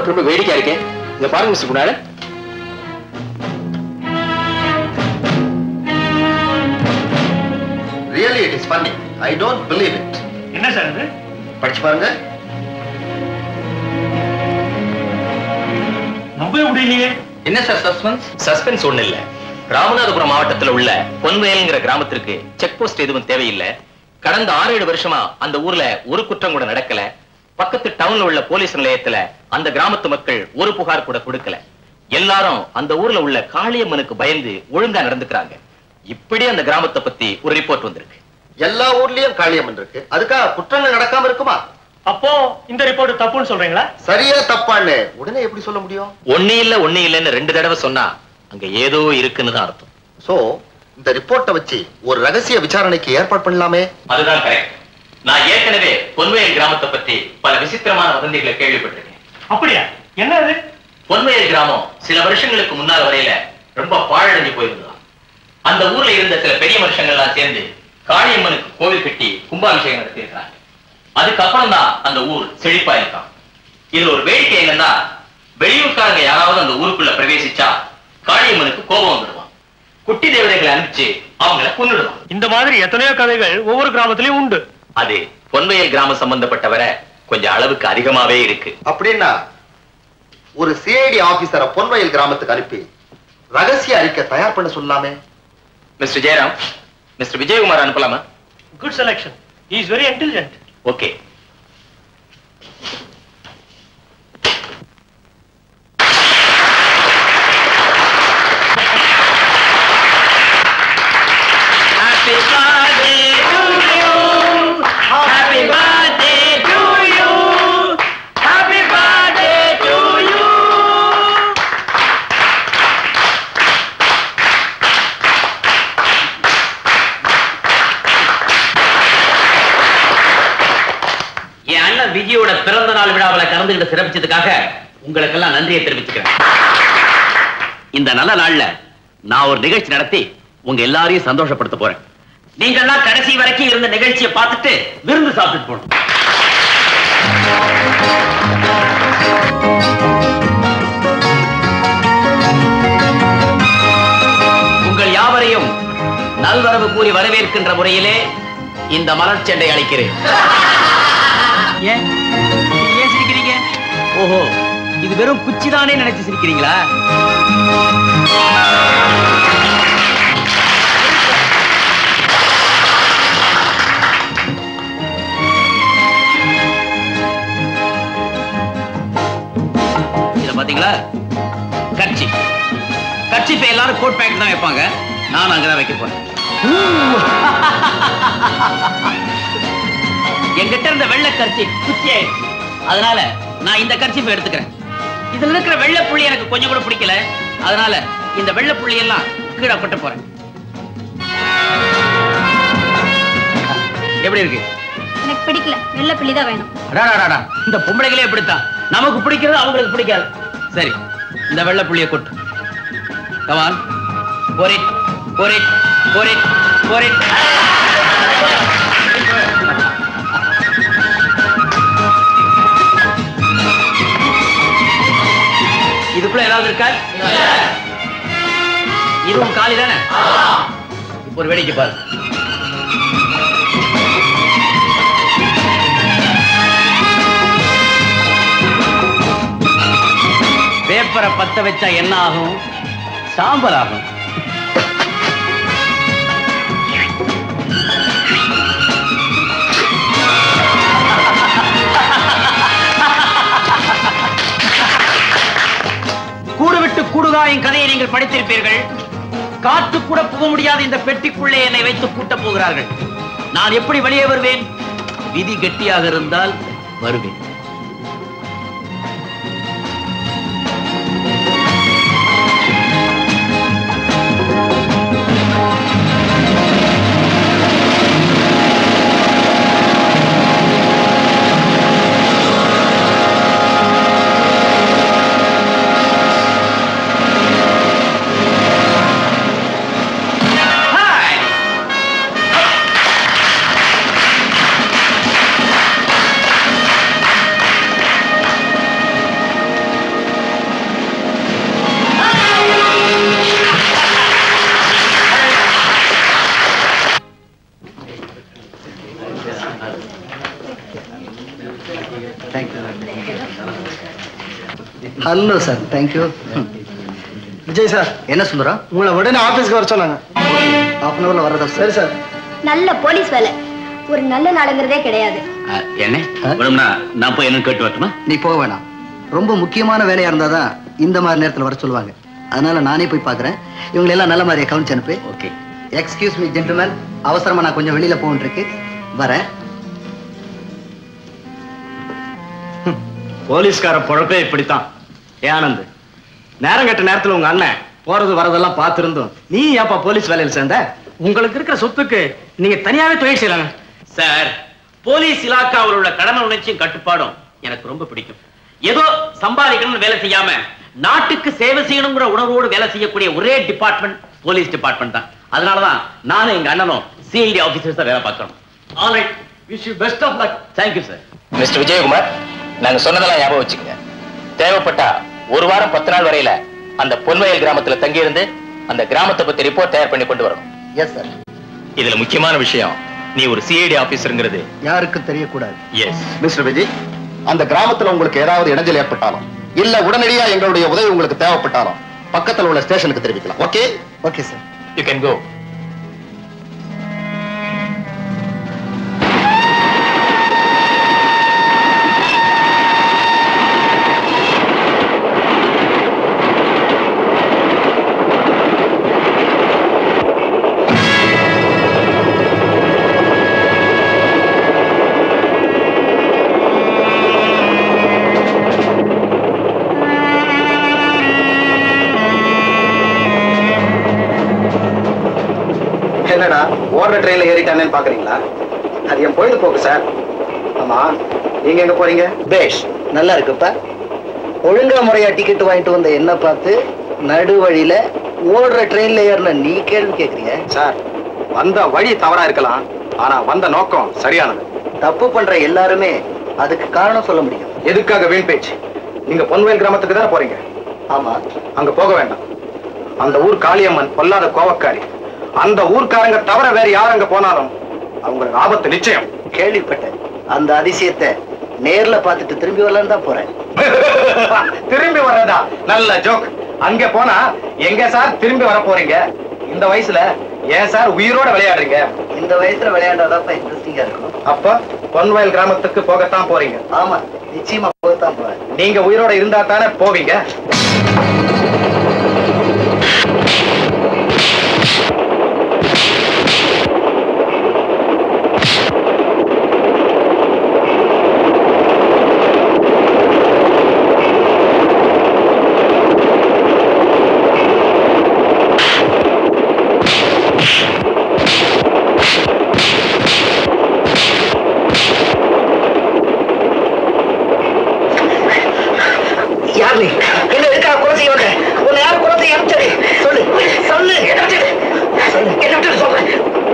பார்க்க ரொம்ப வேடிக்கையா இருக்கேன் இங்க பாருங்க மிஸ்டர் குணால really it is funny I don't believe it என்ன சார் இது படிச்சு பாருங்க நம்பவே முடியலையே என்ன சார் சஸ்பென்ஸ் சஸ்பென்ஸ் ஒண்ணு இல்ல ராமநாதபுரம் மாவட்டத்துல உள்ள பொன்வயல்ங்கிற கிராமத்திற்கு செக் போஸ்ட் எதுவும் தேவையில்லை கடந்த ஆறு ஏழு வருஷமா அந்த ஊர்ல ஒரு குற்றம் கூட நடக்கல பக்கத்து டவுன்ல உள்ள போலீஸ் நிலையத்துல அந்த கிராமத்து மக்கள் ஒரு புகார் கூட கொடுக்கல எல்லாரும் அந்த ஊர்ல உள்ள காளியம்மனுக்கு பயந்து ஒழுங்கா நடந்துக்கிறாங்க இப்படி அந்த கிராமத்தை பத்தி ஒரு ரிப்போர்ட் வந்திருக்கு எல்லா ஊர்லயும் காளியம்மன் இருக்கு அதுக்காக குற்றங்கள் நடக்காம இருக்குமா அப்போ இந்த ரிப்போர்ட் தப்புன்னு சொல்றீங்களா சரியா தப்பான்னு உடனே எப்படி சொல்ல முடியும் ஒண்ணு இல்ல ஒண்ணு இல்லைன்னு ரெண்டு தடவை சொன்னா அங்க ஏதோ இருக்குன்னு தான் அர்த்தம் சோ இந்த ரிப்போர்ட்டை வச்சு ஒரு ரகசிய விசாரணைக்கு ஏற்பாடு பண்ணலாமே அதுதான் கரெக்ட் நான் ஏற்கனவே பொன்வயல் கிராமத்தை பத்தி பல விசித்திரமான வதந்திகளை கேள்விப்பட்டிருக்கேன் அப்படியா என்ன அது பொன்வயல் கிராமம் சில வருஷங்களுக்கு முன்னால் வரையில ரொம்ப பாழடைஞ்சு போயிருந்ததா அந்த ஊர்ல இருந்த சில பெரிய மனுஷங்க எல்லாம் சேர்ந்து காளியம்மனுக்கு கோவில் கட்டி கும்பாபிஷேகம் நடத்தியிருக்காங்க அதுக்கப்புறம் தான் அந்த ஊர் செழிப்பா இருக்கான் இதுல ஒரு வேடிக்கை என்னன்னா வெளியூர்காரங்க யாராவது அந்த ஊருக்குள்ள பிரவேசிச்சா காளியம்மனுக்கு கோபம் வந்துடுவான் குட்டி தேவதைகளை அனுப்பிச்சு அவங்கள கொன்னுடுவான் இந்த மாதிரி எத்தனையோ கதைகள் ஒவ்வொரு கிராமத்திலயும் உண்டு அது பொன்வயல் கிராமம் சம்பந்தப்பட்டவரை கொஞ்சம் அளவுக்கு அதிகமாவே இருக்கு அப்படின்னா ஒரு சிஐடி ஆபீசரை பொன்வயல் கிராமத்துக்கு அனுப்பி ரகசிய அறிக்கை தயார் பண்ண சொல்லாமே மிஸ்டர் ஜெயராம் மிஸ்டர் விஜயகுமார் அனுப்பலாமா good selection is very intelligent okay Happy birthday to you. Happy birthday to you. Happy birthday to you. என் அண்ணன் விஜயோட பிறந்த நாள் விழாவில் கலந்துகிட்டு சிறப்பிச்சதுக்காக உங்களுக்கெல்லாம் நன்றியை தெரிவிச்சுக்கிறேன் இந்த நல்ல நாள்ல நான் ஒரு நிகழ்ச்சி நடத்தி உங்க எல்லாரையும் சந்தோஷப்படுத்த போறேன் நீங்கெல்லாம் கடைசி வரைக்கும் இருந்த நிகழ்ச்சியை பார்த்துட்டு விருந்து சாப்பிட்டுட்டு போகணும் உங்கள் யாவரையும் நல்வரவு கூறி வரவேற்கின்ற முறையிலே இந்த மலர் செண்டை அளிக்கிறேன் ஏன் ஏன் சிரிக்கிறீங்க ஓஹோ இது வெறும் குச்சிதானே நினைச்சு சிரிக்கிறீங்களா இத பாத்தீங்களா கட்சி கட்சி இப்ப எல்லாரும் கோட் பேக்கெட் தான் வைப்பாங்க நான் அங்கதான் வைக்க போறேன் என்கிட்ட இருந்த வெள்ளை கர்ச்சி குச்சி ஆயிடுச்சு அதனால நான் இந்த கர்ச்சிப்பை எடுத்துக்கிறேன் இதுல இருக்கிற வெள்ளை புள்ளி எனக்கு கொஞ்சம் கூட பிடிக்கல அதனால இந்த வெள்ளை புள்ளி எல்லாம் கீழே கொட்ட போறேன் எப்படி இருக்கு எனக்கு பிடிக்கல வெள்ளை பிள்ளி தான் வேணும் அடாடாடாடா, இந்த பொம்பளைகளே இப்படித்தான் நமக்கு பிடிக்கிறது அவங்களுக்கு பிடிக்காது சரி இந்த வெள்ளை புள்ளிய கொட்டு கமான் போரிட் போரிட் போரிட் போரிட் இதுக்குள்ள ஏதாவது இருக்கா இதுவும் காலி தானே இப்போ ஒரு வேடிக்கை பாரு பேப்பரை பத்த வச்சா என்ன ஆகும் சாம்பல் ஆகும் கூடு விட்டு கூடுகாயின் கதையை நீங்கள் படித்திருப்பீர்கள் காற்று கூட புக முடியாத இந்த பெட்டிக்குள்ளே என்னை வைத்து பூட்டப் போகிறார்கள் நான் எப்படி வெளியே வருவேன் விதி கெட்டியாக இருந்தால் வருவேன் Hi! Hello sir thank you Vijay sir என்ன சுந்தரம் உங்களை உடனே ஆபீஸ்க்கு வர சொன்னாங்க ஹாஃப் அன் ஹவர்ல வரதா சரி சார் நல்ல போலீஸ் வேலை ஒரு நல்ல நாளுங்கிறதே கிடையாது என்ன வேணும்னா நான் போய் என்னன்னு கேட்டு வரட்டுமா நீ போக வேணாம் ரொம்ப முக்கியமான வேலையா இருந்தாதான் இந்த மாதிரி நேரத்துல வர சொல்லுவாங்க அதனால நானே போய் பார்க்கறேன் இவங்களை எல்லாம் நல்ல மாதிரியா கவனிச்சு அனுப்பு ஓகே எக்ஸ்கியூஸ் மீ ஜென்டில்மேன் அவசரமா நான் கொஞ்சம் வெளியில போகணும் இருக்கு வரேன் போலீஸ்கார பொழப்பே இப்படித்தான் ஏ ஆனந்த் நேரம் கட்ட நேரத்துல உங்க அண்ணன் போறது வரதெல்லாம் பார்த்திருந்தோம் நீ ஏப்பா போலீஸ் வேலையில சேர்ந்த உங்களுக்கு இருக்கிற சொத்துக்கு நீங்க தனியாவே தொழில் செய்யலாங்க சார் போலீஸ் இலாக்காவில் உள்ள கடமை உணர்ச்சியும் கட்டுப்பாடும் எனக்கு ரொம்ப பிடிக்கும் ஏதோ சம்பாதிக்கணும்னு வேலை செய்யாம நாட்டுக்கு சேவை செய்யணுங்கிற உணர்வோடு வேலை செய்யக்கூடிய ஒரே டிபார்ட்மெண்ட் போலீஸ் டிபார்ட்மெண்ட் தான் அதனாலதான் நானும் எங்க அண்ணனும் சிஐடி ஆபீசர்ஸ் வேலை பார்க்கணும் alright wish you best of luck thank you sir mister Vijayakumar நாங்க சொன்னதெல்லாம் ஞாபகம் வச்சுக்கங்க தேவைப்பட்டா ஒரு வாரம் பத்து நாள் வரையில அந்த பொன்வயல் கிராமத்துல தங்கி இருந்து அந்த கிராமத்தை பத்தி ரிப்போர்ட் தயார் பண்ணி கொண்டு வரணும் எஸ் சார் இதுல முக்கியமான விஷயம் நீ ஒரு சிஐடி ஆபீசருங்கிறது யாருக்கும் தெரியக்கூடாது எஸ் மிஸ்டர் விஜய் அந்த கிராமத்துல உங்களுக்கு ஏதாவது இடைஞ்சல் ஏற்பட்டாலும் இல்ல உடனடியா எங்களுடைய உதவி உங்களுக்கு தேவைப்பட்டாலும் பக்கத்துல உள்ள ஸ்டேஷனுக்கு தெரிவிக்கலாம் okay okay sir you can go என்னடா ஓடுற ட்ரெயின்ல ஏறிட்டானேன்னு பாக்குறீங்களா அது என் பொழுதுபோக்கு சார் ஆமா நீங்க எங்க போறீங்க பேஷ் நல்லா இருக்குப்பா ஒழுங்கா முறையா டிக்கெட் வாங்கிட்டு வந்த என்ன பார்த்து நடு வழியில ஓடுற ட்ரெயின்ல ஏறின நீ கேள்வி கேக்குறீங்க சார் வந்த வழி தவறா இருக்கலாம் ஆனா வந்த நோக்கம் சரியானது தப்பு பண்ற எல்லாருமே அதுக்கு காரணம் சொல்ல முடியும் எதுக்காக வீண் பேச்சு நீங்க பொன்வயல் கிராமத்துக்கு தானே போறீங்க ஆமா அங்க போக வேண்டாம் அந்த ஊர் காளியம்மன் பொல்லாத கோவக்காரி அந்த ஊர்க்காரங்க தவிர வேற யார் அங்க போனாலும் அவங்களுக்கு ஆபத்து நிச்சயம் கேள்விப்பட்டேன் அந்த அதிசயத்தை நேர்ல பார்த்துட்டு திரும்பி வரலான்னு தான் போறேன் திரும்பி வர்றதா நல்ல ஜோக் அங்க போனா எங்க சார் திரும்பி வர போறீங்க இந்த வயசுல ஏன் சார் உயிரோட விளையாடுறீங்க இந்த வயசுல விளையாண்டாதான் இன்ட்ரெஸ்டிங்கா இருக்கும் அப்ப பொன்வயல் கிராமத்துக்கு போகத்தான் போறீங்க ஆமா நிச்சயமா போகத்தான் போறேன் நீங்க உயிரோட இருந்தா தானே போவீங்க யார் நீ என்ன இருக்கா கொலை செய்ய வந்த உன்னை யார் கொலை செய்ய அனுப்பிச்சது சொல்லு சொல்லு என்ன விட்டு சொல்லு என்ன விட்டு சொல்றேன்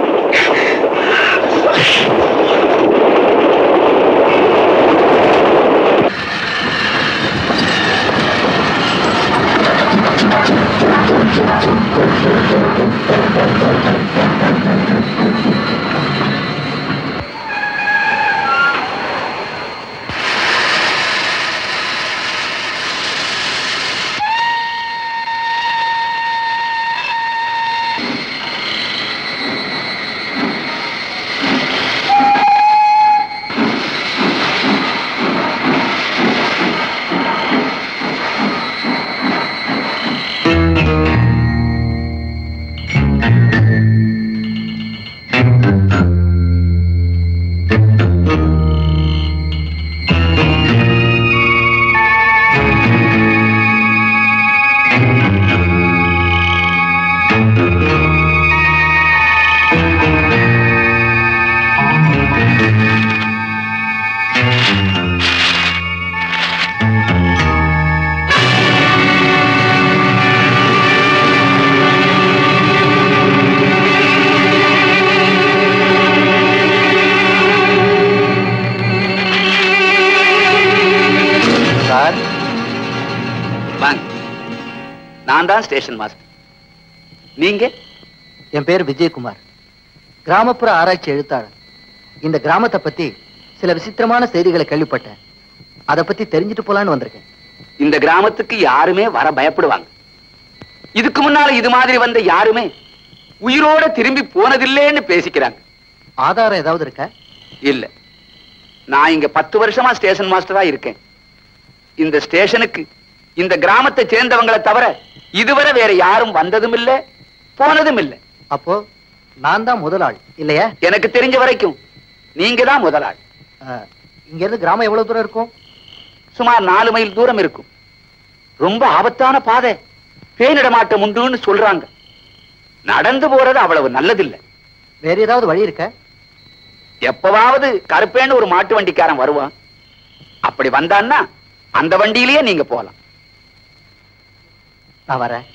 சார் வாங்க நான் தான் ஸ்டேஷன் மாஸ்டர் நீங்க என் பேர் விஜயகுமார் கிராமப்புற ஆராய்ச்சி எழுத்தாளர் இந்த கிராமத்தை பத்தி சில விசித்திரமான செய்திகளை கேள்விப்பட்டேன் அதை பத்தி தெரிஞ்சுட்டு போலான்னு வந்திருக்கேன் இந்த கிராமத்துக்கு யாருமே வர பயப்படுவாங்க இதுக்கு முன்னால இது மாதிரி வந்த யாருமே உயிரோட திரும்பி போனதில்லைன்னு பேசிக்கிறாங்க ஆதாரம் ஏதாவது இருக்கா இல்ல நான் இங்க பத்து வருஷமா ஸ்டேஷன் மாஸ்டரா இருக்கேன் இந்த ஸ்டேஷனுக்கு இந்த கிராமத்தை சேர்ந்தவங்களை தவிர இதுவரை வேற யாரும் வந்ததும் இல்ல போனதும் இல்ல அப்போ நான் தான் முதலாள் இல்லையா எனக்கு தெரிஞ்ச வரைக்கும் நீங்க தான் முதலாள் அஹ், இங்க இருந்து கிராமம் எவ்வளவு தூரம் இருக்கும் சுமார் நாலு மைல் தூரம் இருக்கும் ரொம்ப ஆபத்தான பாதை பேனிடமாட்டம் உண்டுன்னு சொல்றாங்க நடந்து போறது அவ்வளவு நல்லதில்லை வேற ஏதாவது வழி இருக்கா எப்பவாவது கருப்பேன்னு ஒரு மாட்டு வண்டிக்காரன் வருவான் அப்படி வந்தான்னா அந்த வண்டியிலேயே நீங்க போலாம் நான் வரேன்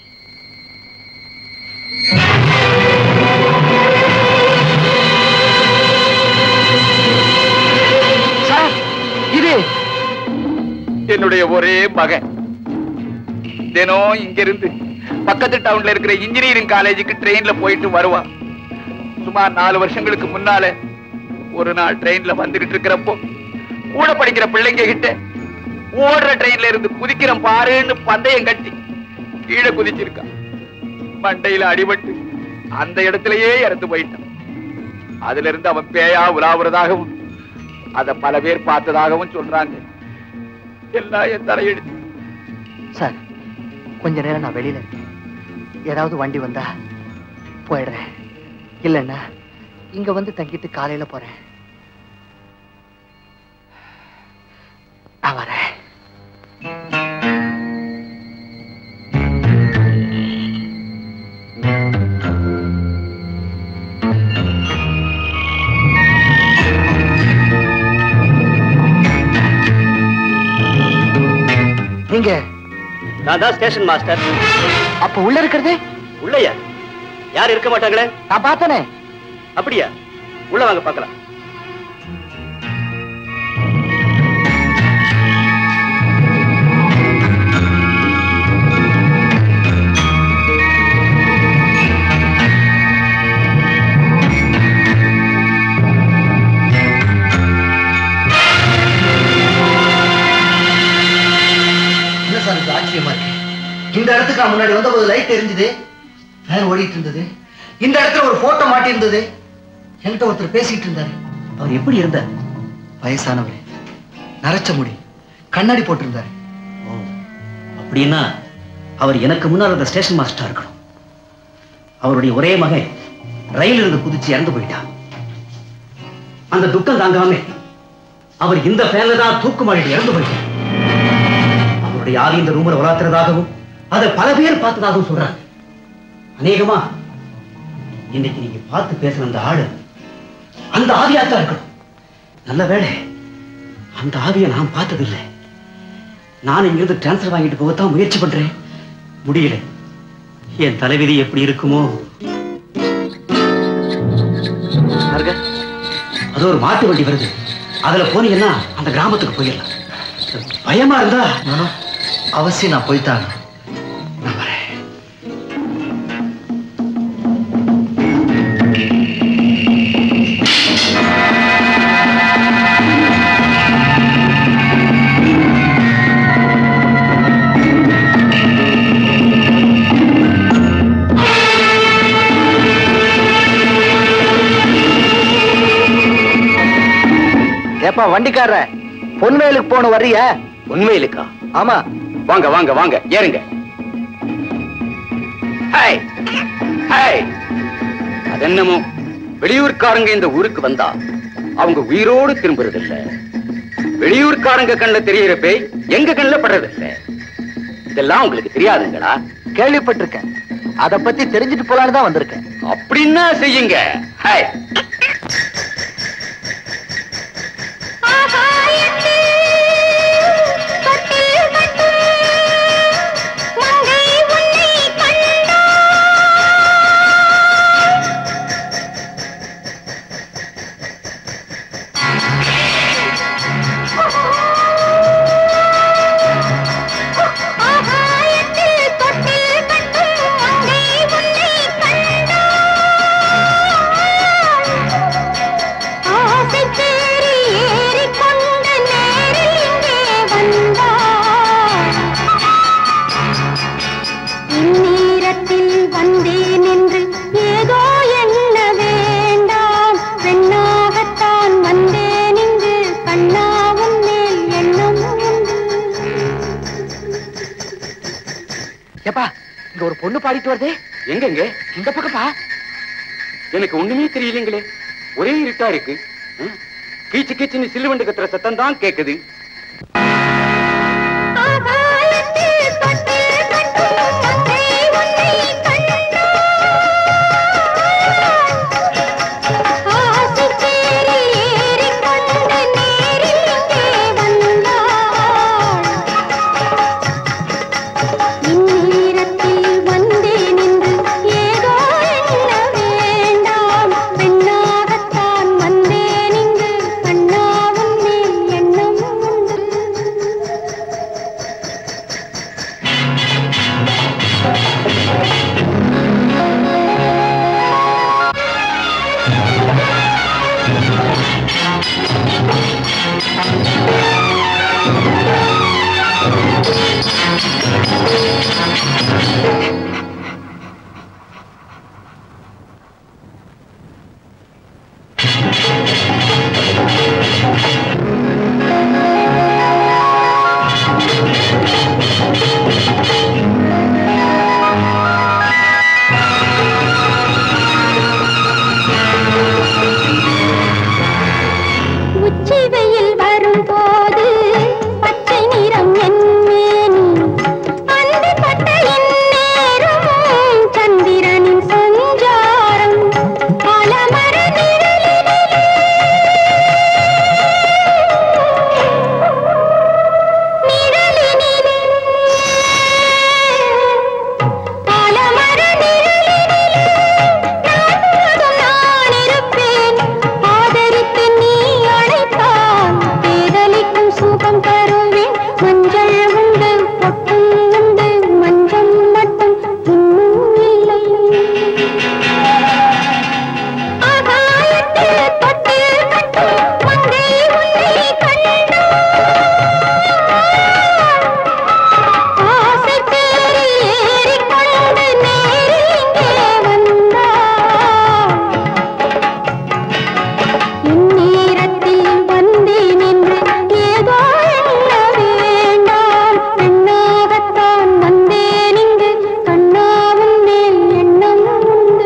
சார் இது என்னுடைய ஒரே மகன் தினம் இங்க இருந்து பக்கத்து டவுன்ல இருக்கிற இன்ஜினியரிங் காலேஜுக்கு ட்ரெயின்ல போயிட்டு வருவான் சுமார் நாலு வருஷங்களுக்கு முன்னால ஒரு நாள் ட்ரெயின்ல வந்துகிட்டு இருக்கிறப்போ கூட படிக்கிற பிள்ளைங்க கிட்ட ஓடுற ட்ரெயின்ல இருந்து குதிக்கிறேன் பாருன்னு பந்தயம் கட்டி கீழே குதிச்சிருக்கான் மண்டையில அடிபட்டு அந்த இடத்திலேயே இறந்து போயிட்டான் அதுல இருந்து அவன் பேயா உலாவுறதாகவும் அத பல பேர் பார்த்ததாகவும் சொல்றாங்க எல்லாம் என் தலையெடுத்து சார் கொஞ்ச நேரம் நான் வெளியில இருக்கேன். ஏதாவது வண்டி வந்தா போயிடுறேன் இல்லைன்னா இங்க வந்து தங்கிட்டு காலையில போறேன் நான் வரேன் நீங்க நான் தான் ஸ்டேஷன் மாஸ்டர் அப்ப உள்ள இருக்கிறது உள்ளையா யார் இருக்க மாட்டாங்களே நான் பார்த்தனே அப்படியா உள்ள வாங்க பார்க்கலாம் என்ன சார் இது ஆச்சரியமா இருக்கு இந்த இடத்துக்கு நான் முன்னாடி வந்தபோது லைட் எரிஞ்சுது ஃபேன் ஓடிட்டு இருந்தது இந்த இடத்துல ஒரு போட்டோ மாட்டி இருந்தது என்கிட்ட ஒருத்தர் பேசிட்டு இருந்தாரு அவர் எப்படி இருந்தார் வயசானவர் நரைச்ச முடி கண்ணாடி போட்டிருந்தாரு அப்படின்னா அவர் எனக்கு முன்னால் இருந்த ஸ்டேஷன் மாஸ்டரா இருக்கணும் அவருடைய ஒரே மகன் ரயில் இருந்து குதிச்சு இறந்து போயிட்டான் அந்த துக்கம் தாங்காம அவர் இந்த ஃபேன்ல தான் தூக்கு மாட்டிட்டு இறந்து போயிட்டார் அவருடைய ஆவி இந்த ரூம்ல உலாத்துறதாகவும் அதை பல பேர் பார்த்ததாகவும் சொல்றாங்க அநேகமா இன்னைக்கு நீங்க பார்த்து பேசுற அந்த ஆளு அந்த ஆவியாத்தான் இருக்கணும் நல்ல வேளை அந்த ஆவியை நான் பார்த்ததில்லை நான் இங்கிருந்து டிரான்ஸ்ஃபர் வாங்கிட்டு போகத்தான் முயற்சி பண்றேன் முடியல என் தலைவிதி எப்படி இருக்குமோ பாருங்க, அது ஒரு மாட்டு வண்டி வருது அதுல போனீங்கன்னா அந்த கிராமத்துக்கு போயிடலாம் பயமா இருந்தா நானும் அவசியம் நான் போய்த்தாங்க நான் வரேன் ஏப்பா வண்டிக்காரர பொன்வேலுக்கு போன வர்றியா உண்மையிலுக்கா ஆமா வாங்க வாங்க வாங்க ஏறுங்க ஹாய் ஹாய் அதென்னமோ வெளியூர்காரங்க இந்த ஊருக்கு வந்தா அவங்க உயிரோடு திரும்புறது இல்ல வெளியூர்காரங்க கண்ணுல தெரியற பேய் எங்க கண்ணுல படுறது இல்ல இதெல்லாம் உங்களுக்கு தெரியாதுங்களா கேள்விப்பட்டிருக்கேன் அத பத்தி தெரிஞ்சுட்டு போலான்னு தான் வந்திருக்கேன் அப்படின்னா செய்யுங்க ஹாய் ஆகாயத்தில் தொட்டில் கட்டும் மங்கை உன்னை கண்டாள் இங்க ஒரு பொண்ணு பாடிட்டு வருதே எங்க எங்க இந்த பக்கமா எனக்கு ஒண்ணுமே தெரியலங்களே ஒரே இருட்டா இருக்கு ஆ? கீச்சு கீச்சுன்னு சில்லுவண்டு கத்துற சத்தம் தான் கேக்குது ஆகாயத்தில் தொட்டு கட்டும் மங்கை உன்னை கண்டாள். ஆசைத் தேரில் ஏறிக்கொண்டு நேரில் இங்கே வந்தாள். இந்நேரத்தில் வந்தேன் என்று ஏதோ எண்ண வேண்டாம். பெண்ணாகத்தான் வந்தேன் இங்கு கண்ணாவும் மேல் எண்ணம் உண்டு உச்சி வெயில் வரும்போது பச்சை நிறம் என் மேனி அந்திப்பட்ட இந்நேரமும் சந்திரனின் சஞ்சாரம் பலமர நிழலிலே நிழலினிலே பலமர நிழலினிலே நான் முழுதும் நான் இருப்பேன் ஆதரித்து நீ அழைத்தால் பேதலிக்கும் சுகம் தருவேன் மஞ்சள் உண்டு பொட்டும் உண்டு மஞ்சள் மட்டும் இன்னும் இல்லை ஆகாயத்தில் தொட்டு கட்டும் மங்கை உன்னை கண்டாள். ஆசை தேரில் ஏறிக்கொண்டு நேரில் இங்கே வந்தாள். இந்நேரத்தில் வந்தேன் என்று ஏதோ எண்ண வேண்டாம். பெண்ணாகத்தான் வந்தேன் இங்கு கண்ணாவும் மேல் எண்ணம் உண்டு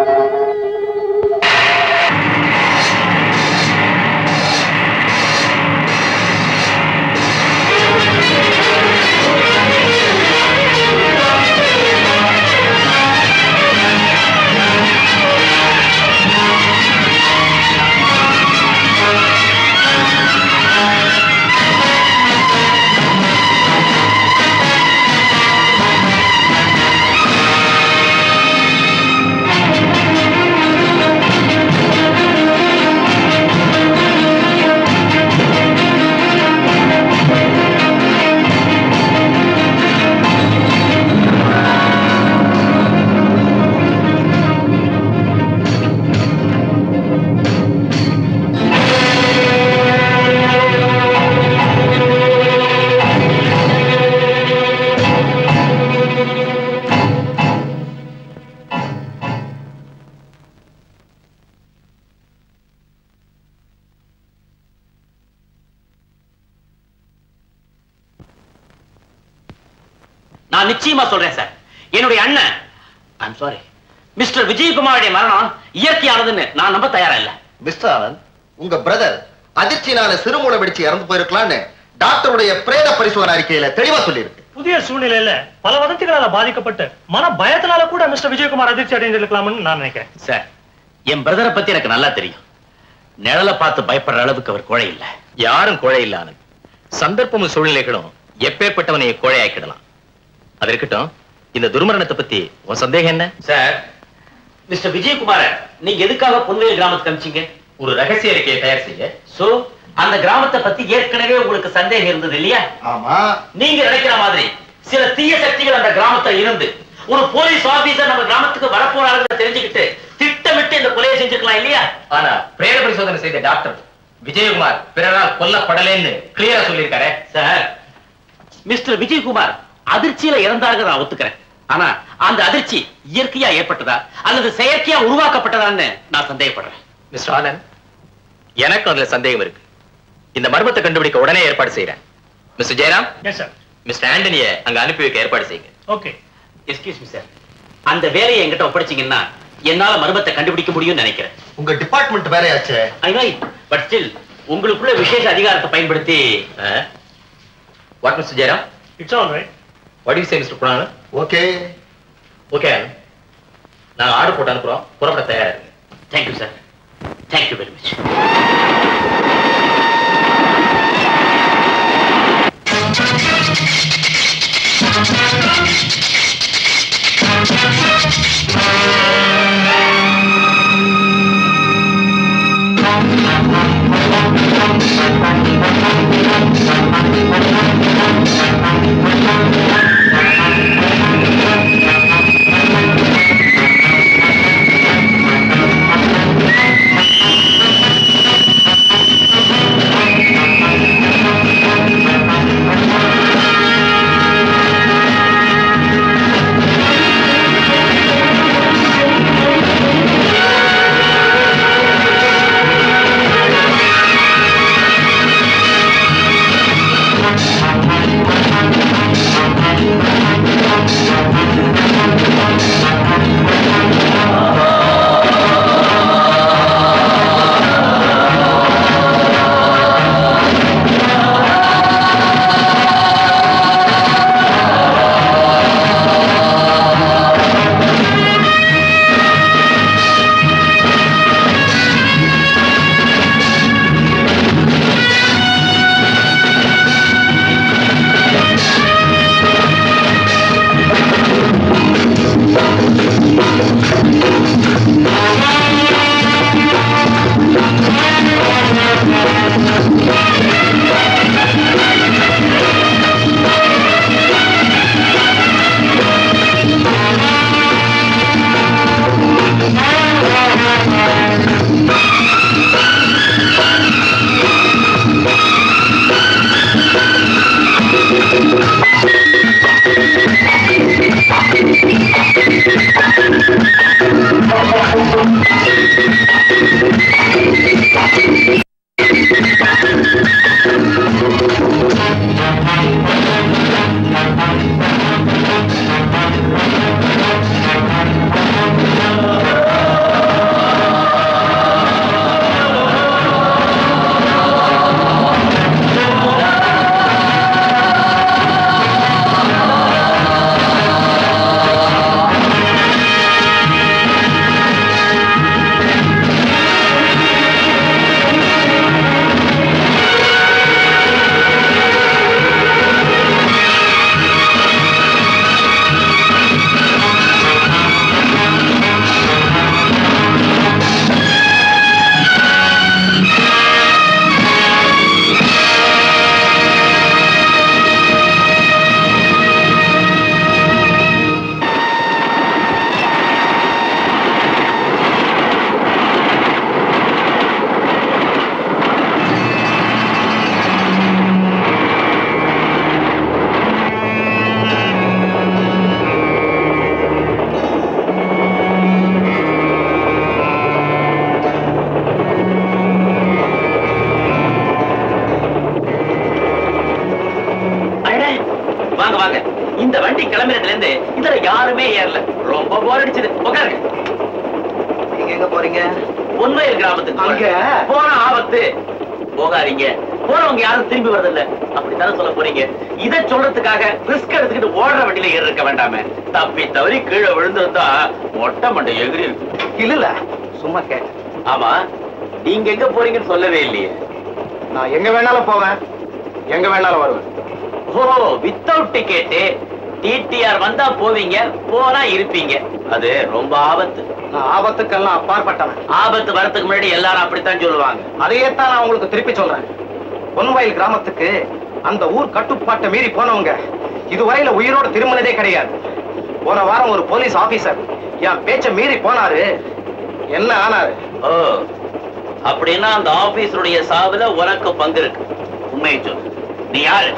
நான் நிச்சயமா சொல்றேன் சார் என்னுடைய அண்ணன் ஐம் சாரி மிஸ்டர் விஜயகுமாருடைய மரணம் இயற்கையானதுன்னு நான் நம்ப தயாரா இல்ல மிஸ்டர் ஆனந்த் உங்க பிரதர் அதிர்ச்சினால சிறுமூளை வெடிச்சு இறந்து போயிருக்கலாம்னு டாக்டருடைய பிரேத பரிசோதனை அறிக்கையில தெளிவா சொல்லியிருக்கு புதிய சூழ்நிலையில பல வதந்திகளால பாதிக்கப்பட்டு மன பயத்தினால கூட மிஸ்டர் விஜயகுமார் அதிர்ச்சி அடைந்திருக்கலாம்னு நான் நினைக்கிறேன் சார் என் பிரதரை பத்தி எனக்கு நல்லா தெரியும் நிழலை பார்த்து பயப்படுற அளவுக்கு அவர் கோழை இல்ல யாரும் கோழை இல்ல ஆனந்த் சந்தர்ப்பமும் சூழ்நிலைகளும் எப்பேற்பட்டவனை கோழை ஆக்கிடலாம் அது இருக்கட்டும் இந்த துர்மரணத்தை பத்தி உன் சந்தேகம் என்ன சார் மிஸ்டர் விஜயகுமார நீங்க எதுக்காக பொன்வேல் கிராமத்துக்கு அனுப்பிச்சீங்க ஒரு ரகசிய அறிக்கையை தயார் செய்ய சோ அந்த கிராமத்தை பத்தி ஏற்கனவே உங்களுக்கு சந்தேகம் இருந்தது இல்லையா ஆமா நீங்க நினைக்கிற மாதிரி சில தீய சக்திகள் அந்த கிராமத்துல இருந்து ஒரு போலீஸ் ஆபீசர் நம்ம கிராமத்துக்கு வரப்போறாங்க தெரிஞ்சுக்கிட்டு திட்டமிட்டு இந்த கொலையை செஞ்சுக்கலாம் இல்லையா ஆனா பிரேத பரிசோதனை செய்த டாக்டர் விஜயகுமார் பிறரால் கொல்லப்படலைன்னு கிளியரா சொல்லியிருக்காரு சார் மிஸ்டர் விஜயகுமார் அதிர்ச்சியில இறந்தாருங்க நான் ஒத்துக்கிறேன் ஆனா அந்த அதிர்ச்சி இயற்கையா ஏற்பட்டதா அல்லது செயற்கையா உருவாக்கப்பட்டதான்னு நான் சந்தேகப்படுறேன் மிஸ்டர் ஆனந்த் எனக்கு அதுல சந்தேகம் இருக்கு இந்த மர்மத்தை கண்டுபிடிக்க உடனே ஏற்பாடு செய்யறேன் mister Jayaram yes sir mister ஆண்டனிய அங்க அனுப்பி வைக்க ஏற்பாடு செய்யுங்க ஓகே எஸ்கியூஸ் மீ சார் அந்த வேலையை என்கிட்ட ஒப்படைச்சீங்கன்னா என்னால மர்மத்தை கண்டுபிடிக்க முடியும்னு நினைக்கிறேன் உங்க டிபார்ட்மெண்ட் வேறையாச்சே ஐ நோ பட் ஸ்டில் உங்களுக்குள்ள விசேஷ அதிகாரத்தை பயன்படுத்தி what mister Jayaram it's all right what you say mister Kunal okay okay நாங்க ஆர்டர் போட்டு அனுப்புறோம் புறப்பட தயாரா இருக்கு thank you sir thank you very much வாங்க வாங்க இந்த வண்டி கிளம்பினதுல இருந்து இதுல யாருமே ஏறல ரொம்ப போர் அடிச்சது உட்காருங்க நீங்க எங்க போறீங்க பொன்வயல் கிராமத்துக்கு அங்க? போறேன். போன ஆபத்து போகாதீங்க போறவங்க யாரும் திரும்பி வரதில்ல அப்படித்தானே சொல்ல போறீங்க இத சொல்றதுக்காக ரிஸ்க் எடுத்துக்கிட்டு ஓடுற வண்டியில ஏறி இருக்க வேண்டாமே தப்பி தவறி கீழே விழுந்திருந்தா மொட்டை மண்டை எகிரி இருக்கு இல்ல இல்ல சும்மா கேட்டேன் ஆமா நீங்க எங்க போறீங்கன்னு சொல்லவே இல்லையே நான் எங்க வேணாலும் போவேன் எங்க வேணாலும் வருவேன் ஓ வித்தவுட் டிக்கெட்டு டிடிஆர் வந்தா போவீங்க போனா இருப்பீங்க அது ரொம்ப ஆபத்து நான் ஆபத்துக்கெல்லாம் அப்பாற்பட்டவன் ஆபத்து வரதுக்கு முன்னாடி எல்லாரும் அப்படித்தான் சொல்லுவாங்க அதையே தான் நான் உங்களுக்கு திருப்பி சொல்றேன் பொன்வயல் கிராமத்துக்கு அந்த ஊர் கட்டுப்பாட்டை மீறி போனவங்க இதுவரையில உயிரோட திரும்பினதே கிடையாது போன வாரம் ஒரு போலீஸ் ஆபீசர் என் பேச்ச மீறி போனாரு என்ன ஆனாரு ஓ அப்படின்னா அந்த ஆபீஸருடைய சாவுல உனக்கு பங்கு இருக்கு உண்மையை சொல்லு நீ யாரு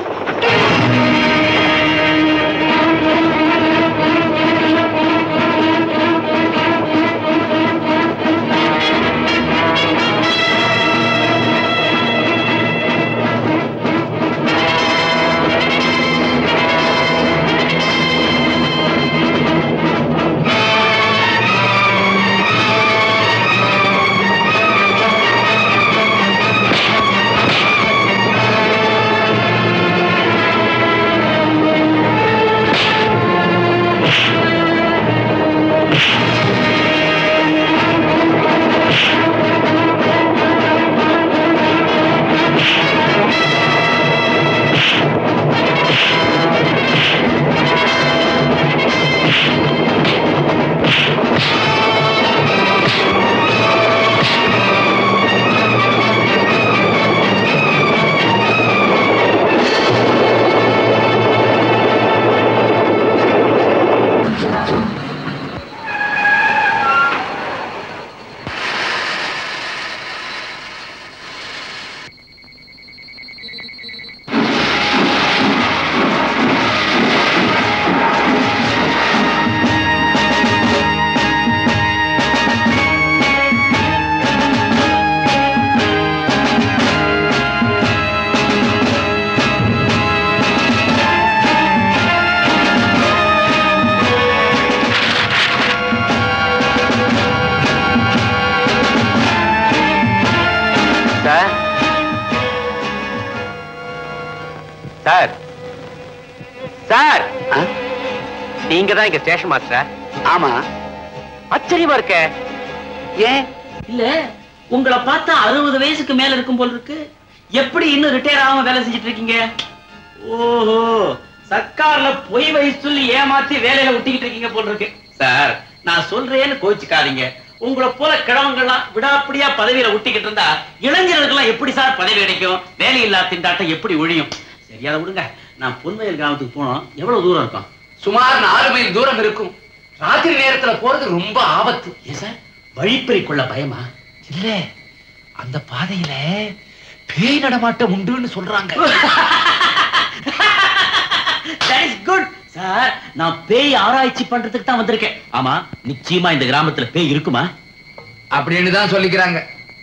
சார் சார் சார் நீங்க தான் இங்க ஸ்டேஷன் மாஸ்டர் ஆமா ஆச்சரியமா இருக்க ஏன் இல்ல உங்களை பார்த்தா அறுபது வயசுக்கு மேல இருக்கும் போல இருக்கு எப்படி இன்னும் ரிட்டையர் ஆகாம வேலை செஞ்சுட்டு இருக்கீங்க ஓஹோ சர்க்கார்ல பொய் வயசு சொல்லி ஏமாத்தி வேலையில விட்டிக்கிட்டு இருக்கீங்க போல இருக்கு சார் நான் சொல்றேன்னு கோச்சுக்காதீங்க உங்களை போல கிழவங்கெல்லாம் விடாப்படியா பதவியில விட்டிக்கிட்டு இருந்தா இளைஞர்களுக்கெல்லாம் எப்படி சார் பதவி கிடைக்கும் வேலை இல்லா திண்டாட்டம் எப்படி ஒழியும் சரி அதை விடுங்க நான் பொன்வயல் கிராமத்துக்கு போனோம் எவ்வளவு தூரம் இருக்கும் சுமார் நாலு மைல் தூரம் இருக்கும் ராத்திரி நேரத்துல போறது ரொம்ப ஆபத்து ஏன் சார் வழிப்பறி கொள்ள பயமா இல்ல அந்த பாதையில பேய் நடமாட்டம் உண்டுன்னு சொல்றாங்க That is good. சார் நான் பேய் ஆராய்ச்சி பண்றதுக்கு தான் வந்திருக்கேன் ஆமா நிச்சயமா இந்த கிராமத்துல பேய் இருக்குமா அப்படின்னு தான் சொல்லிக்கிறாங்க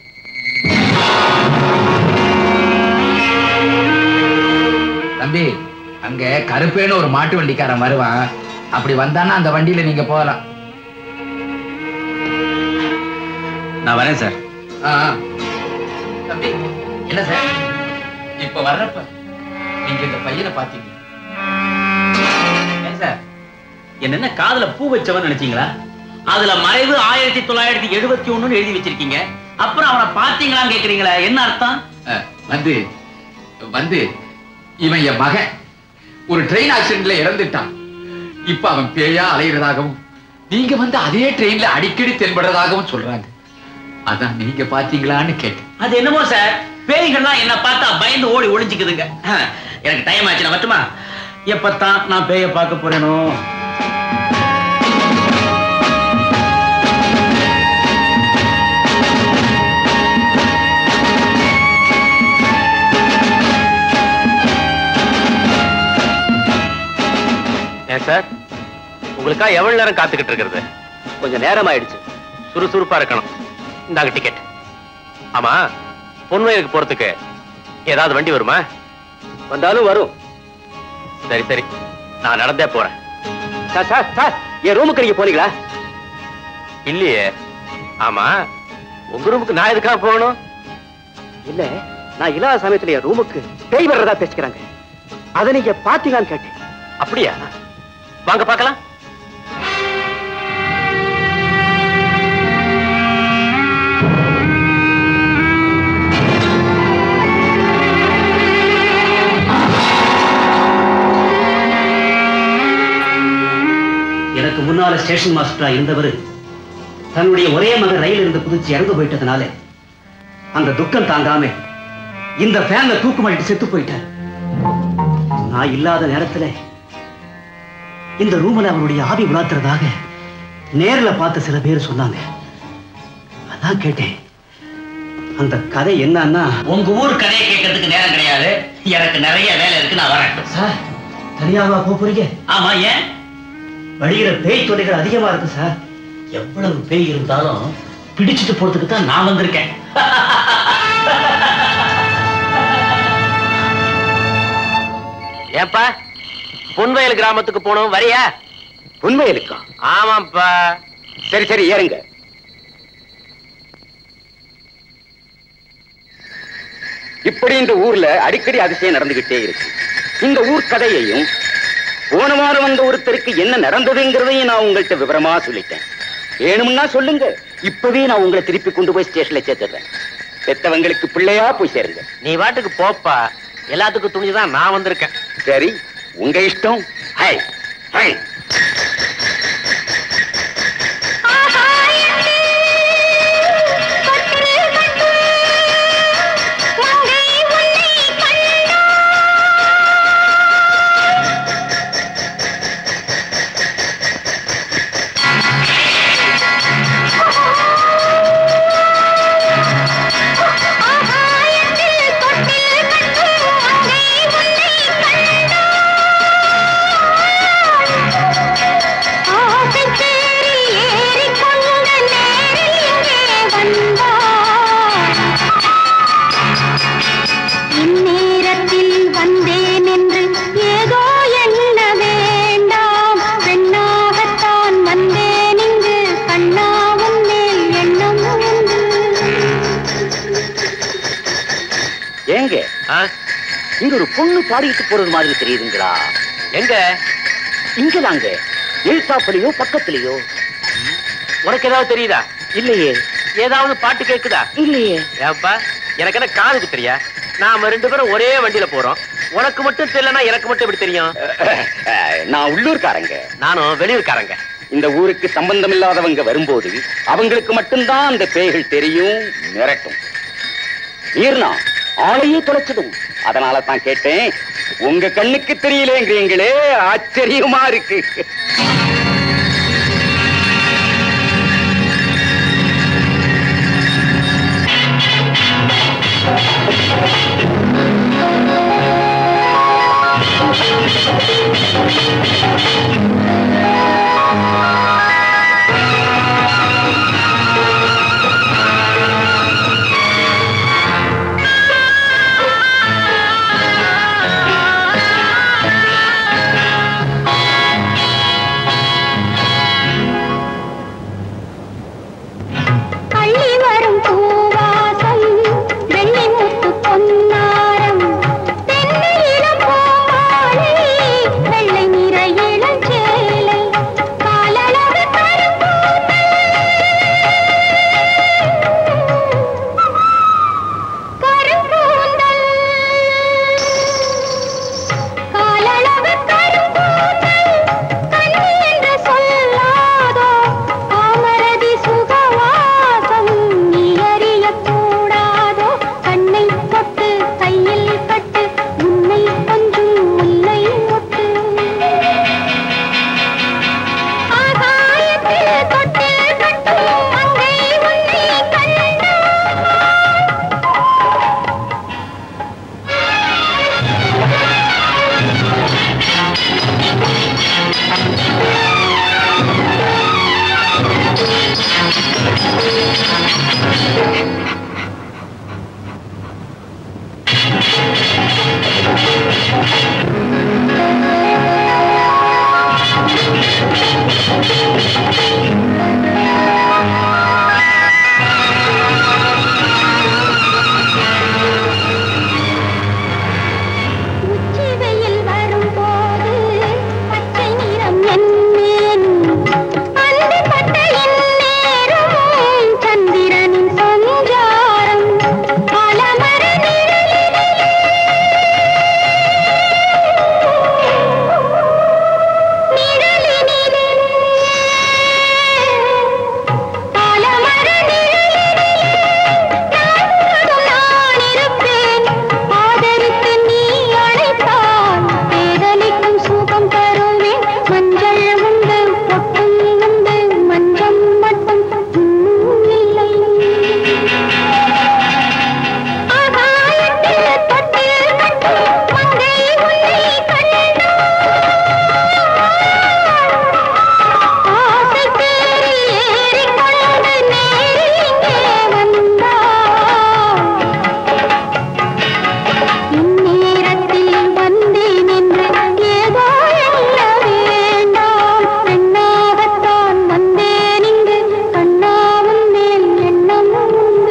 தம்பி அங்க கருப்பேன்னு ஒரு மாட்டு வண்டிக்காரன் வருவான் அப்படி வந்தான்னா அந்த வண்டியில நீங்க போகலாம் நான் வரேன் சார் ஆ, ஆ. தம்பி என்ன சார் இப்ப வர்றப்ப நீங்க இந்த பையனை பாத்தீங்க ஏன் சார் என்ன என்ன காதுல பூ வச்சவன் நினைச்சீங்களா அதுல மறைவு ஆயிரத்தி தொள்ளாயிரத்தி எழுபத்தி ஒண்ணுன்னு எழுதி வச்சிருக்கீங்க அப்புறம் அவனை பாத்தீங்களான்னு கேக்குறீங்களா என்ன அர்த்தம் அஹ், வந்து வந்து இவன் என் மகன் ஒரு ட்ரெயின் ஆக்சிடென்ட்ல இறந்துட்டான் இப்ப அவன் பேயா அலைகிறதாகவும் நீங்க வந்து அதே ட்ரெயின்ல அடிக்கடி தென்படுறதாகவும் சொல்றாங்க அதான் நீங்க பாத்தீங்களான்னு கேட்டேன் அது என்னமோ சார் பேய்கள்லாம் என்ன பார்த்தா பயந்து ஓடி ஒளிஞ்சுக்குதுங்க அஹ், எனக்கு டைம் ஆச்சு நான் வரட்டுமா எப்பத்தான் நான் பேய பார்க்க போறேனோ ஏன் சார் உங்களுக்கா எவ்வளவு நேரம் காத்துக்கிட்டு இருக்கிறது கொஞ்சம் நேரம் ஆயிடுச்சு சுறுசுறுப்பா இருக்கணும் இந்தாங்க டிக்கெட் ஆமா பொன்வயலுக்கு போறதுக்கு ஏதாவது வண்டி வருமா வந்தாலும் வரும் சரி சரி நான் நடந்தே போறேன் சார் சார் சார் என் ரூமுக்கு நீங்க போனீங்களா இல்லையே ஆமா உங்க ரூமுக்கு நான் எதுக்காக போகணும் இல்ல நான் இல்லாத சமயத்துல என் ரூமுக்கு பேய் வர்றதா பேசிக்கிறாங்க அதை நீங்க பாத்தீங்களான்னு கேட்டேன் அப்படியா வாங்க பார்க்கலாம் எனக்கு முன்னால ஸ்டேஷன் மாஸ்டரா இருந்தவர் தன்னுடைய ஒரே மகன் ரயில் இருந்து குதிச்சு இறந்து போயிட்டதுனால அந்த துக்கம் தாங்காம இந்த ஃபேன்ல தூக்கு மாட்டிட்டு செத்து போயிட்டார் நான் இல்லாத நேரத்துல இந்த ரூம்ல அவருடைய ஆவி உலாத்துறதாக நேர்ல பார்த்த சில பேர் சொன்னாங்க அதான் கேட்டேன் அந்த கதை என்னன்னா உங்க ஊர் கதையை கேட்கறதுக்கு நேரம் கிடையாது எனக்கு நிறைய வேலை இருக்கு நான் வரேன் சார் தனியாவா போக போறீங்க ஆமா ஏன் வழியில பேய் தொல்லைகள் அதிகமா இருக்கு சார் எவ்வளவு பேய் இருந்தாலும் பிடிச்சிட்டு போறதுக்கு தான் நான் வந்திருக்கேன் ஏப்பா பொன்வயல் கிராமத்துக்கு போனோம் வரியா உண்மையிலுக்கா ஆமாப்பா சரி சரி ஏறுங்க இப்படி இந்த ஊர்ல அடிக்கடி அதிசயம் நடந்துகிட்டே இருக்கு இந்த ஊர் கதையையும் போன வாரம் வந்த ஒருத்தருக்கு என்ன நடந்ததுங்கிறதையும் நான் உங்கள்கிட்ட விவரமா சொல்லிட்டேன் வேணும்னா சொல்லுங்க இப்பவே நான் உங்களை திருப்பி கொண்டு போய் ஸ்டேஷன்ல சேர்த்துடுறேன் பெத்தவங்களுக்கு பிள்ளையா போய் சேருங்க நீ வாட்டுக்கு போப்பா எல்லாத்துக்கும் துணிஞ்சுதான் நான் வந்திருக்கேன் சரி உங்க இஷ்டம் ஹை ஹை ஆஹா ஏங்க இங்க ஒரு பொண்ணு பாடிட்டு போறது மாதிரி தெரியுதுங்களா எங்க இங்க தாங்க எழுத்தாப்புலயோ பக்கத்துலயோ உனக்கு ஏதாவது தெரியுதா இல்லையே ஏதாவது பாட்டு கேக்குதா இல்லையே ஏப்பா எனக்கு என்ன காதுக்கு தெரியா நாம ரெண்டு பேரும் ஒரே வண்டியில போறோம் உனக்கு மட்டும் தெரியலனா எனக்கு மட்டும் எப்படி தெரியும் அஹ், நான் உள்ளூர்காரங்க நானும் வெளியூர்காரங்க இந்த ஊருக்கு சம்பந்தம் இல்லாதவங்க வரும்போது அவங்களுக்கு மட்டும்தான் அந்த பேய்கள் தெரியும் மிரட்டும் மீறினா ஆளையே தொலைச்சதும் அதனால தான் கேட்டேன் உங்க கண்ணுக்கு தெரியலேங்கிறீங்களே ஆச்சரியமா இருக்கு அள்ளி வரும் பூவாசம் வெள்ளி முத்து பொன்னாரம் தென்னையிலம் பூமாலை வெள்ளை நிற இளஞ்சேலை காலளவு கரும்பூந்தல் காலளவு கரும்பூந்தல் கண்ணி என்று சொல்லாதோ காமரதி சுகவாசம் நீ அறியக் கூடாதோ கண்ணை தொட்டு கையில் கட்டு உன்னை கொஞ்சம் முல்லை மொட்டு ஆகாயத்தில் தொட்டில் கட்டும் மங்கை உன்னை கண்டாள் உச்சி வெயில் வரும்போது பச்சை நிறம் என்னேன் அந்தி பட்ட இந்நேரம் சந்திரனின் சஞ்சாரம் பலமர நிழலினிலே பலமர நான் இருப்பேன் ஆதரித்து நீ அழைத்தால் பேதலிக்கும் சுகம் தருவேன் மஞ்சள் உண்டு பொட்டும் உண்டு மஞ்சம் மட்டும் இன்னும் இல்லை ஆகாயத்தில் தொட்டில் கட்டும் மங்கை உன்னை கண்டாள் ஆசை தேறி ஏறிக்கொண்டு நேரிங்கே வந்தாள் இந்நேரத்தில் வந்தேன் என்று ஏதோ எண்ண வேண்டாம் பெண்ணாகத்தான் வந்தேன் இங்கு கண்ணாவும் மேல் எண்ணம் உண்டு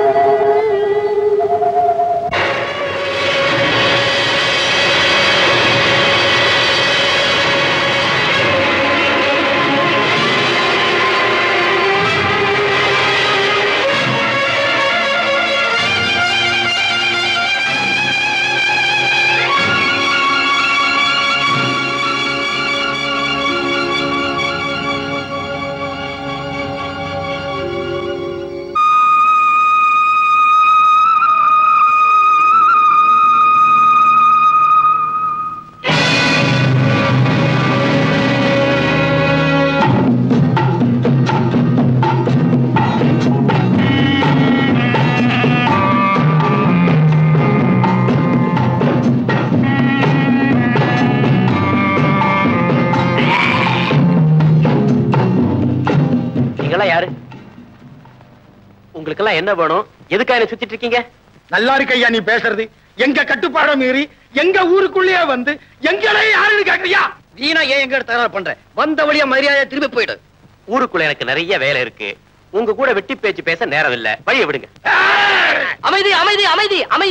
நீங்களாம் யாரு உங்களுக்கெல்லாம் என்ன வேணும் எதுக்காக என்ன சுத்திட்டு இருக்கீங்க நல்லா இருக்கு ஐயா நீ பேசுறது எங்க கட்டுப்பாட மீறி எங்க ஊருக்குள்ளேயே வந்து எங்களே யாருன்னு கேக்குறியா வீணா ஏன் எங்க தகராறு பண்ற வந்த வழியா மரியாதை திரும்பி போயிடு ஊருக்குள்ள எனக்கு நிறைய வேலை இருக்கு உங்க கூட வெட்டி பேச்சு பேச நேரம் இல்ல வழிய விடுங்க அமைதி அமைதி அமைதி அமைதி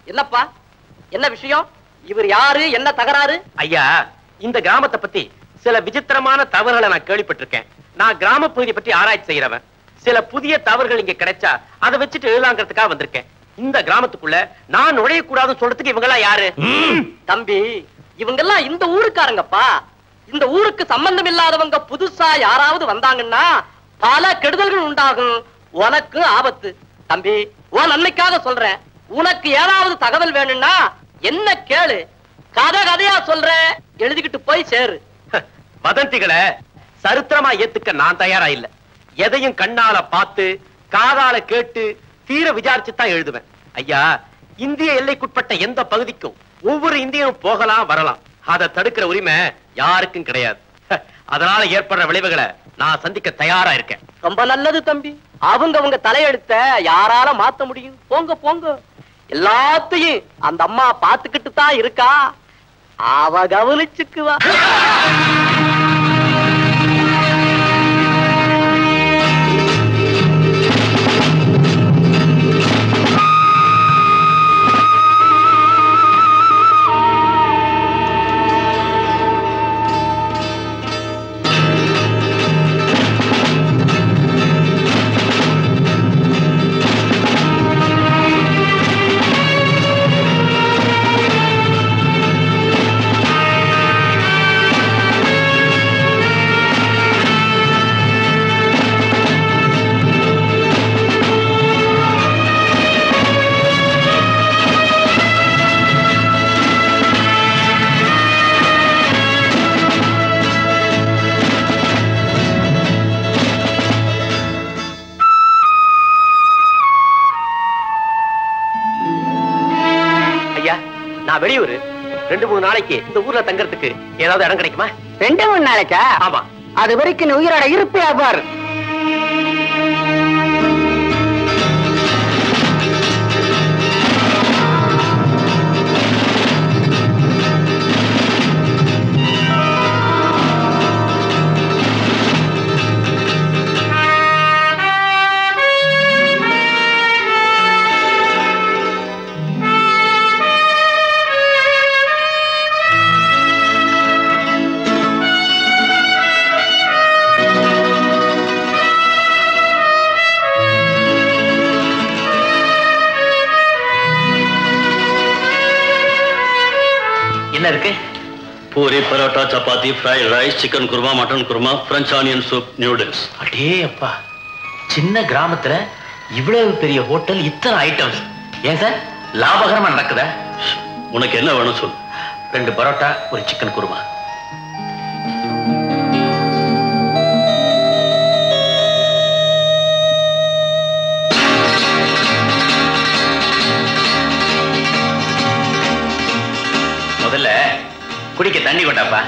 என்னப்பா என்ன விஷயம் இவர் யாரு என்ன தகராறு ஐயா இந்த கிராமத்தை பத்தி சில விசித்திரமான தவறுகளை நான் கேள்விப்பட்டிருக்கேன் நான் கிராம பகுதியை பற்றி ஆராய்ச்சி செய்யறவன் சில புதிய தவறுகள் இங்க கிடைச்சா அதை வச்சுட்டு எழுதாங்கிறதுக்காக வந்திருக்கேன் இந்த கிராமத்துக்குள்ள நான் நுழையக்கூடாதுன்னு சொல்றதுக்கு இவங்க எல்லாம் யாரு தம்பி இவங்கெல்லாம் இந்த ஊருக்காரங்கப்பா இந்த ஊருக்கு சம்பந்தம் இல்லாதவங்க புதுசா யாராவது வந்தாங்கன்னா பல கெடுதல்கள் உண்டாகும் உனக்கு ஆபத்து தம்பி உன் நன்மைக்காக சொல்றேன் உனக்கு ஏதாவது தகவல் வேணும்னா என்ன கேளு கதை கதையா சொல்றேன் எழுதிக்கிட்டு போய் சேரு வதந்திகளை சரித்திரமா ஏத்துக்க நான் தயாரா இல்ல எதையும் கண்ணால பார்த்து காதால கேட்டு தீர விசாரிச்சு தான் எழுதுவேன் ஐயா இந்திய எல்லைக்குட்பட்ட எந்த பகுதிக்கும் ஒவ்வொரு இந்தியனும் போகலாம் வரலாம் அதை தடுக்கிற உரிமை யாருக்கும் கிடையாது அதனால ஏற்படுற விளைவுகளை நான் சந்திக்க தயாரா இருக்கேன் ரொம்ப நல்லது தம்பி அவங்க அவங்க தலையெழுத்த யாரால மாத்த முடியும் போங்க போங்க எல்லாத்தையும் அந்த அம்மா பாத்துக்கிட்டு தான் இருக்கா அவ கவனிச்சுக்குவா ஐயா நான் வெளியூர் ரெண்டு மூணு நாளைக்கு இந்த ஊர்ல தங்கறதுக்கு ஏதாவது இடம் கிடைக்குமா ரெண்டு மூணு நாளைக்கா ஆமா அது வரைக்கும் நீ உயிரோட இருப்பியா பார் என்ன இருக்கு puri parotta chapati fried rice chicken kurma mutton kurma French onion soup noodles அடே அப்பா சின்ன கிராமத்துல இவ்வளவு பெரிய ஹோட்டல் இத்தனை ஐட்டம்ஸ் ஏன் சார் லாபகரமா நடக்குதா உனக்கு என்ன வேணும் சொல் ரெண்டு பரோட்டா ஒரு சிக்கன் குருமா முதல்ல குடிக்க தண்ணி கொண்டாப்பா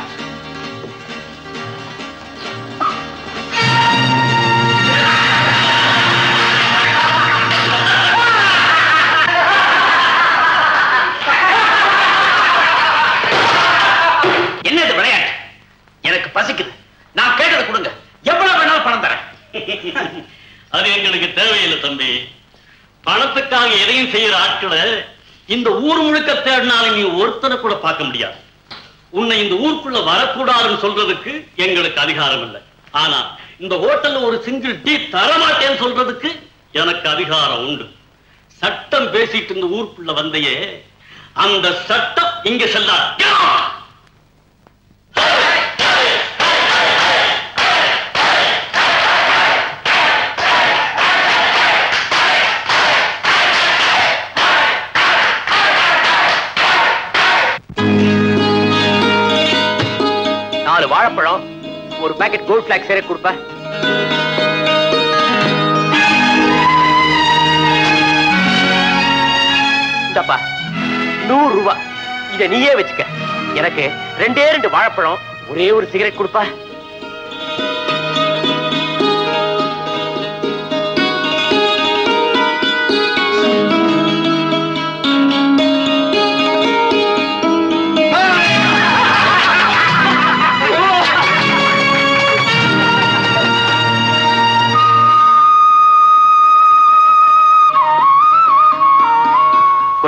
என்ன இது விளையாட்டு எனக்கு பசிக்குது நான் கேட்டதை கொடுங்க எவ்வளவு வேணாலும் பணம் தரேன் அது எங்களுக்கு தேவையில்லை தம்பி பணத்துக்காக எதையும் செய்யற ஆட்களை இந்த ஊர் முழுக்க தேடினாலும் நீ ஒருத்தனை கூட பார்க்க முடியாது உன்னை இந்த ஊருக்குள்ள வரக்கூடாதுன்னு சொல்றதுக்கு எங்களுக்கு அதிகாரம் இல்லை ஆனா இந்த ஹோட்டல்ல ஒரு சிங்கிள் டீ தரமாட்டேன்னு சொல்றதுக்கு எனக்கு அதிகாரம் உண்டு சட்டம் பேசிட்டு இந்த ஊருக்குள்ள வந்தையே அந்த சட்டம் இங்க செல்லா நாலு வாழைப்பழம் ஒரு பாக்கெட் கோல்ட் பிளாக் சேரே கொடுப்ப இந்தப்பா நூறு ரூபாய் இத நீயே வச்சுக்க எனக்கு ரெண்டே ரெண்டு வாழைப்பழம் ஒரே ஒரு சிகரெட் கொடுப்பா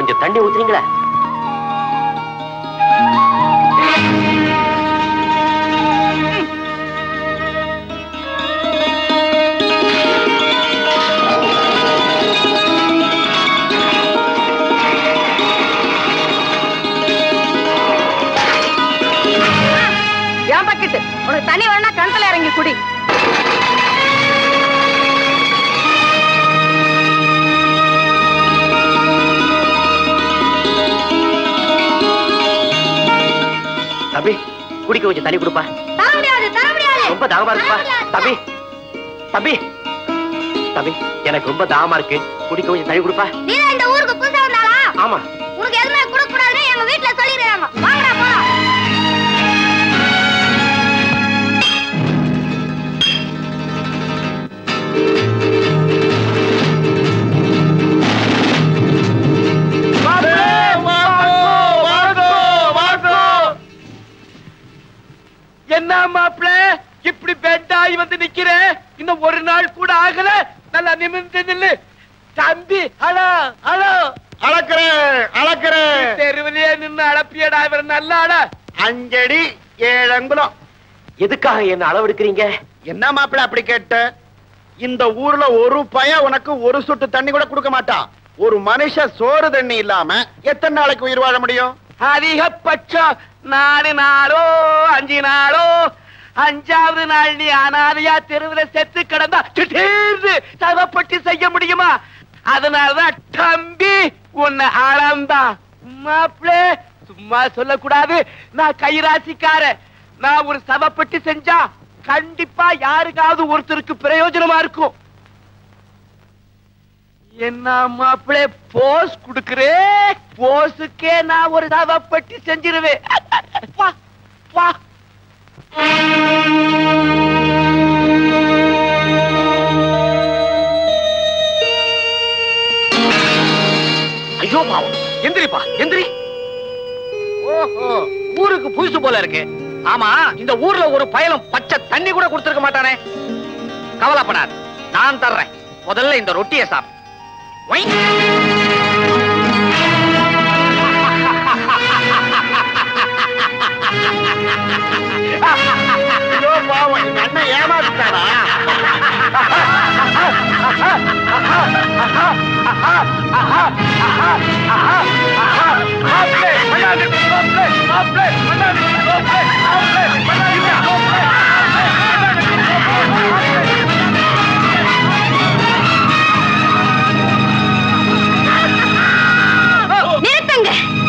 கொஞ்சம் தண்ணி ஊத்துறீங்களா ஏன் பக்கெட்டு உனக்கு தண்ணி வேணா கிணத்துல இறங்கி குடி தம்பி குடிக்க கொஞ்சம் தண்ணி கொடுப்பா தர முடியாது தர முடியாது ரொம்ப தாகமா இருக்குப்பா தம்பி தம்பி தம்பி எனக்கு ரொம்ப தாகமா இருக்கு குடிக்க கொஞ்சம் தண்ணி கொடுப்பா நீ தான் இந்த ஊருக்கு புதுசா வந்தாளா ஆமா உனக்கு எதுவுமே கொடுக்க கூடாதுன்னு எங்க வீட்டுல சொல்லிடுறாங்க வாங்கடா போலாம் என்ன மாப்பிள இப்படி பெண்டாய் வந்து நிக்கிற இன்னும் ஒரு நாள் கூட ஆகல நல்லா நிமிர்ந்து நில்லு தம்பி ஹலோ ஹலோ அளக்கிறேன் அளக்கிறேன் தெருவிலேயே நின்னு அளப்பியடா இவர் நல்ல ஆள அஞ்சடி ஏழு அங்குலம் எதுக்காக என்ன அளவெடுக்கிறீங்க என்ன மாப்பிள அப்படி கேட்ட இந்த ஊர்ல ஒரு பையன் உனக்கு ஒரு சொட்டு தண்ணி கூட கொடுக்க மாட்டான் ஒரு மனுஷன் சோறு தண்ணி இல்லாம எத்தனை நாளைக்கு உயிர் வாழ முடியும் அதிகபட்சம் நாலு நாளோ அஞ்சு நாளோ அஞ்சாவது நாள் நீ அனாதையா தெருவுல செத்து கிடந்தா திடீர்னு சவப்பட்டு செய்ய முடியுமா அதனாலதான் தம்பி உன்னை அளந்தா மாப்பிளே சும்மா சொல்லக்கூடாது நான் கைராசிக்கார நான் ஒரு சவப்பட்டு செஞ்சா கண்டிப்பா யாருக்காவது ஒருத்தருக்கு பிரயோஜனமா இருக்கும் என்ன மாப்பிளே போஸ் குடுக்குறே போஸுக்கே நான் ஒரு சவப்பட்டி செஞ்சிருவேன் வா வா ஐயோ பாவம் எந்திரிப்பா எந்திரி ஓஹோ ஊருக்கு புதுசு போல இருக்கு ஆமா இந்த ஊர்ல ஒரு பயலும் பச்சை தண்ணி கூட கொடுத்திருக்க மாட்டானே கவலைப்படாது நான் தர்றேன் முதல்ல இந்த ரொட்டியை சாப்பிடு ஒய். ஐயோ பாவம் எங்க அண்ணன் ஏமாத்துட்டானா நிறுத்துங்க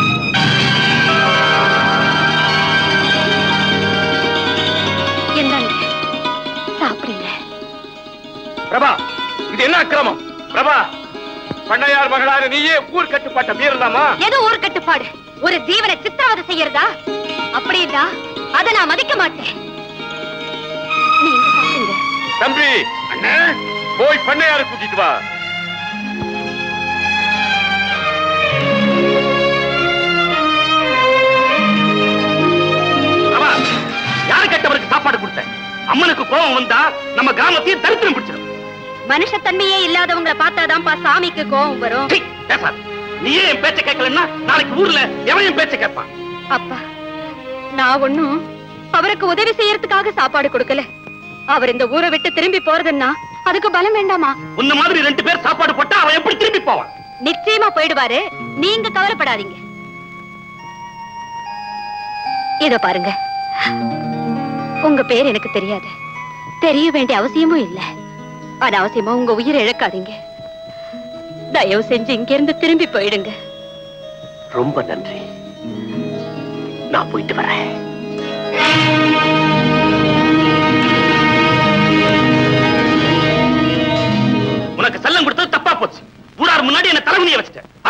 என்னங்க சாப்பிடுங்க பிரபா இது என்ன அக்கிரமம் பிரபா பண்ணையார் மகளாக நீயே ஊர் கட்டுப்பாட்ட மீறலாமா எது ஊர் கட்டுப்பாடு ஒரு ஜீவனை சித்திரவதை செய்யறதா அப்படின்னா அதை நான் மதிக்க மாட்டேன் நீங்க சாப்பிடுங்க தம்பி அண்ணே போய் பண்ணையார கூட்டிட்டு வா பிரபா, யாரு கெட்டவருக்கு சாப்பாடு கொடுத்த அம்மனுக்கு கோபம் வந்தா நம்ம கிராமத்தையும் தரித்திரம் பிடிச்சிடும் மனுஷத்தன்மையே இல்லாதவங்களை பார்த்தாதான்ப்பா சாமிக்கு கோபம் வரும் பேசாத நீயே என் பேச்ச கேட்கலன்னா நாளைக்கு ஊர்ல எவன் என் பேச்ச கேட்பான் அப்பா நான் ஒண்ணும் அவருக்கு உதவி செய்யறதுக்காக சாப்பாடு கொடுக்கல அவர் இந்த ஊரை விட்டு திரும்பி போறதுன்னா அதுக்கு பலம் வேண்டாமா உன்ன மாதிரி ரெண்டு பேர் சாப்பாடு போட்டா அவன் எப்படி திரும்பி போவான் நிச்சயமா போயிடுவாரு நீங்க கவலைப்படாதீங்க இதோ பாருங்க உங்க பேர் எனக்கு தெரியாது தெரிய வேண்டிய அவசியமும் இல்ல அனாவசியமா உங்க உயிரை இழக்காதீங்க தயவு செஞ்சு இங்க இருந்து திரும்பி போயிடுங்க ரொம்ப நன்றி நான் போயிட்டு வரேன் உனக்கு செல்லம் கொடுத்தது தப்பா போச்சு ஊரார் முன்னாடி என்ன தலைவனிய வச்சுட்டேன் ஆ.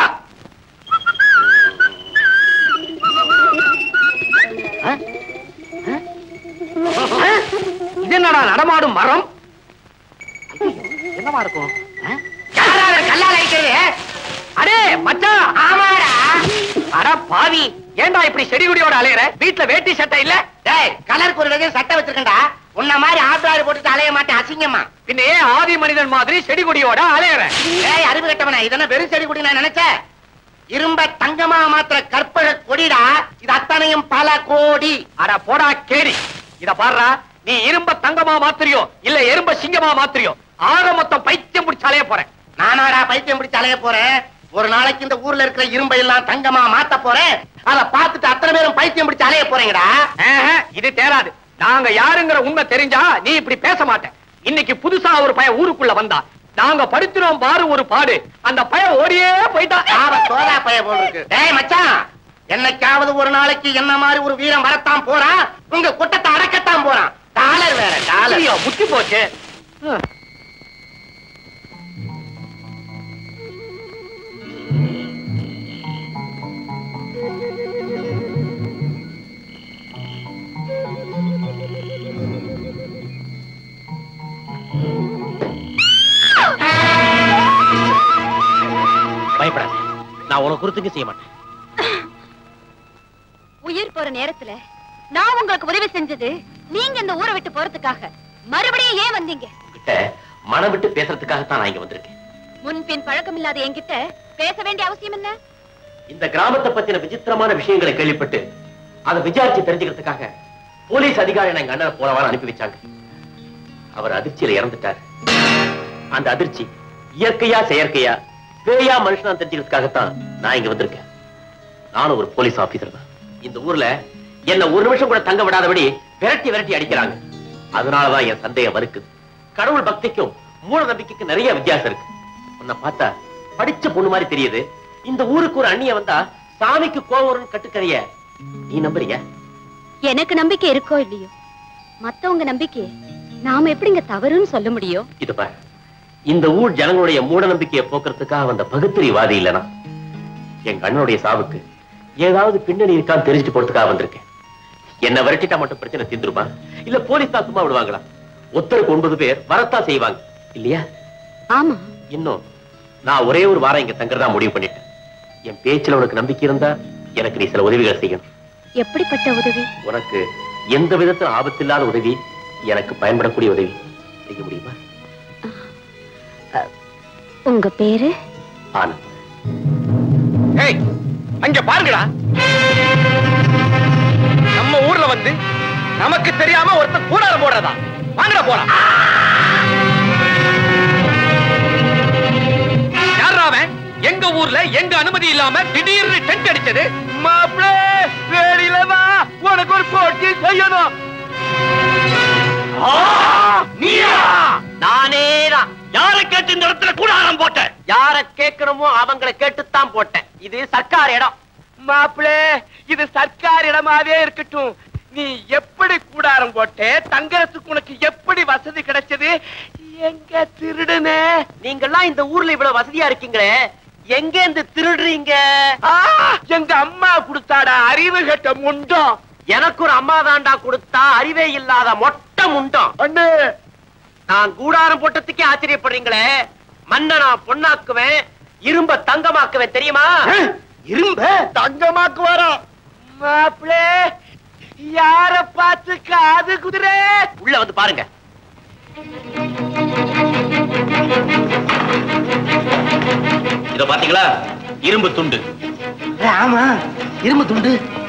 இது என்னடா நடமாடும் மரம் என்னவா இருக்கும் கல்லால அடிக்கிறது அடே மச்சான் ஆமாடா அட பாவி ஏன்டா இப்படி செடி குடியோட அலையற வீட்ல வேட்டி சட்டை இல்ல டேய் கலருக்கு ஒரு டஜன் சட்டை வச்சிருக்கேன்டா உன்ன மாதிரி ஆப்டாரி போட்டுட்டு அலைய மாட்டேன் அசிங்கமா பின்ன ஏன் ஆதி மனிதன் மாதிரி செடி கொடியோட அலையற ஏய் அறிவு கட்டவனா இதென்ன வெறும் செடி கொடி நான் நினைச்சேன் இரும்ப தங்கமா மாத்திர கற்பக கொடிடா இது அத்தனையும் பல கோடி அட போடா கேடி இத பாருடா நீ இரும்ப தங்கமா மாத்திரியோ இல்ல எறும்ப சிங்கமா மாத்திரியோ ஆக மொத்தம் பைத்தியம் பிடிச்சாலே போறேன் நானாடா பைத்தியம் பிடிச்சு அலைய போறேன் ஒரு நாளைக்கு இந்த ஊர்ல இருக்கிற இரும்பை எல்லாம் தங்கமா மாத்த போறேன் அத பார்த்துட்டு அத்தனை பேரும் பைத்தியம் பிடிச்சு அலைய போறீங்கடா ஆஹா, இது தேராது நாங்க யாருங்கிற உண்மை தெரிஞ்சா நீ இப்படி பேச மாட்ட இன்னைக்கு புதுசா ஒரு பையன் ஊருக்குள்ள வந்தா நாங்க படுத்துறோம் பாரு ஒரு பாடு அந்த பையன் ஓடியே போயிட்டான் ஆவ தோதா பைய போல் இருக்கு டேய் மச்சான் என்னைக்காவது ஒரு நாளைக்கு என்ன மாதிரி ஒரு வீரம் வரத்தான் போறான் உங்க குட்டத்தை அடக்கத்தான் போறான் டாலர் வேற டாலர் ஐயோ, முத்தி போச்சு பயப்படாத நான் உனக்கு குறுத்துக்கு செய்ய மாட்டேன் உயிர் போற நேரத்துல நான் உங்களுக்கு உதவி செஞ்சது நீங்க இந்த ஊரை விட்டு போறதுக்காக மறுபடியும் ஏன் வந்தீங்க கிட்ட மனம் விட்டு பேசுறதுக்காகத்தான் நான் இங்க வந்திருக்கேன் முன்பின் பழக்கம் இல்லாத என்கிட்ட பேச வேண்டிய அவசியம் என்ன இந்த கிராமத்தை பத்தின விசித்திரமான விஷயங்களை கேள்விப்பட்டு அதை விசாரிச்சு தெரிஞ்சுக்கிறதுக்காக போலீஸ் அதிகாரி எங்க அண்ணனை போன வாரம் அனுப்பி வச்சாங்க அவர் அதிர்ச்சியில இறந்துட்டார் அந்த அதிர்ச்சி இயற்கையா செயற்கையா பேயா மனுஷனா தெரிஞ்சுக்கிறதுக்காகத்தான் நான் இங்க வந்திருக்கேன் நானும் ஒரு போலீஸ் ஆபீசர் தான் இந்த ஊர்ல என்ன ஒரு நிமிஷம் கூட தங்க விடாதபடி விரட்டி விரட்டி அடிக்கிறாங்க அதனாலதான் என் சந்தேகம் வறுக்குது கடவுள் பக்திக்கும் மூட நம்பிக்கைக்கும் நிறைய வித்தியாசம் இருக்கு உன்னை பார்த்தா படிச்ச பொண்ணு மாதிரி தெரியுது இந்த ஊருக்கு ஒரு அண்ணிய வந்தா சாமிக்கு கோவம் வரும்னு கட்டுக்கறிய நீ நம்புறியா எனக்கு நம்பிக்கை இருக்கோ இல்லையோ மத்தவங்க நம்பிக்கையை நாம எப்படிங்க தவறுன்னு சொல்ல முடியும் இது பாரு இந்த ஊர் ஜனங்களுடைய மூட நம்பிக்கையை போக்குறதுக்காக வந்த பகுத்தறிவாதி இல்லனா எங்க அண்ணனுடைய சாவுக்கு ஏதாவது பின்னணி இருக்கான்னு தெரிஞ்சுட்டு போறதுக்காக வந்திருக்கேன் என்ன விரட்டிட்டா மட்டும் பிரச்சனை தீந்துருமா இல்ல போலீஸ் தான் சும்மா விடுவாங்களா ஒருத்தருக்கு ஒன்பது பேர் வரத்தான் செய்வாங்க இல்லையா ஆமா இன்னும் நான் ஒரே ஒரு வாரம் இங்க தங்குறதா முடிவு பண்ணிட்டேன் என் பேச்சுல உனக்கு நம்பிக்கை இருந்தா எனக்கு நீ சில உதவிகள் செய்யணும் எப்படிப்பட்ட உதவி உனக்கு எந்த விதத்துல ஆபத்தில்லாத உதவி எனக்கு பயன்படக்கூடிய உதவி செய்ய முடியுமா உங்க பேரு ஆனந்த் ஏய் அங்க பாருங்கடா நம்ம ஊர்ல வந்து நமக்கு தெரியாம ஒருத்தன் கூடாரம் போடுறதா வாங்கடா போலாம் யாரா அவன் எங்க ஊர்ல எங்க அனுமதி இல்லாம திடீர்னு டென்ட் அடிச்சது மாப்பிள வேடியில வா உனக்கு ஒரு போட்டி செய்யணும் நீயா நானேதான் யாரை கேட்டு இந்த இடத்துல கூடாரம் போட்டேன் யார கேட்கணுமோ அவங்கள கேட்டுத்தான் போட்டேன் இது சர்க்கார் இடம் மாப்பிள இது சர்க்கார் இடமாவே இருக்கட்டும் நீ எப்படி கூடாரம் போட்டே தங்கறதுக்கு உனக்கு எப்படி வசதி கிடைச்சது எங்க திருடுனே நீங்கெல்லாம் இந்த ஊர்ல இவ்வளவு வசதியா இருக்கீங்களே எங்க இருந்து திருடுறீங்க ஆ, எங்க அம்மா கொடுத்தாடா அறிவு கட்ட முண்டம் எனக்கு ஒரு அம்மா தாண்டா கொடுத்தா அறிவே இல்லாத மொட்டை முண்டம் அண்ணே நான் கூடாரம் போட்டதுக்கே ஆச்சரியப்படுறீங்களே மண்ணை நான் பொண்ணாக்குவேன் இரும்ப தங்கமாக்குவேன் தெரியுமா இரும்ப தங்கமாக்கு வரோம் மாப்பிள யார பார்த்து காது குதிரை உள்ள வந்து பாருங்க இத பாத்தீங்களா இரும்பு துண்டு ஆமா இரும்பு துண்டு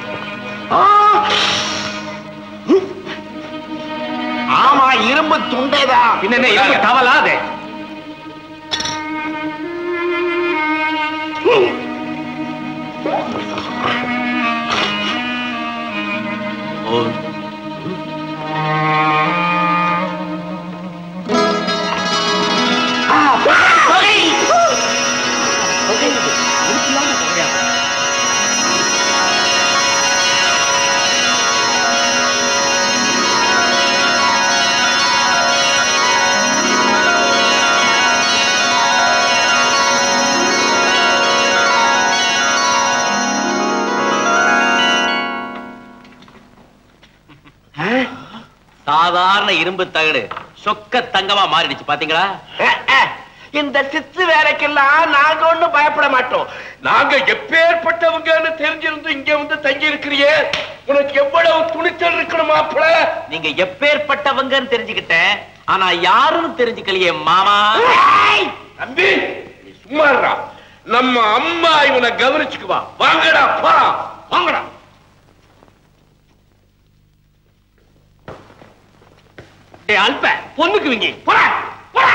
ஆமா இரும்பு துண்டேதான் பின்ன இரும்பு தவலாது ஓ சாதாரண இரும்பு தகடு சொக்க தங்கமா மாறிடுச்சு பாத்தீங்களா இந்த சித்து வேலைக்கெல்லாம் நாங்க ஒண்ணும் பயப்பட மாட்டோம் நாங்க எப்பேற்பட்டவங்கன்னு தெரிஞ்சிருந்து இங்க வந்து தங்கி இருக்கிறியே உனக்கு எவ்வளவு துணிச்சல் இருக்கணும் மாப்பிள நீங்க எப்பேற்பட்டவங்கன்னு தெரிஞ்சுக்கிட்டேன் ஆனா யாருன்னு தெரிஞ்சுக்கலையே மாமா தம்பி நீ சும்மா இருடா. நம்ம அம்மா இவனை கவனிச்சுக்குவா வாங்கடா போறான் வாங்கடா ஏய் அல்ப பொண்ணுக்கு விங்க போடா போடா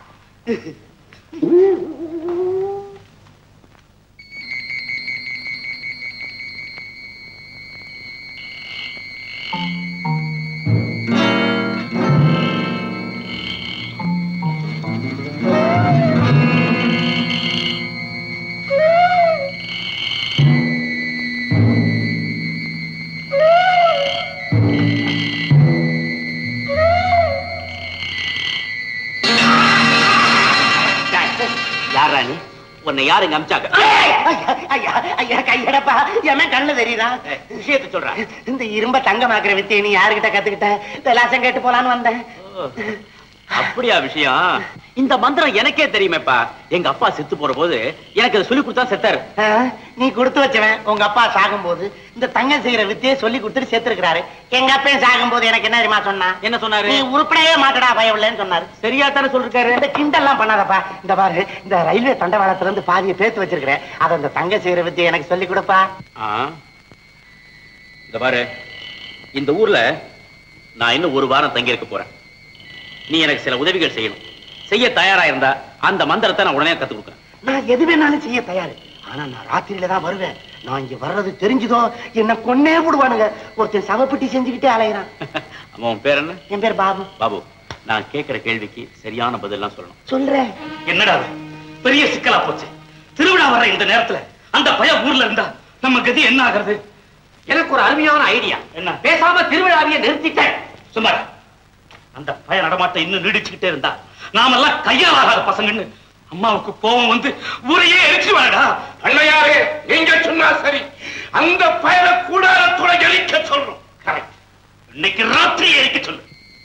யாரா நீ உன்னை யாரு இங்க அமிச்சாங்க ஐயா ஐயா கையடப்பா என் கண்ணு தெரியுதா விஷயத்தை சொல்றேன் இந்த இரும்ப தங்கமாக்குற வித்தியை நீ யாருகிட்ட கத்துக்கிட்ட விலாசம் கேட்டு போலான்னு வந்தேன் அப்படியா விஷயம் இந்த மந்திரம் எனக்கே தெரியுமேப்பா எங்க அப்பா செத்து போற போது எனக்கு அதை சொல்லி கொடுத்தா செத்தாரு ஆ, நீ கொடுத்து வச்சவன் உங்க அப்பா சாகும்போது இந்த தங்கம் செய்யற வித்தியை சொல்லி கொடுத்துட்டு சேர்த்திருக்கிறாரு எங்க அப்பையும் சாகும்போது எனக்கு என்ன தெரியுமா சொன்னா என்ன சொன்னாரு நீ உருப்படவே மாட்டடா பயவில்லைன்னு சொன்னாரு சரியா தானே சொல்லிருக்காரு இந்த கிண்டல்லாம் பண்ணாதப்பா இந்த பாரு இந்த ரயில்வே தண்டவாளத்துல இருந்து பாதியை பேத்து வச்சிருக்கிறேன் அதை அந்த தங்கம் செய்யற வித்தியை எனக்கு சொல்லி கொடுப்பா ஆ. இந்த பாரு இந்த ஊர்ல நான் இன்னும் ஒரு வாரம் தங்கி இருக்க போறேன் நீ எனக்கு சில உதவிகள் செய்யணும் செய்ய தயாரா இருந்தா அந்த மந்திரத்தை நான் உடனே கத்து கொடுக்குறேன் நான் எது வேணாலும் செய்ய தயாரு ஆனா நான் ராத்திரியில தான் வருவேன் நான் இங்க வர்றது தெரிஞ்சுதோ என்ன கொன்னே விடுவானுங்க ஒருத்தன் சவப்பெட்டி செஞ்சுக்கிட்டே அலையிறான் அவன் உன் பேர் என்ன என் பேர் பாபு பாபு நான் கேட்கிற கேள்விக்கு சரியான பதிலாம் சொல்லணும் சொல்றேன் என்னடா இது? பெரிய சிக்கலா போச்சு திருவிழா வர இந்த நேரத்துல அந்த பய ஊர்ல இருந்தா நம்ம கதி என்ன ஆகுறது எனக்கு ஒரு அருமையான ஐடியா என்ன பேசாம திருவிழாவையே நிறுத்திட்டேன் சும்மா இரு. அந்த பய நடமாட்டம் இன்னும் நீடிச்சுக்கிட்டே இருந்தா நாமெல்லாம் கையால் ஆகாத பசங்கன்னு அம்மாவுக்கு கோபம் வந்து ஊரையே எரிச்சு வாடா அண்ணையாரே நீங்க சொன்னா சரி அந்த பயண கூடாரத்தோட எரிக்க சொல்றோம் கரெக்ட் இன்னைக்கு ராத்திரி எரிக்க சொல்லு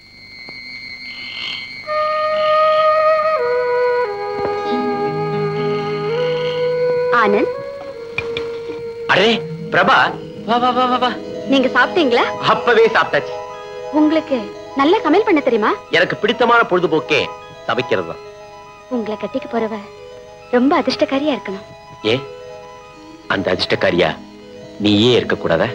ஆனந்த் அடே பிரபா வா வா வா வா வா நீங்க சாப்பிட்டீங்களா அப்பவே சாப்பிட்டாச்சு உங்களுக்கு நல்ல சமையல் பண்ண தெரியுமா எனக்கு பிடித்தமான பொழுதுபோக்கே சமைக்கிறது தான் உங்களை கட்டிக்க போறவ ரொம்ப அதிர்ஷ்டக்காரியா இருக்கணும் ஏ அந்த அதிர்ஷ்டக்காரியா நீயே இருக்க கூடாதா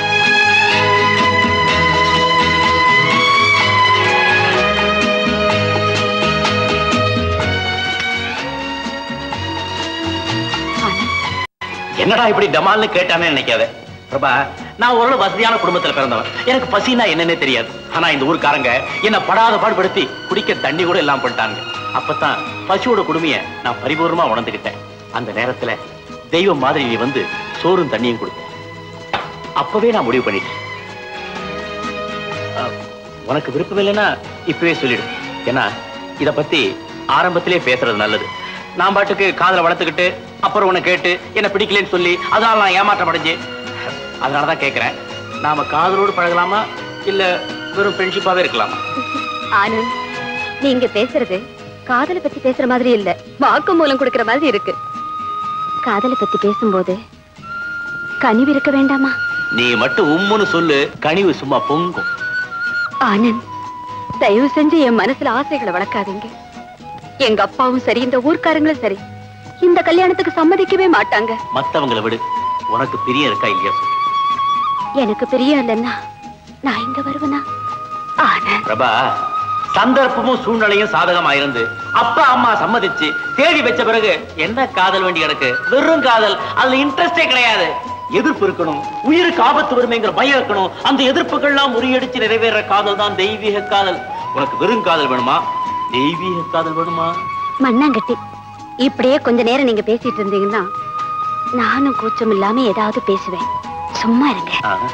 என்னடா இப்படி டமால்னு கேட்டானே நினைக்காத பிரபா நான் ஓரளவு வசதியான குடும்பத்துல பிறந்தவன் எனக்கு பசினா என்னன்னே தெரியாது ஆனா இந்த ஊர்க்காரங்க என்ன படாத பாடுபடுத்தி குடிக்க தண்ணி கூட இல்லாம பண்ணிட்டாங்க அப்பதான் பசியோட குடுமைய நான் பரிபூர்ணமா உணர்ந்துகிட்டேன் அந்த நேரத்துல தெய்வம் மாதிரி நீ வந்து சோறும் தண்ணியும் கொடுத்த அப்பவே நான் முடிவு பண்ணிட்டேன் அஹ், உனக்கு விருப்பம் இல்லைன்னா இப்பவே சொல்லிடு ஏன்னா இத பத்தி ஆரம்பத்திலே பேசுறது நல்லது நான் பாட்டுக்கு காதல வளர்த்துக்கிட்டு அப்புறம் உன்னை கேட்டு என்ன பிடிக்கலன்னு சொல்லி அதனால நான் ஏமாற்றம் அடைஞ்சு அதனாலதான் கேட்கிறேன் நாம காதலோடு பழகலாமா இல்ல வெறும் ஃப்ரெண்ட்ஷிப்பாவே இருக்கலாமா ஆனந்த் நீங்க பேசுறது காதலை பத்தி பேசுற மாதிரி இல்ல வாக்கு மூலம் கொடுக்கிற மாதிரி இருக்கு காதலை பத்தி பேசும்போது கனிவு இருக்க வேண்டாமா நீ மட்டும் உம்முன்னு சொல்லு கனிவு சும்மா பொங்கும் ஆனந்த் தயவு செஞ்சு என் மனசுல ஆசைகளை வளர்க்காதீங்க எங்க அப்பாவும் சரி இந்த ஊர்க்காரங்களும் சரி இந்த கல்யாணத்துக்கு சம்மதிக்கவே மாட்டாங்க மத்தவங்களை விடு உனக்கு பிரியம் இருக்கா இல்லையா சொல்லு. எனக்கு பிரியம் இல்லைன்னா நான் இங்க வருவேனா ஆனந்த் பிரபா சந்தர்ப்பமும் சூழ்நிலையும் சாதகமா இருந்து அப்பா அம்மா சம்மதிச்சு தேடி வச்ச பிறகு என்ன காதல் வேண்டி கிடக்கு வெறும் காதல் அதுல இன்ட்ரெஸ்டே கிடையாது எதிர்ப்பு இருக்கணும் உயிருக்கு ஆபத்து வருமேங்கிற பயம் இருக்கணும் அந்த எதிர்ப்புகள்லாம் முறியடிச்சு நிறைவேற காதல் தான் தெய்வீக காதல் உனக்கு வெறும் காதல் வேணுமா தெய்வீக காதல் வேணுமா மண்ணாங்கட்டி இப்படியே கொஞ்ச நேரம் நீங்க பேசிட்டு இருந்தீங்கன்னா நானும் கூச்சம் இல்லாம ஏதாவது பேசுவேன் சும்மா இருங்க ஆஹா.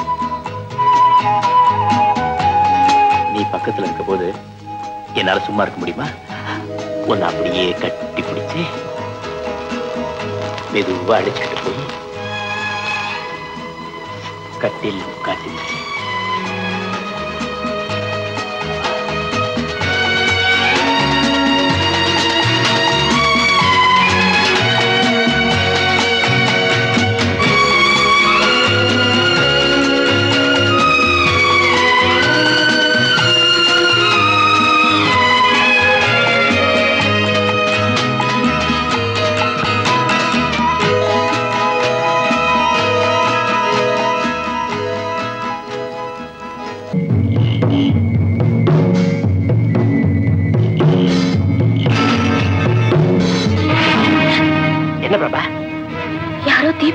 நீ பக்கத்துல இருக்க போது என்னால சும்மா இருக்க முடியுமா உன்னை அப்படியே கட்டி பிடிச்சு மெதுவா அழைச்சிட்டு போய் கட்டில் உட்காந்து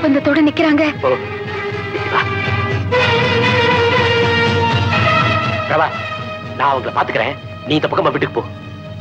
ஒப்பந்தத்தோட நிக்கிறாங்க பிரபா நான் அவங்கள பாத்துக்கிறேன் நீ இந்த பக்கமா வீட்டுக்கு போ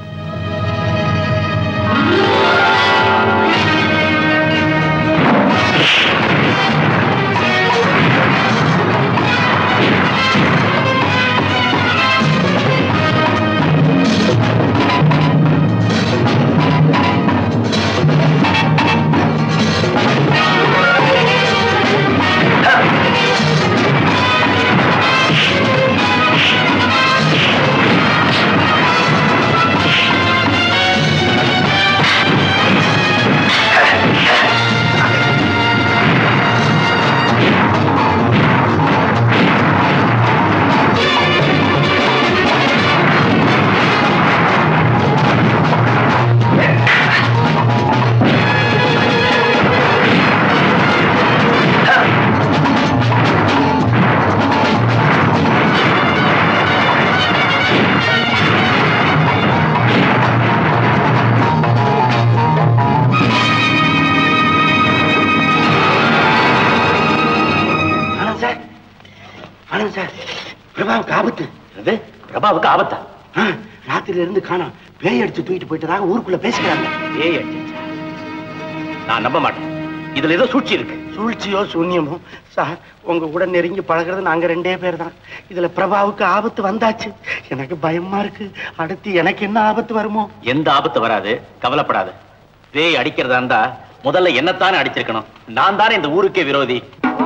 ஆனந்த் சார் ஆனந்த் சார் பிரபாவுக்கு ஆபத்து அது பிரபாவுக்கு ஆபத்தா ஆ, ராத்திரில இருந்து காணோம் பேய் அடிச்சு தூக்கிட்டு போயிட்டதாக ஊருக்குள்ள பேசிக்கிறாங்க ஏய் அடிச்சா நான் நம்ப மாட்டேன் இதுல ஏதோ சூழ்ச்சி இருக்கு சூழ்ச்சியோ சூன்யமோ சார் உங்க கூட நெருங்கி பழகிறது நாங்க ரெண்டே பேர் தான் இதுல பிரபாவுக்கு ஆபத்து வந்தாச்சு எனக்கு பயமா இருக்கு அடுத்து எனக்கு என்ன ஆபத்து வருமோ எந்த ஆபத்து வராது கவலைப்படாத பேய் அடிக்கிறதா இருந்தா முதல்ல என்னத்தானே அடிச்சிருக்கணும் நான் தானே இந்த ஊருக்கே விரோதி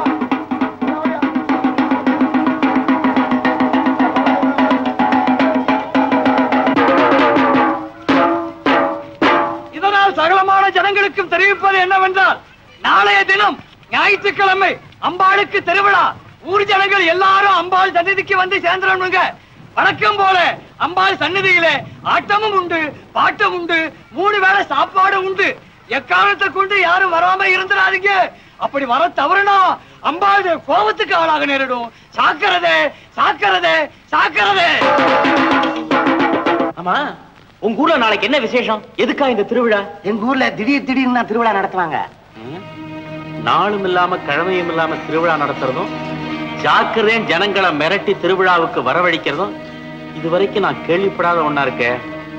இதனால் சகலமான ஜனங்களுக்கும் தெரிவிப்பது என்னவென்றால் நாளைய தினம் ஞாயிற்றுக்கிழமை அம்பாளுக்கு திருவிழா ஊர் ஜனங்கள் எல்லாரும் அம்பாள் சந்நிதிக்கு வந்து சேர்ந்துடணுங்க வழக்கம் போல அம்பாள் சந்நிதியிலே ஆட்டமும் உண்டு பாட்டம் உண்டு மூணு வேளை சாப்பாடு உண்டு எக்காரணத்தை கொண்டு யாரும் வராம இருந்துடாதீங்க அப்படி வர தவறுனா அம்பாள் கோபத்துக்கு ஆளாக நேரிடும் சாக்கிறதே சாக்கிறதே சாக்கிறதே ஆமா உங்க ஊர்ல நாளைக்கு என்ன விசேஷம் எதுக்கா இந்த திருவிழா எங்க ஊர்ல திடீர் திடீர்னு தான் திருவிழா நடத்துவாங்க நாளும் இல்லாம கிழமையும் இல்லாம திருவிழா நடத்துறதும் ஜாக்கிரதையும் ஜனங்களை மிரட்டி திருவிழாவுக்கு வரவழைக்கிறதும் இதுவரைக்கும் நான் கேள்விப்படாத ஒண்ணா இருக்கே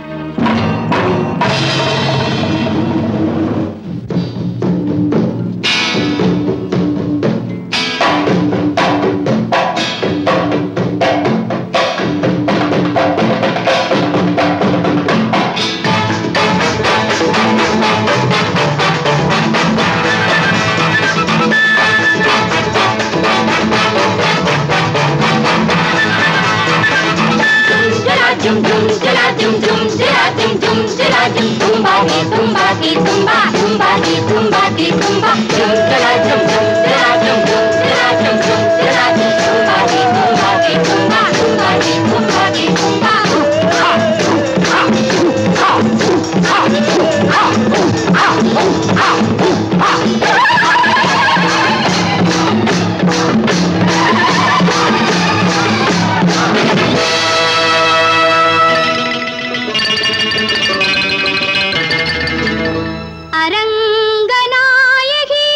Jum jum jala jum jum jala jum jum jala jum tumba ki tumba ki tumba tumba ki tumba ki tumba jum jala jum jum jala jum jum jala jum jum jala jum tumba ki tumba ki tumba tumba ki tumba ki tumba Aranganayaki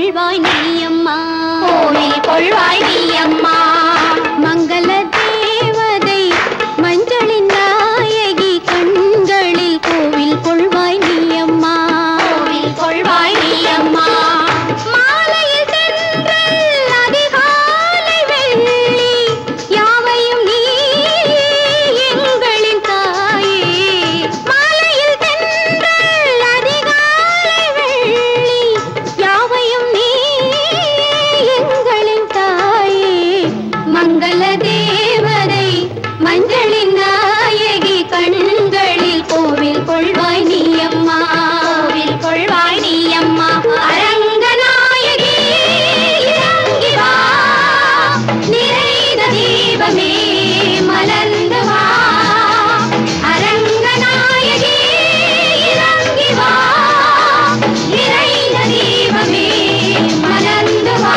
கொள்வாய் நீ அம்மா கோவில் கொள்வாய் நீ அம்மா மங்கள தேவதை மஞ்சளின் நாயகி கண்களில் கோவில் கொள்வாய் நீ அம்மா கோவில் கொள்வாய் நீ அம்மா மாலையில் தென்றல் அதிகாலை வெள்ளி யாவையும் நீ எங்களின் தாயே மாலையில் தென்றல் அதிகாலை வெள்ளி யாவையும் நீ எங்களின் தாயே மங்கள தேவதை மஞ்சளின் நாயகி கண்களில் கோவில் கொள்வாய் நீ அம்மா கோவில் கொள்வாய் நீ அம்மா அரங்க நாயகி இறங்கி வா நிறைந்த தீபமே மலர்ந்து வா அரங்க நாயகி இறங்கி வா நிறைந்த தீபமே மலர்ந்து வா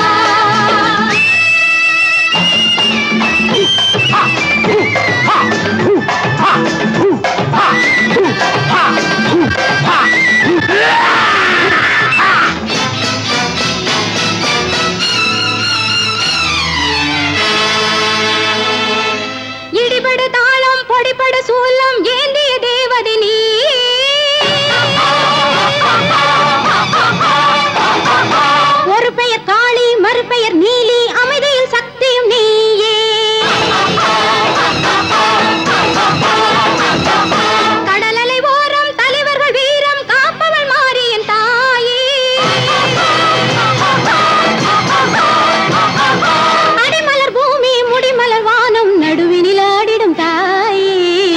இடிபடு தாளம் பொடிபடு சூலம் ஏந்திய தேவதை நீ ஒரு பெயர் காளி மறுபெயர் நீலி அமைதியில் சக்தியும் நீயே கடலலை ஓரம் தலைவர்கள் வீரம் காப்பவள் மாறியன் தாயே அடிமலர் பூமி முடிமலர் வானம் நடுவினில் ஆடிடும் தாயே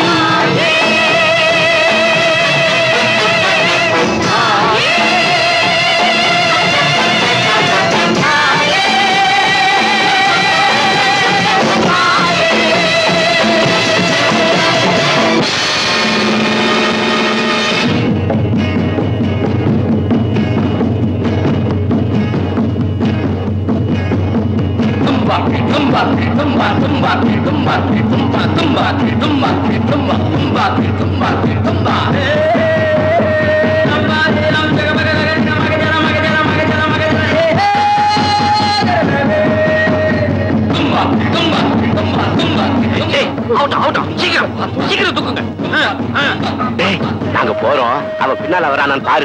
சீக்கிரம் சீக்கிரம் தூக்குங்க டேய் நாங்க போறோம் அவ பின்னால வரானான்னு பாரு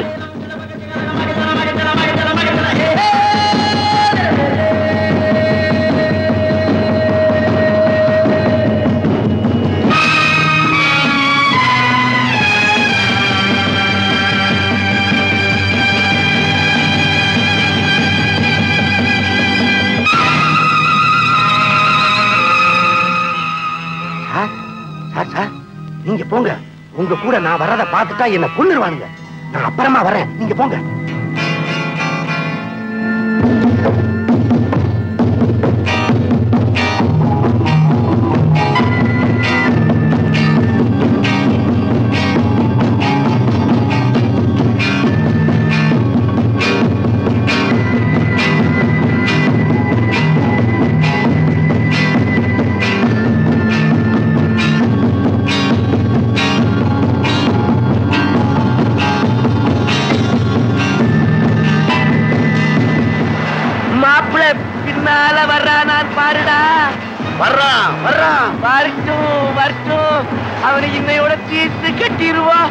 சார் சார் சார் நீங்க போங்க உங்க கூட நான் வர்றத பார்த்துட்டா என்ன கொன்னுருவானுங்க நான் அப்புறமா வரேன் நீங்க போங்க மாப்பிள்ள பின்னால வர்றானான் பாருடா வர்றான் வர்றான் வரட்டும் வரட்டும் அவனை இன்னையோட தீர்த்து கட்டிடுவான்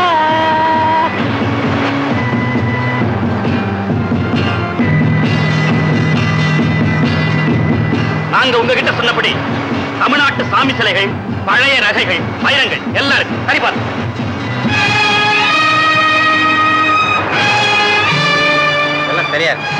நாங்க உங்ககிட்ட சொன்னபடி தமிழ்நாட்டு சாமி சிலைகள் பழைய நகைகள் வைரங்கள் எல்லாம் இருக்கு சரி பாரு எல்லாம் சரியா இருக்கு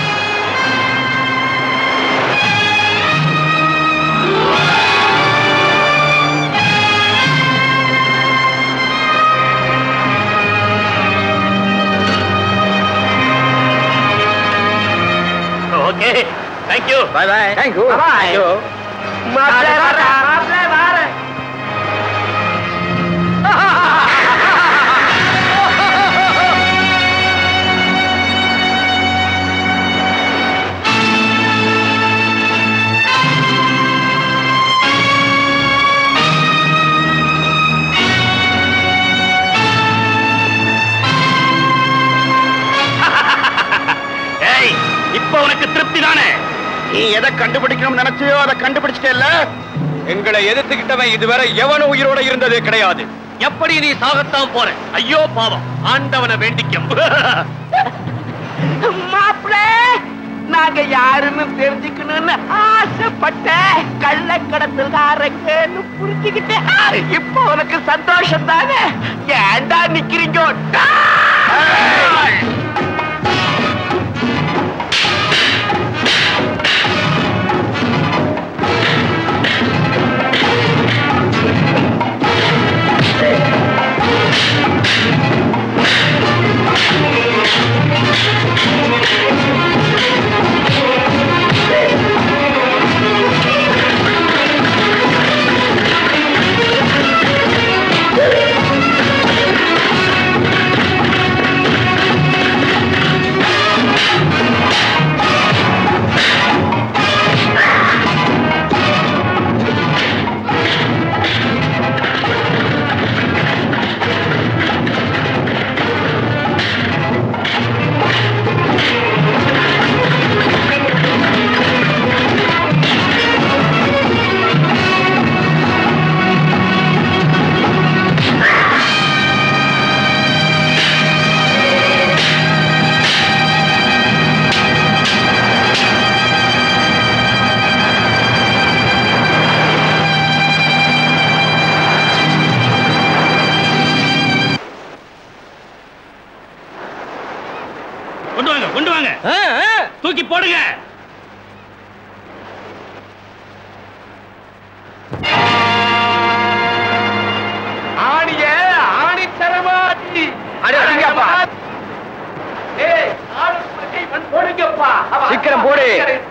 okay thank you bye bye thank you Bye. மாப்பிள்ள வர்றான் மாப்பிள்ள வாரேன் ஏய் எதை கண்டுபிடிக்கணும்னு நினைச்சியோ அதை கண்டுபிடிச்சிட்டேல்ல எங்களை எதிர்த்துக்கிட்டவன் இதுவரை எவனும் உயிரோட இருந்ததே கிடையாது எப்படி நீ சாகத்தான் போற ஐயோ பாவம் ஆண்டவனை வேண்டிக்கும் மாப்பிள நாங்க யாருன்னு தெரிஞ்சுக்கணும்னு ஆசைப்பட்ட கள்ளக்கடத்தல்காரங்கன்னு புரிஞ்சுக்கிட்டேன் இப்போ உனக்கு சந்தோஷம் தானே ஏன்டா நிக்கிறீங்க கொண்டு வாங்க கொண்டு வாங்க தூக்கி போடுங்க ஆணிய ஆணித்தரமாட்டி அடிங்கப்பா. ஏய் ஆடு பக்கை மண் போடுங்கப்பா அவ- சீக்கிரம் போடு.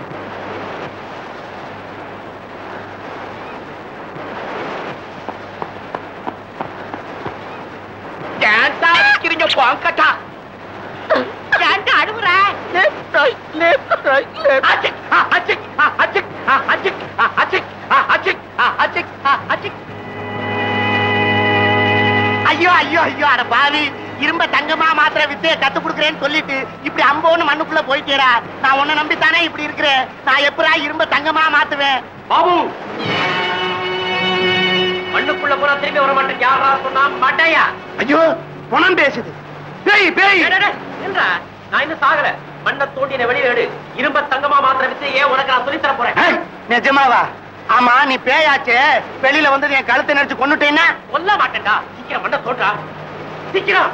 ஏன்டா நிக்கிறீங்க பாங்கட்டா ஏன்டா அழுகுற left right left right left அச்சிக் அச்சிக் அச்சிக் அச்சிக் அச்சிக் அச்சிக் அச்சிக் அச்சிக் ஐயோ ஐயோ ஐயோ அட பாவி இரும்ப தங்கமா மாத்திர வித்தைய கத்து கொடுக்குறேன்னு சொல்லிட்டு இப்படி அம்போன்னு மண்ணுக்குள்ள போயிட்டேடா நான் உன்னை நம்பித்தானே இப்படி இருக்கிறேன் நான் எப்படா இரும்ப தங்கமா மாத்துவேன் பாபு மண்ணுக்குள்ள போனா திரும்பி வர மாட்டேன் யாரா சொன்னா மாட்டையா ஐயோ பணம் பேசுது பேய் பேய் என்றா நான் இன்னும் சாகல மண்ணை தோண்டின வெளியில எடு இரும்ப தங்கமா மாத்திர வித்து ஏன் உனக்கு நான் சொல்லித் தர போறேன் நிஜமாவா ஆமா நீ பேயாச்சே வெளியில வந்து என் கழுத்தை நெரிச்சு கொண்டுட்டேன்னா சொல்ல மாட்டேன்டா சீக்கிரம் மண்ணை தோன்றா சீக்கிரம்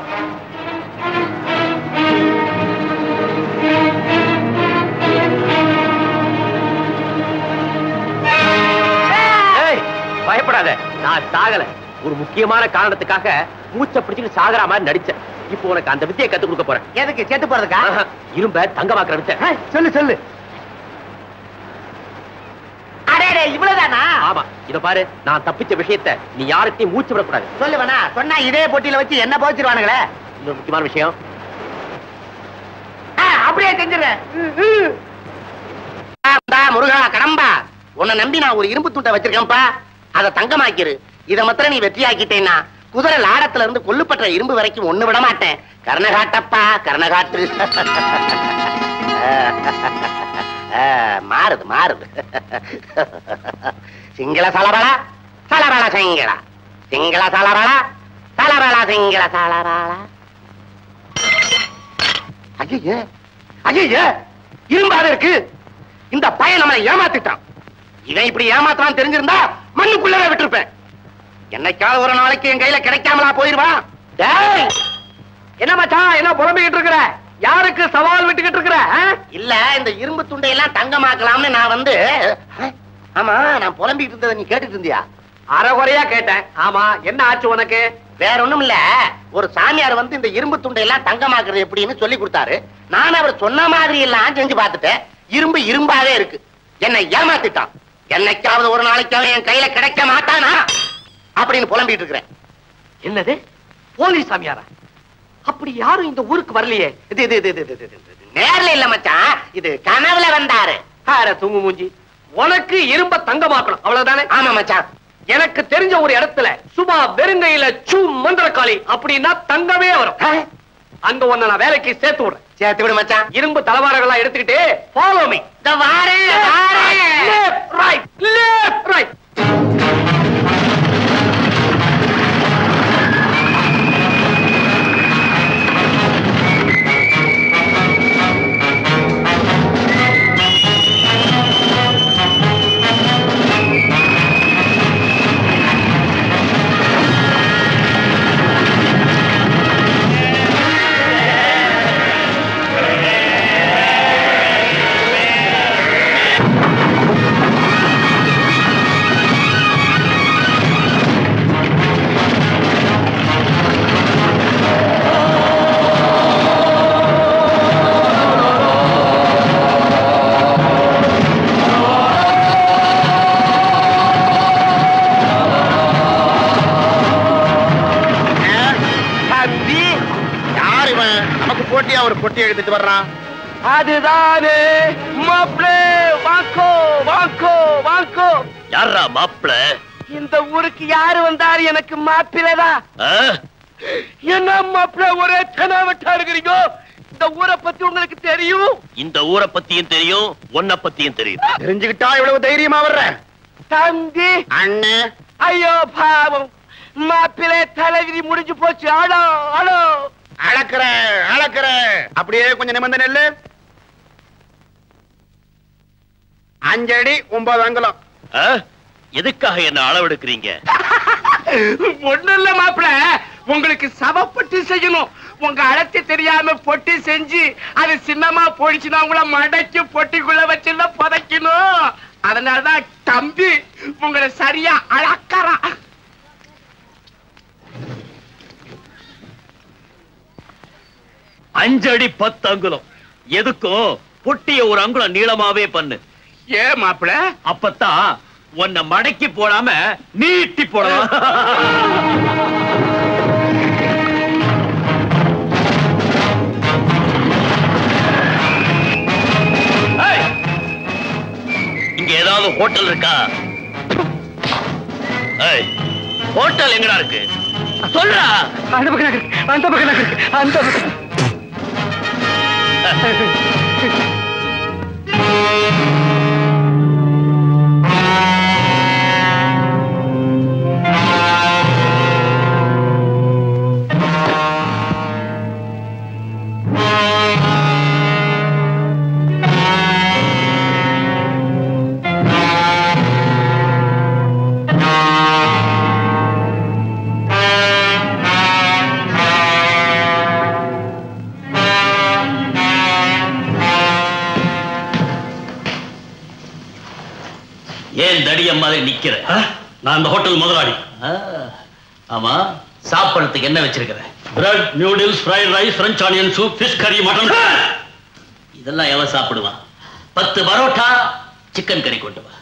ஏய், பயப்படாத நான் சாகல ஒரு முக்கியமான காரணத்துக்காக மூச்சை பிடிச்சிட்டு சாகற மாதிரி நடிச்சேன் இப்போ உனக்கு அந்த வித்தியை கத்து கொடுக்க போறேன் எதுக்கு செத்து போறதுக்கா ஆஹா, இரும்ப தங்கமாக்குற வித்தை சொல்லு சொல்லு அடே இவ்வளவுதானா ஆமா இத பாரு நான் தப்பிச்ச விஷயத்தை நீ யாருக்கையும் மூச்சு விடக்கூடாது சொல்லுவேனா சொன்னா இதே பொட்டியில வச்சு என்ன போச்சிருவானுங்களே இன்னொரு முக்கியமான விஷயம் ஆ, அப்படியே செஞ்சிடறேன் ஆ, முருகா கடம்பா உன்னை நம்பி நான் ஒரு இரும்பு துண்டை வச்சிருக்கேன்ப்பா அதை தங்கமாக்கிரு இதை மாத்திரம் நீ வெற்றியாக்கிட்டேன்னா குதிரை லாடத்துல இருந்து கொல்லுப்பட்ட இரும்பு வரைக்கும் ஒண்ணு விட மாட்டேன் கர்ணகாட்டப்பா கர்ணகாட்டு ஆ, மாறுது மாறுது சிங்கள சலபலா சலபல சிங்கள சிங்கள சலபலா சலபல சிங்கள சலபலா ஐயே ஐயே இரும்பாத இருக்கு இந்த பையன் நம்மளை ஏமாத்திட்டான் இவன் இப்படி ஏமாத்தான் தெரிஞ்சிருந்தா மண்ணுக்குள்ளவே விட்டுருப்பேன் என்னைக்காவது ஒரு நாளைக்கு என் கையில கிடைக்காமலா போயிருவான் டேய் என்ன மச்சான் என்ன புலம்பிக்கிட்டு இருக்கிற யாருக்கு சவால் விட்டுக்கிட்டு இருக்கிற இல்ல இந்த இரும்பு துண்டை எல்லாம் தங்கமாக்கலாம்னு நான் வந்து ஆ, ஆமா நான் புலம்பிக்கிட்டு இருந்ததை நீ கேட்டுட்டு இருந்தியா அரைகுறையா கேட்டேன் ஆமா என்ன ஆச்சு உனக்கு வேற ஒண்ணும் இல்ல ஒரு சாமியார் வந்து இந்த இரும்பு துண்டை எல்லாம் தங்கமாக்குறது எப்படின்னு சொல்லி கொடுத்தாரு நான் அவர் சொன்ன மாதிரி எல்லாம் செஞ்சு பார்த்துட்டேன் இரும்பு இரும்பாவே இருக்கு என்னை ஏமாத்திட்டான் என்னைக்காவது ஒரு நாளைக்கு அவன் என் கையில கிடைக்க மாட்டானா அப்படின்னு புலம்பிட்டு இருக்கிறேன் என்னது போலீஸ் சாமியாரா அப்படி யாரும் இந்த ஊருக்கு வரலையே இது இது இது இது, இது, இது, இது, இது. நேர்ல இல்ல மச்சான் இது கனவுல வந்தாரு ஆற தூங்கு மூஞ்சி உனக்கு இரும்ப தங்கமாக்கணும் அவ்வளவுதானே ஆமா மச்சான் எனக்கு தெரிஞ்ச ஒரு இடத்துல சும்மா வெறுங்கையில சூ மந்திரக்காளி அப்படின்னா தங்கமே வரும் அங்க உன்னை நான் வேலைக்கு சேர்த்து விடுறேன் சேர்த்து விடு மச்சான் இரும்பு தலவாரங்கள்லாம் எடுத்துக்கிட்டு ஃபாலோ மீ வாரேன் வாரேன் லெஃப்ட் ரைட் லெஃப்ட் ரைட் தம்பி யார் இவன் நமக்கு போட்டியா ஒரு பொட்டி எடுத்துட்டு வர்றான் அதுதானே மாப்பிளே வாங்கோ வாங்கோ வாங்கோ யாரா மாப்பிள இந்த ஊருக்கு யாரு வந்தாரு எனக்கு மாப்பிளதா என்ன மாப்பிள ஒரே தெனாவட்டா இருக்கிறீங்க இந்த ஊரை பத்தி உங்களுக்கு தெரியும் இந்த ஊரை பத்தியும் தெரியும் உன்னை பத்தியும் தெரியும் தெரிஞ்சுக்கிட்டா இவ்வளவு தைரியமா வர்ற தம்பி அண்ணே ஐயோ பாவம் மாப்பிளை தலைவிதி முடிஞ்சு போச்சு ஆளோ ஆளோ அளக்குற அளக்குற அப்படியே கொஞ்சம் நிமிர்ந்த நெல்லு அஞ்சடி ஒன்பது அங்குலம் ஆ? எதுக்காக என்ன அளவெடுக்கிறீங்க ஒண்ணு இல்ல மாப்பிள உங்களுக்கு சவப்பட்டு செய்யணும் உங்க அழைச்சி தெரியாம பொட்டி செஞ்சு அது சின்னமா போயிடுச்சுன்னா உங்களை மடக்கி பொட்டிக்குள்ள வச்சுல புதைக்கணும் அதனாலதான் தம்பி உங்களை சரியா அளக்கறா அஞ்சடி பத்து அங்குலம் எதுக்கும் பொட்டிய ஒரு அங்குலம் நீளமாவே பண்ணு ஏ மாப்பிள அப்பத்தான் உன்னை மடக்கி போடாம நீட்டி போடலாம் ஏய், இங்க ஏதாவது ஹோட்டல் இருக்கா ஏய், ஹோட்டல் எங்கடா இருக்கு சொல்றா அந்த பக்கம் இருக்கு அந்த பக்கம் இருக்கு அந்த பக்கம் ஏன் தடியம் மாதிரி நிக்கிற நான் அந்த ஹோட்டல் முதலாளி ஆமா சாப்பிடறதுக்கு என்ன வச்சிருக்கிற bread noodles fried rice French onion soup fish curry mutton இதெல்லாம் எவன் சாப்பிடுவான் பத்து பரோட்டா சிக்கன் கறி கொண்டு வா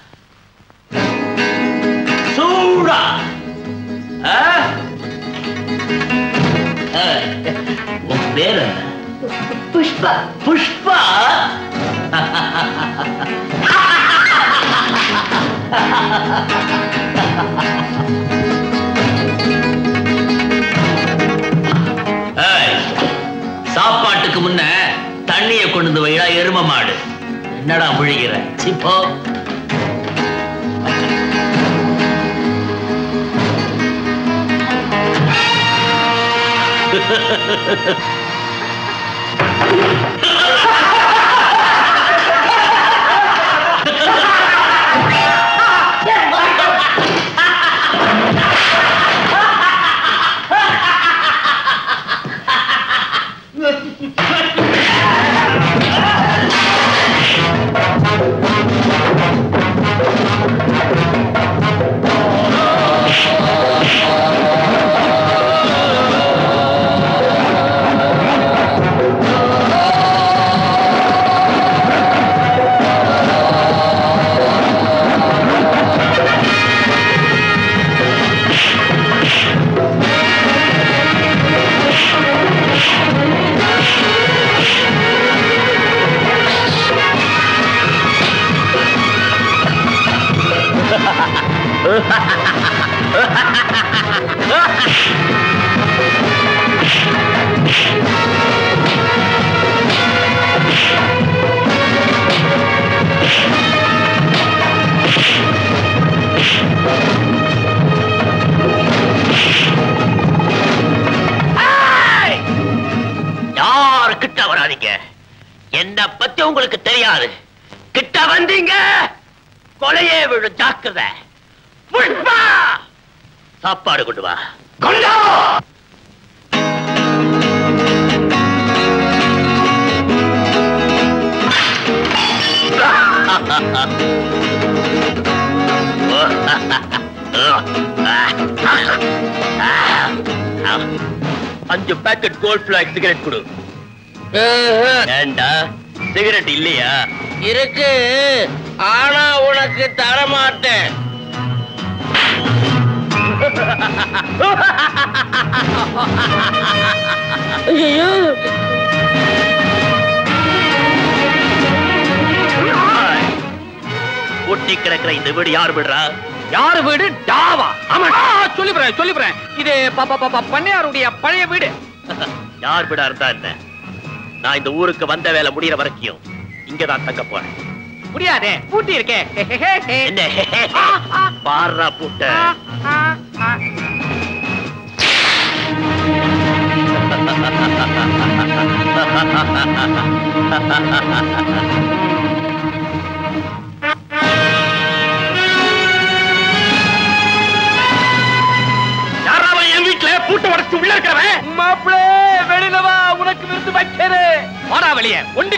சூடா ஆ? ஆ, உன் பேர் என்ன புஷ்பா புஷ்பா ஏய், சாப்பாட்டுக்கு முன்ன தண்ணிய கொண்டு வந்து வைடா எரும மாடு என்னடா முழிகிற சிப்போ ஆ என்ன பத்தி உங்களுக்கு தெரியாது கிட்ட வந்தீங்க கொலையே விழு ஜாக்கிரதை புஷ்பா சாப்பாடு கொண்டு வா கொண்டா அஞ்சு பேக்கெட் கோல்ட் பிளாக் சிகரெட் கொடு ஏண்டா சிகரெட் இல்லையா இருக்கு ஆனா உனக்கு தர மாட்டேன் ஐயோ ஒட்டி கிடக்கிற இந்த வீடு யார் விடுறா யாரு வீடு டாவா ஆமா சொல்லிவிடுறேன் சொல்லிவிடுறேன் இது ப- ப- ப- பண்ணையாருடைய பழைய வீடு யார் வீடா இருந்தா என்ன நான் இந்த ஊருக்கு வந்த வேலை முடியற வரைக்கும் இங்கதான் தங்க போறேன் முடியாதே பூட்டி இருக்கே என்ன பாடுறா பூட்ட யாரா அவன் என் வீட்டுல பூட்ட உடைச்சு உள்ள இருக்கிறவன் மாப்பிளே வெளியில வா உனக்கு விருந்து வைக்கிறேன் வாடா வெளியே ஒண்டி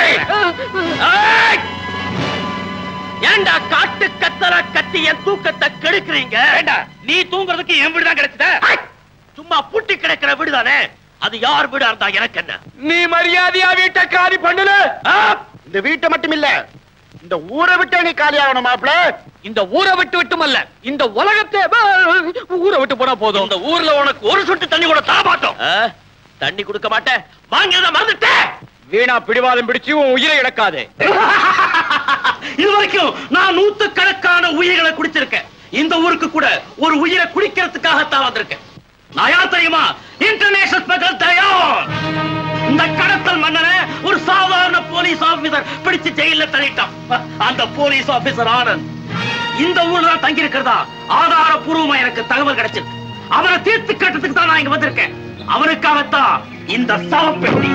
ஏண்டா காட்டு கத்தர கத்தி என் தூக்கத்தை கெடுக்கிறீங்க நீ தூங்குறதுக்கு என் வீடு தான் கிடைச்சத சும்மா பூட்டி கிடக்கிற வீடுதானே அது யார் வீடா இருந்தா எனக்கு என்ன நீ மரியாதையா வீட்டை காலி பண்ணல இந்த வீட்டை மட்டும் இல்ல இந்த ஊரை விட்டே நீ காலி ஆகணும் மாப்பிள இந்த ஊரை விட்டு விட்டுமல்ல இந்த உலகத்தை ஊரை விட்டு போனா போதும் இந்த ஊர்ல உனக்கு ஒரு சொட்டு தண்ணி கூட தர மாட்டோம் தண்ணி கொடுக்க மாட்டேன் வாங்கிறத மறந்துட்டேன் வீணா பிடிவாதம் பிடிச்சு உன் உயிரை இழக்காதே இது வரைக்கும் நான் நூத்து கணக்கான உயிர்களை குடிச்சிருக்கேன் இந்த ஊருக்கு கூட ஒரு உயிரை குடிக்கிறதுக்காகத்தான் வந்திருக்கேன் நான் யார் தெரியுமா இன்டர்நேஷனல் ஸ்பெஷல் தயான் இந்த கடத்தல் மன்னனை ஒரு சாதாரண போலீஸ் ஆபீசர் பிடிச்சு ஜெயில தள்ளிட்டான் அந்த போலீஸ் ஆபீசர் ஆனந்த் இந்த ஊர்ல தான் தங்கி இருக்கிறதா ஆதாரபூர்வமா எனக்கு தகவல் கிடைச்சிருக்கு அவனை தீர்த்து கட்டத்துக்கு தான் நான் இங்க வந்திருக்கேன் அவனுக்காகத்தான் இந்த சவப்பெட்டி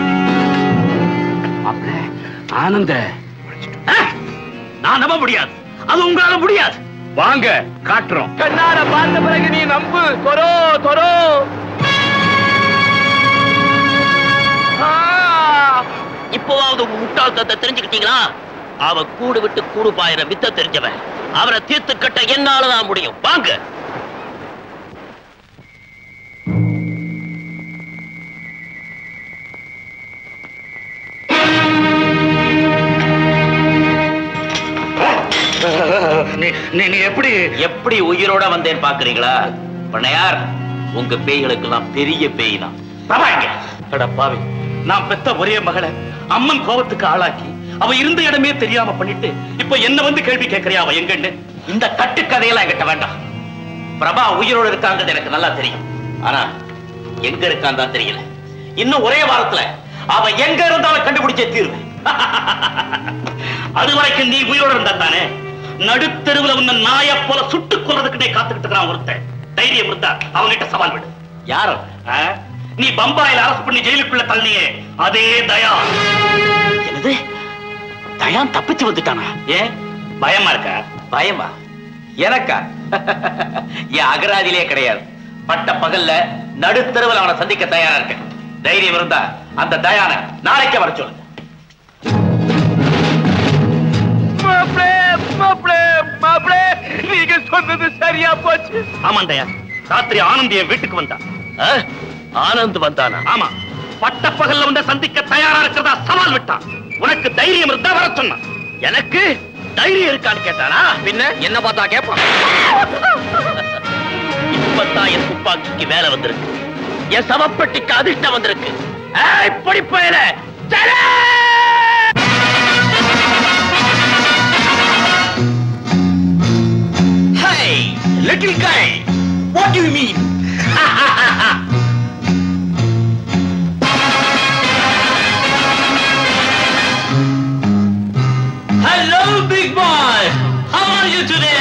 ஆனந்த நான் நம்ப முடியாது அது உங்களால முடியாது வாங்க காட்டுறோம் கண்ணால பார்த்த பிறகு நீ நம்பு தொரோ தொரோ இப்போவாவது உங்க முட்டாள்தத்தை தெரிஞ்சுக்கிட்டீங்களா அவ கூடு விட்டு கூடு பாயிர வித்த தெரிஞ்சவன் அவரை தீர்த்து கட்ட என்னாலதான் முடியும் வாங்க நீ நீ எப்படி எப்படி உயிரோட வந்தேன் பாக்குறீங்களா பண்ணையார் உங்க பேய்களுக்கெல்லாம் பெரிய பேய் தான் அட பாவி நான் பெத்த ஒரே மகளை அம்மன் கோபத்துக்கு ஆளாக்கி அவ இருந்த இடமே தெரியாம பண்ணிட்டு இப்ப என்ன வந்து கேள்வி கேட்கறியா அவ எங்கன்னு இந்த கட்டுக்கதையெல்லாம் என்கிட்ட வேண்டாம் பிரபா உயிரோட இருக்காங்கிறது எனக்கு நல்லா தெரியும் ஆனா எங்க இருக்கான் தான் தெரியல இன்னும் ஒரே வாரத்துல அவ எங்க இருந்தாலும் கண்டுபிடிச்சே தீர்வேன் அது வரைக்கும் நீ உயிரோட இருந்தா தானே நடுத்தெருவுல உன்ன நாய போல சுட்டுக் கொள்றதுக்குனே காத்துக்கிட்டு இருக்கிறான் ஒருத்தன் தைரியம் இருந்தா அவன்கிட்ட சவால் விடு யாரோ ஆ? நீ பம்பாயில அரசு பண்ணி ஜெயிலுக்குள்ள தள்ளியே அதே தயா என்னது தயான் தப்பிச்சு வந்துட்டானா ஏன் பயமா இருக்கா பயமா எனக்கா என் அகராதியிலே கிடையாது பட்ட பகல்ல நடுத்தருவில் அவனை சந்திக்க தயாரா இருக்கேன் தைரியம் இருந்தா அந்த தயான நாளைக்கே வர சொல்லு மாப்பிளே மாப்பிளே மாப்பிளே நீங்க சொன்னது சரியா போச்சு ஆமாண்டயா ராத்திரி ஆனந்த் என் வீட்டுக்கு வந்தான் ஆனந்த் வந்தானா ஆமா பட்ட பகல்ல வந்து சந்திக்க தயாரா இருக்கிறதா சவால் விட்டான் உனக்கு தைரியம் இருந்தா வர சொன்னான் எனக்கு தைரியம் இருக்கான்னு கேட்டானா பின்ன என்ன பார்த்தா கேட்பான் இப்பதான் என் துப்பாக்கிக்கு வேலை வந்திருக்கு என் சவப்பெட்டிக்கு அதிர்ஷ்டம் வந்திருக்கு ஏய், பொடி பயல Hey, little guy, what do you mean? Hello, big boy. How are you today,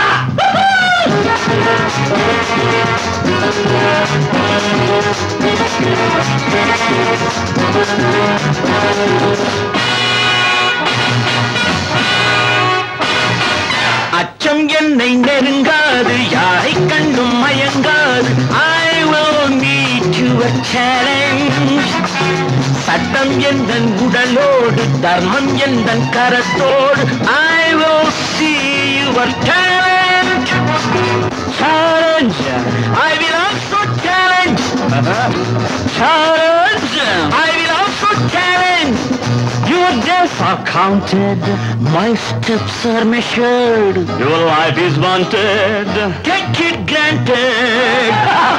huh? அச்சம் என்னை நெருங்காது யாரை கண்டும் மயங்காது I will meet your challenge சட்டம் எந்தன் உடலோடு தர்மம் எந்தன் கரத்தோடு I will see your talent challenge I will also challenge challenge I will also challenge your days are counted, my steps are measured. Your life is wanted. Take it granted.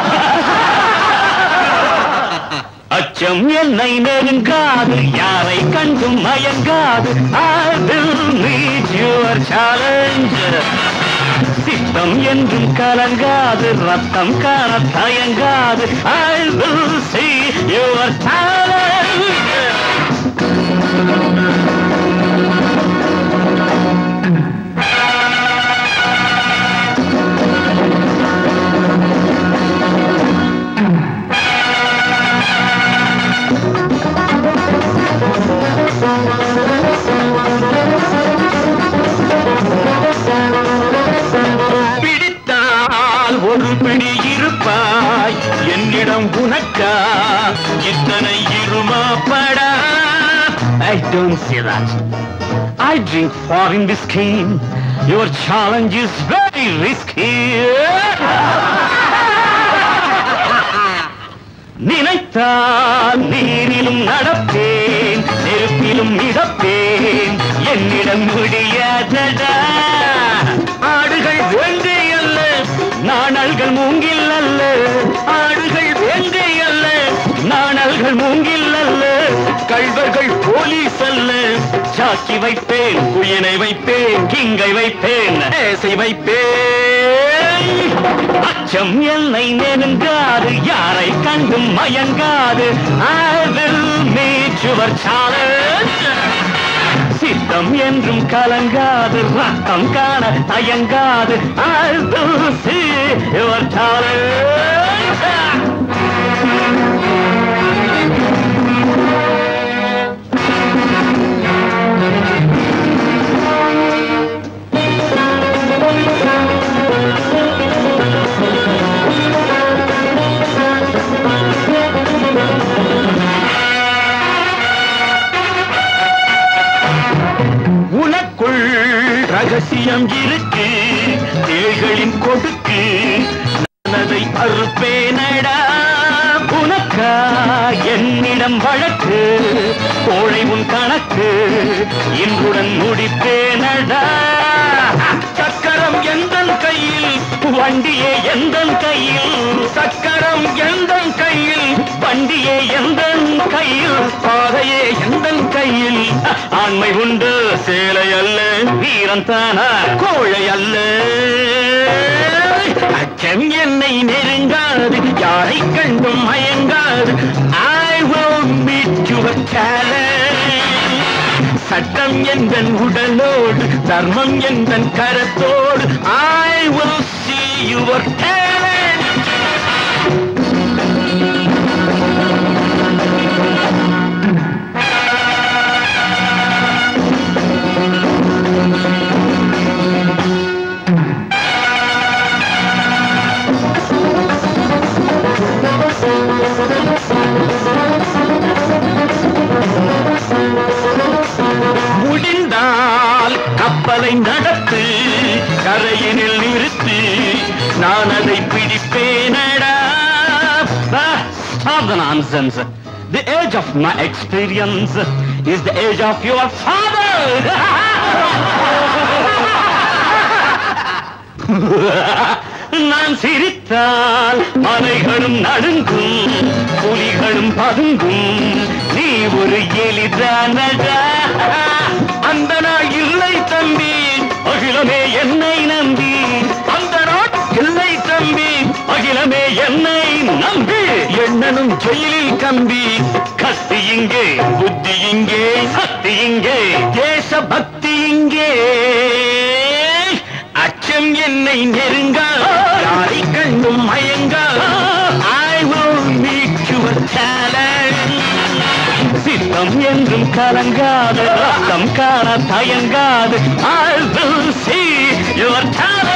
அச்சம் என்னை நெருங்காது யாரை கண்டும் மயங்காது I will meet your challenge சித்தம் என்றும் கலங்காது ரத்தம் காண தயங்காது I will see your challenge பிடித்தால் ஒரு பிடி இருப்பாய் என்னிடம் உனக்கா இத்தனை இருமாப்படா I don't see that. I drink foreign whiskey. Your challenge is very risky. நினைத்தால் நீரிலும் நடப்பேன் நெருப்பிலும் மிதப்பேன் என்னிடம் முடியாதடா ஆடுகள் வேங்கை அல்ல நாணல்கள் மூங்கில் அல்ல ஆடுகள் வேங்கை அல்ல நாணல்கள் மூங்கில் அல்ல கள்வர்கள் போலீஸ் அல்ல சாக்கி வைப்பேன் குயினை வைப்பேன் கிங்கை வைப்பேன் ஏசை வைப்பேன் அச்சம் என்னை நெருங்காது யாரை கண்டும் மயங்காது I will meet your challenge சித்தம் என்றும் கலங்காது ரத்தம் காண தயங்காது I will see your challenge உனக்குள் ரகசியம் இருக்கு தேள்களின் கொடுக்கு நான் அதை அறுப்பேனடா உனக்கா என்னிடம் வழக்கு கோழை உன் கணக்கு இன்றுடன் முடிப்பேனடா சக்கரம் எந்தன் கையில் வண்டியே எந்தன் கையில் சக்கரம் எந்தன் கையில் வண்டியே எந்தன் கையில் பாதையே எந்தன் கையில் ஆண்மை உண்டு சேலை அல்ல வீரன் தானா கோழை அல்ல அச்சம் என்னை நெருங்காது யாரை கண்டும் மயங்காது I will meet your challenge சட்டம் எந்தன் உடலோடு தர்மம் எந்தன் கரத்தோடு I will see your talent முடிந்தால் கப்பலை நடத்து கரையினில் நிறுத்து நான் அதை பிடிப்பேனடா Stop the nonsense. The age of my experience is the age of your father. நான் சிரித்தால் மலைகளும் நடுங்கும் புலிகளும் பதுங்கும் நீ ஒரு எளிதானடா அந்த நாள் இல்லை தம்பி அகிலமே என்னை நம்பி அந்த நாள் இல்லை தம்பி அகிலமே என்னை நம்பி எண்ணனும் ஜெயிலில் கம்பி கத்தி இங்கே புத்தி இங்கே சக்தி இங்கே தேச பக்தி இங்கே அச்சம் என்னை நெருங்க யாரை கண்டும் மயங்க I will meet your கலங்காது ரத்தம் காண தயங்காது I will see your talent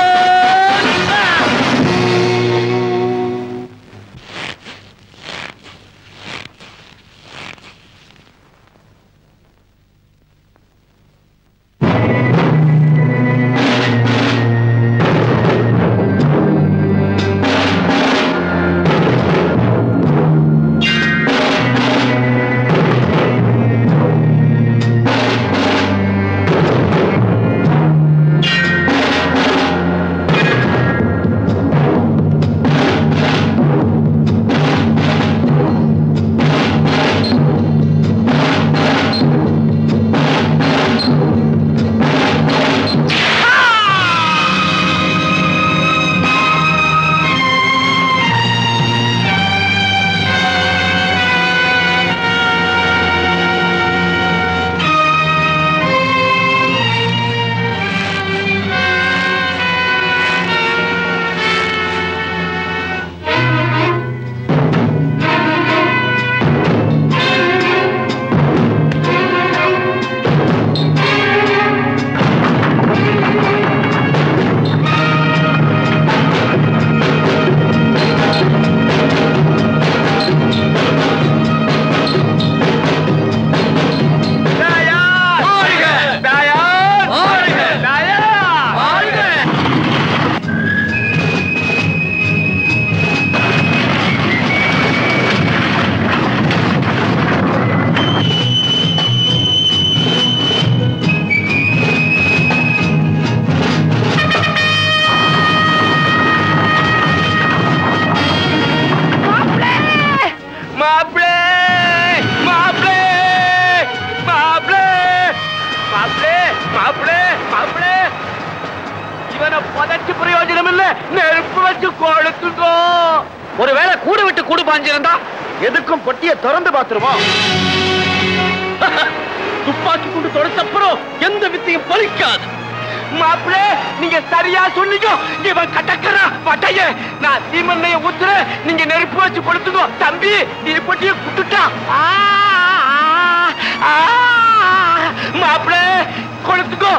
மாப்பிளே மாப்பிளே மாப்பிளே மாப்பிளே மாப்பிளே மாப்பிளே இவனை பதச்சு பிரயோஜனம் இல்ல நெருப்பு வச்சு கொளுத்துங்கோ ஒருவேளை கூடு விட்டு கூடு பாஞ்சிருந்தா எதுக்கும் பொட்டியை திறந்து பாத்துருவோம் துப்பாக்கி கொண்டு தொடுத்தப்புறம் எந்த வித்தையும் பலிக்காது மாப்பிளே நீங்க சரியா சொன்னீங்க இவன் கட்டக்கறா பட்டைய நான் சீமண்ணைய ஊத்துறேன் நீங்க நெருப்பு வச்சு கொளுத்துங்க தம்பி நீ பொட்டிய குட்டுட்டான் மாப்பிளே கொளுத்துக்கோ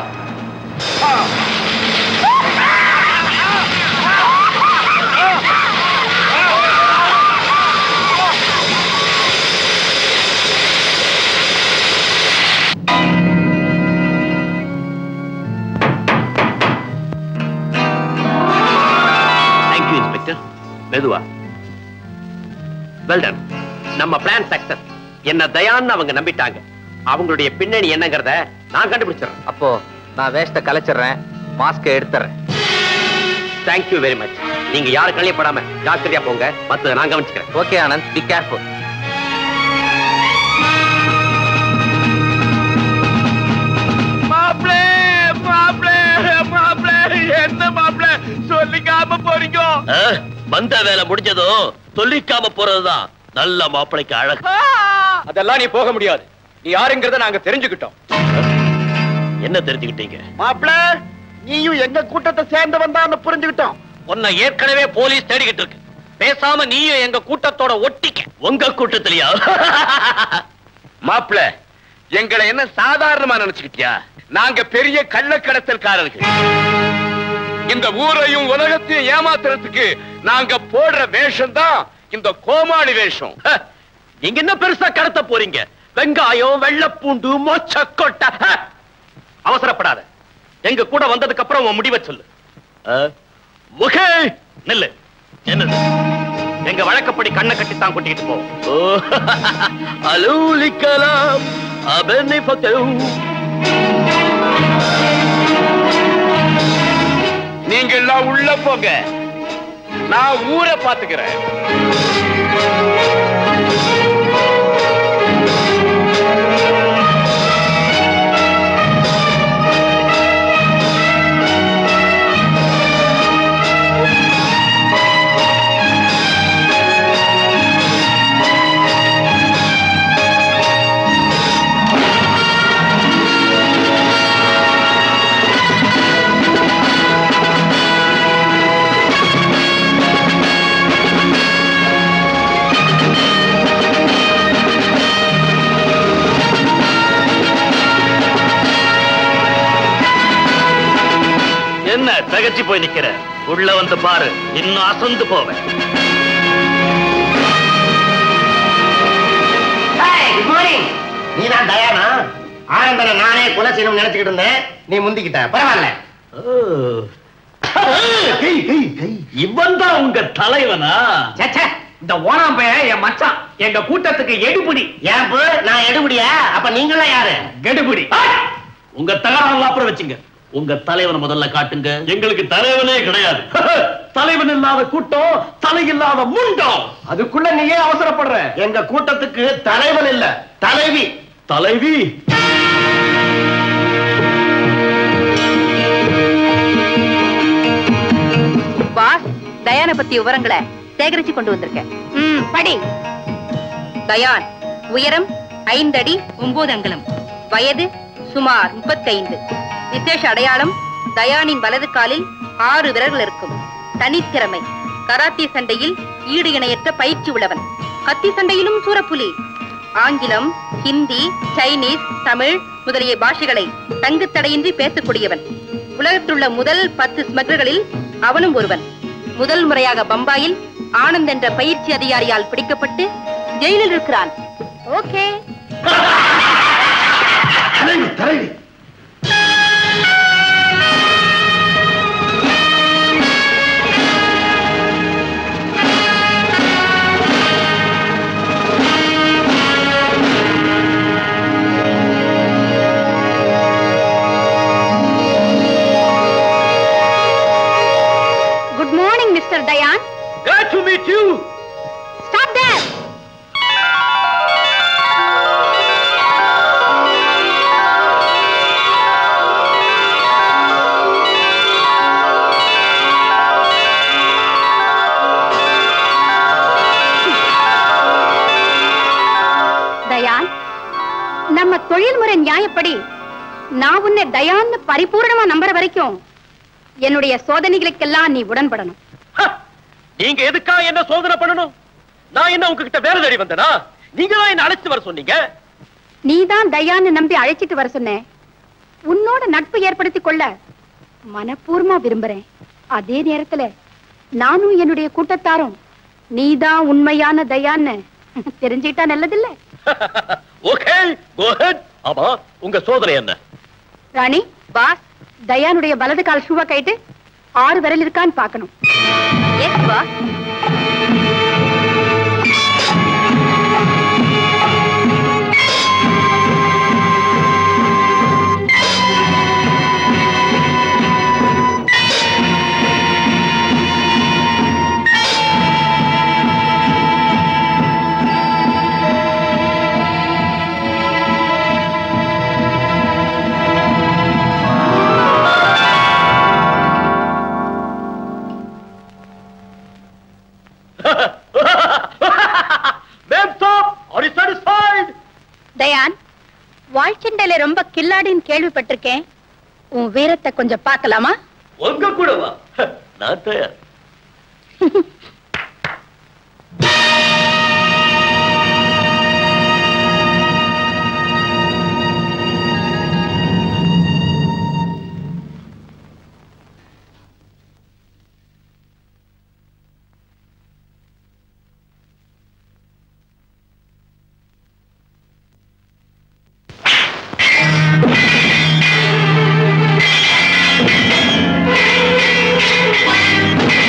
தேங்க்யூ இன்ஸ்பெக்டர் மெதுவா வெல் டன் நம்ம பிளான் சக்சஸ் என்ன தயான்னு அவங்க நம்பிட்டாங்க அவங்களுடைய பின்னணி என்னங்கறத நான் கண்டுபிடிச்சிடறேன் அப்போ நான் வேஷ்ட கலைச்சிடுறேன் மாஸ்க எடுத்துறேன் தேங்க்யூ வெரி மச் நீங்க யாரு கழியப்படாம ஜாக்கிரதையா போங்க மத்தத நான் கவனிச்சுக்கிறேன் ஓகே ஆனந்த் பி கேர்ஃபுல் மாப்பிளே மாப்பிளே மாப்பிளே என்ன மாப்பிளே சொல்லிக்காம போறீங்க வந்த வேலை முடிஞ்சதும் சொல்லிக்காம போறதுதான் நல்ல மாப்பிளைக்கு அழகு அதெல்லாம் நீ போக முடியாது நீ யாருங்கிறத நாங்க தெரிஞ்சுக்கிட்டோம் என்ன தெரிஞ்சுக்கிட்டீங்க மாப்பிள நீயும் எங்க கூட்டத்தை சேர்ந்தவன் தான் புரிஞ்சுக்கிட்டோம் உன்னை ஏற்கனவே போலீஸ் தேடிக்கிட்டு இருக்கு பேசாம நீயும் எங்க கூட்டத்தோட ஒட்டிக்க உங்க கூட்டத்திலயா மாப்பிள எங்களை என்ன சாதாரணமா நினைச்சுக்கிட்டியா நாங்க பெரிய கள்ளக்கடத்தல்காரர்கள் இந்த ஊரையும் உலகத்தையும் ஏமாத்துறதுக்கு நாங்க போடுற வேஷம் தான் இந்த கோமாளி வேஷம் ஹ, நீங்க என்ன பெருசா கடத்த போறீங்க வெங்காயம் வெள்ளப்பூண்டு மொச்சக்கொட்டை ஹ! அவசரப்படாத எங்க கூட வந்ததுக்கு அப்புறம் உன் முடிவை சொல்லு ஆ? முகே நில்லு என்னது எங்க வழக்கப்படி கண்ணை கட்டி தான் கூட்டிட்டு போ ஓ, அலூலிக்கலாம் அபனி பத்தூ நீங்க எல்லாம் உள்ள போங்க நான் ஊரை பாத்துக்கிறேன் ஆ தகச்சு போய் நிக்கிற உள்ள வந்து பாரு இன்னும் அசந்து போவேன் குட் மார்னிங் நீ தான் தயானா ஆனந்தனை நானே கொலை செய்யணும்னு நினைச்சுக்கிட்டு இருந்தேன் நீ முந்திக்கிட்ட பரவாயில்ல இவன் தான் உங்க தலைவனா இந்த ஓனாம் பையன் என் மச்சான் எங்க கூட்டத்துக்கு எடுபடி ஏன்பு நான் எடுபடியா அப்ப நீங்களாம் யாரு கெடுபிடி உங்க தகராறுலாம் அப்புறம் வச்சுங்க உங்க தலைவனை முதல்ல காட்டுங்க எங்களுக்கு தலைவனே கிடையாது தலைவன் இல்லாத கூட்டம் தலை இல்லாத முண்டம் அதுக்குள்ள நீ ஏன் அவசரப்படுற எங்க கூட்டத்துக்கு தலைவன் இல்ல தலைவி தலைவி பாஸ் தயானை பத்தி விவரங்களை சேகரிச்சு கொண்டு வந்திருக்கேன் ம், படி தயான் உயரம் ஐந்து அடி ஒன்பது அங்குலம் வயது சுமார் முப்பத்தைந்து விசேஷ அடையாளம் தயானின் வலது காலில் ஆறு விரல்கள் இருக்கும் தனித்திறமை கராத்தே சண்டையில் ஈடு இணையற்ற பயிற்சி உள்ளவன் கத்தி சண்டையிலும் சூரப்புலி ஆங்கிலம் ஹிந்தி சைனீஸ் தமிழ் முதலிய பாஷைகளை தங்குத்தடையின்றி பேசக்கூடியவன் உலகத்திலுள்ள முதல் பத்து ஸ்மக்லர்களில் அவனும் ஒருவன் முதல் முறையாக பம்பாயில் ஆனந்த் என்ற பயிற்சி அதிகாரியால் பிடிக்கப்பட்டு ஜெயிலில் இருக்கிறான் ஓகே தலைவி தலைவி good morning mister Dayan Glad to meet you. Stop there Dayan நம்ம தொழில்முறை நியாயப்படி நான் உன்னை தயான்னு பரிபூரணமா நம்புற வரைக்கும் என்னுடைய சோதனைகளுக்கெல்லாம் நீ உடன்படணும் நீங்க எதுக்கா என்ன சோதனை பண்ணணும் நான் என்ன உங்ககிட்ட வேலை தேடி வந்தேனா நீங்க தான் என்ன அழைச்சு வர சொன்னீங்க நீதான் தயான்னு நம்பி அழைச்சிட்டு வர சொன்னேன் உன்னோட நட்பு ஏற்படுத்திக் கொள்ள மனப்பூர்வமா விரும்புறேன் அதே நேரத்துல நானும் என்னுடைய கூட்டத்தாரும் நீதான் உண்மையான தயான்னு தெரிஞ்சுக்கிட்டா நல்லதில்ல ஓகே கோ ஹெட் ஆமா உங்க சோதனை என்ன ராணி பாஸ் தயானுடைய வலது கால் ஷூவா கைட்டு ஆறு விரல் இருக்கான்னு பார்க்கணும் yes boss ma'am stop are you satisfied Dayan வாழ்ச்சண்டையில ரொம்ப கில்லாடின்னு கேள்விப்பட்டிருக்கேன் உன் வீரத்தை கொஞ்சம் பார்க்கலாமா உங்க கூட வா நான் தயார் Thank you.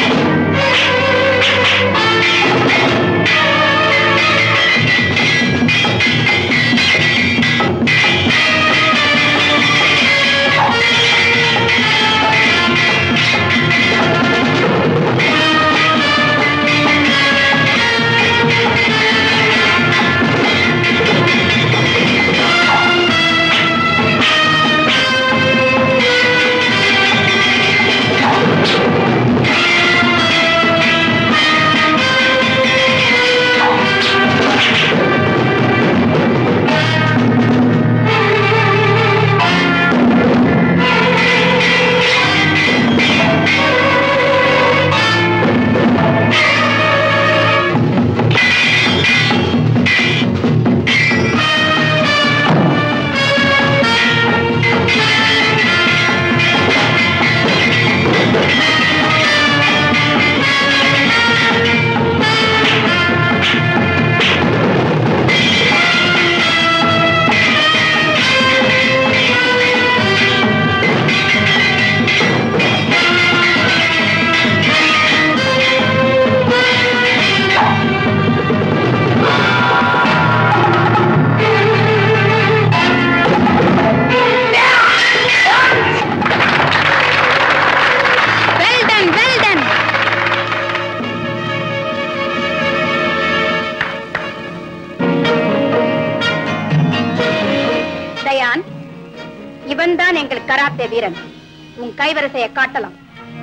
கராத்தே வீரன் உன் கைவரிசையை காட்டலாம்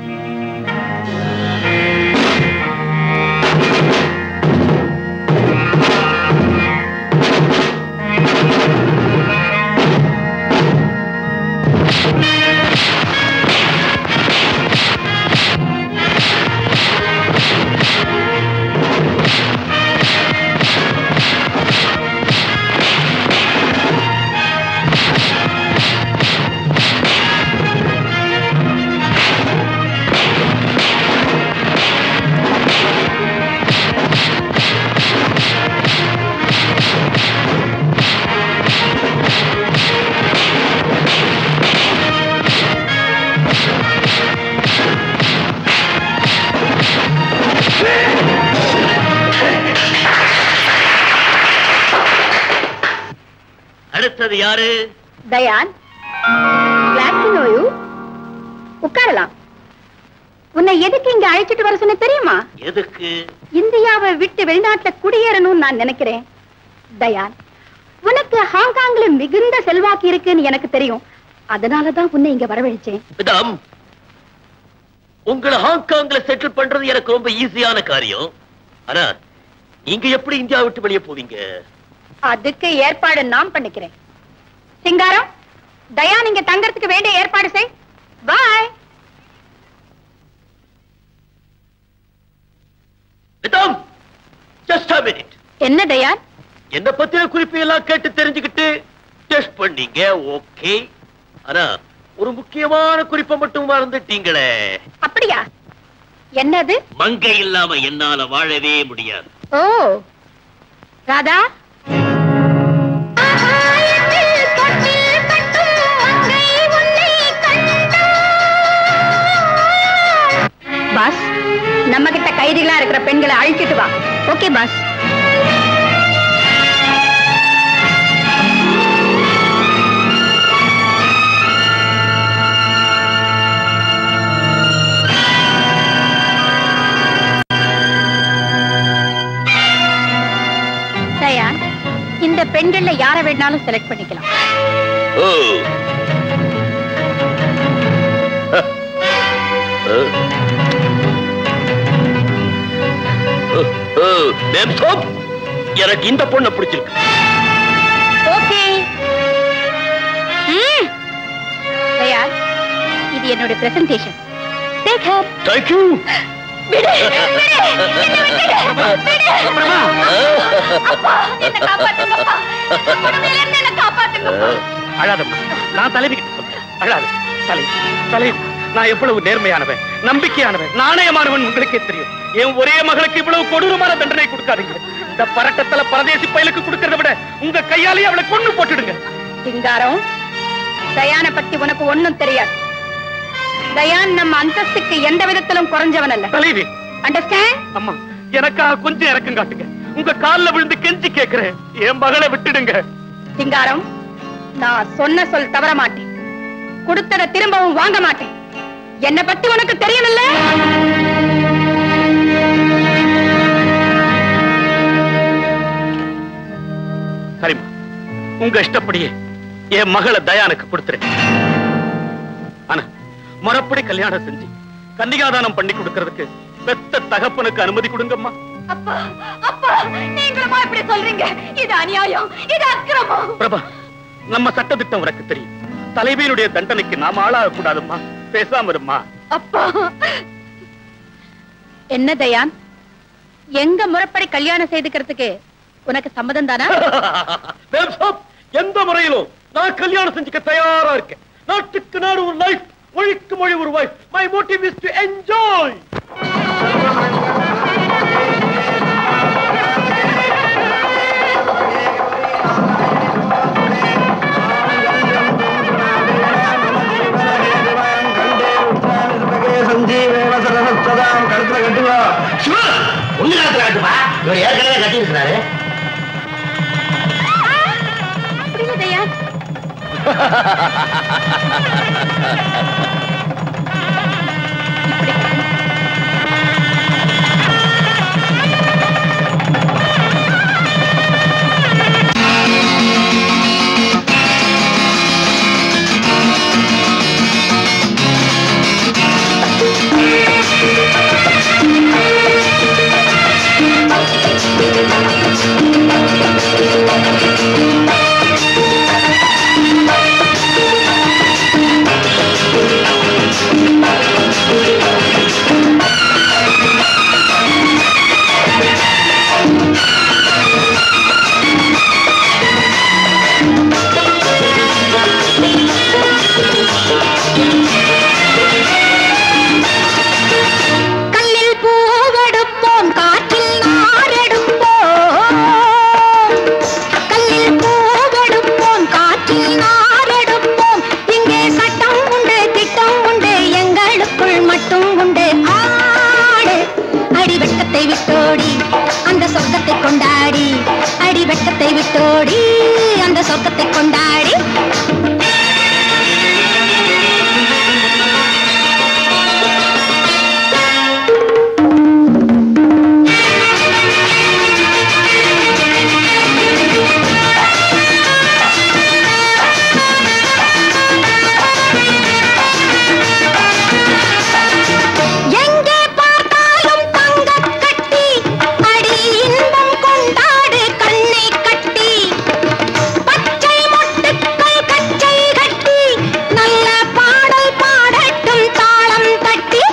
அடுத்தது யாரு Dhyan glad to know you. உட்காரலாம் உன்னை எதுக்கு இங்க அழைச்சிட்டு வர சொன்ன தெரியுமா எதுக்கு இந்தியாவை விட்டு வெளிநாட்டுல குடியேறணும்னு நான் நினைக்கிறேன் தயான் உனக்கு ஹாங்காங்ல மிகுந்த செல்வாக்கு இருக்குன்னு எனக்கு தெரியும் அதனாலதான் உன்னை இங்க வரவழைச்சேன் மேடம் உங்களை ஹாங்காங்ல செட்டில் பண்றது எனக்கு ரொம்ப ஈஸியான காரியம் ஆனா நீங்க எப்படி இந்தியா விட்டு வெளியே போவீங்க அதுக்கு ஏற்பாடு நான் பண்ணிக்கிறேன் சிங்காரம் தயான் இங்க தங்கறதுக்கு வேண்டிய ஏற்பாடு செய் bye madam just a minute என்ன தயான் என்ன பத்தின குறிப்பு எல்லாம் கேட்டு தெரிஞ்சுக்கிட்டு டெஸ்ட் பண்ணீங்க ஓகே ஆனா ஒரு முக்கியமான குறிப்பை மட்டும் மறந்துட்டீங்களே அப்படியா என்னது மங்கை இல்லாம என்னால வாழவே முடியாது ஓ ராதா பாஸ் நம்ம கிட்ட கைதிகளா இருக்கிற பெண்களை அழிச்சிட்டு வா ஓகே பாஸ் தயான் இந்த பெண்கள்ல யார வேணாலும் செலக்ட் பண்ணிக்கலாம் ஓ ஓ, மேம் சோப் எனக்கு இந்த பொண்ணை பிடிச்சிருக்கு ஓகே தயான் இது என்னோட பிரசன்டேஷன் டேக் ஹர் தேங்க்யூ விடு விடு என்ன விட்டுடு விடு அப்பா என்ன காப்பாத்துங்கப்பா உடம்புல இருந்து என்ன காப்பாத்துங்கப்பா அழாதம்மா நான் தலைவி கிட்ட சொல்றேன் அழாத தலை தலை நான் எவ்வளவு நேர்மையானவன் நம்பிக்கையானவன் நாணயமானவன் உங்களுக்கே தெரியும் என் ஒரே மகளுக்கு இவ்வளவு கொடூரமான தண்டனை கொடுக்காதீங்க இந்த பரட்டத்தல பரதேசி பயலுக்கு கொடுக்கறத விட உங்க கையாலேயே அவளை கொண்டு போட்டுடுங்க சிங்காரம் தயானை பத்தி உனக்கு ஒண்ணும் தெரியாது தயான் நம்ம அந்தஸ்துக்கு எந்த விதத்திலும் குறைஞ்சவன் அல்ல தலைவி அண்டர்ஸ்டாண்ட் அம்மா எனக்காக கொஞ்சம் இறக்கம் காட்டுங்க உங்க கால்ல விழுந்து கெஞ்சி கேக்குறேன் என் மகளை விட்டுடுங்க சிங்காரம் நான் சொன்ன சொல் தவற மாட்டேன் கொடுத்ததை திரும்பவும் வாங்க மாட்டேன் என்ன பத்தி உனக்கு தெரியவில்ல சரிம்மா உங்க இஷ்டப்படியே என் மகளை தயானுக்கு கொடுத்துறேன் ஆனா முறப்படி கல்யாணம் செஞ்சு கன்னிகாதானம் பண்ணி கொடுக்கறதுக்கு பெத்த தகப்பனுக்கு அனுமதி கொடுங்கம்மா அப்பா அப்பா நீங்களுமா இப்படி சொல்றீங்க இது அநியாயம் இது அக்கிரமம் பிரபா நம்ம சட்டத்திட்டம் உனக்கு தெரியும் தலைவியினுடைய தண்டனைக்கு நாம ஆளாக கூடாதும்மா பேசாம இரும்மா அப்பா என்ன தயான் எங்க முறைப்படி கல்யாணம் செய்துக்கிறதுக்கு உனக்கு சம்மதம் தானா மேம் சாப், எந்த முறையிலும் நான் கல்யாணம் செஞ்சுக்க தயாரா இருக்கேன் நாட்டுக்கு நாடு ஒரு லைஃப் மொழிக்கு மொழி ஒரு wife my motive is to enjoy கழுத்துல கட்டுவா ஒண்ணு கழுத்துல கட்டுமா இவர் ஏற்கனவே கட்டி இருக்கிறாரு புரியல தயான் Thank வெட்கத்தை விட்டோடி அந்த சொர்க்கத்தை கொண்டாடி அடி வெட்கத்தை விட்டோடி அந்த சொர்க்கத்தை கொண்டாடி எங்கே பார்த்தாலும் தங்கக் கட்டி அடி இன்பம் கொண்டாடு கண்ணை கட்டி பச்சை மொட்டுக்கள் கச்சை கட்டி நல்ல பாடல் பாடட்டும் தாளம் தட்டி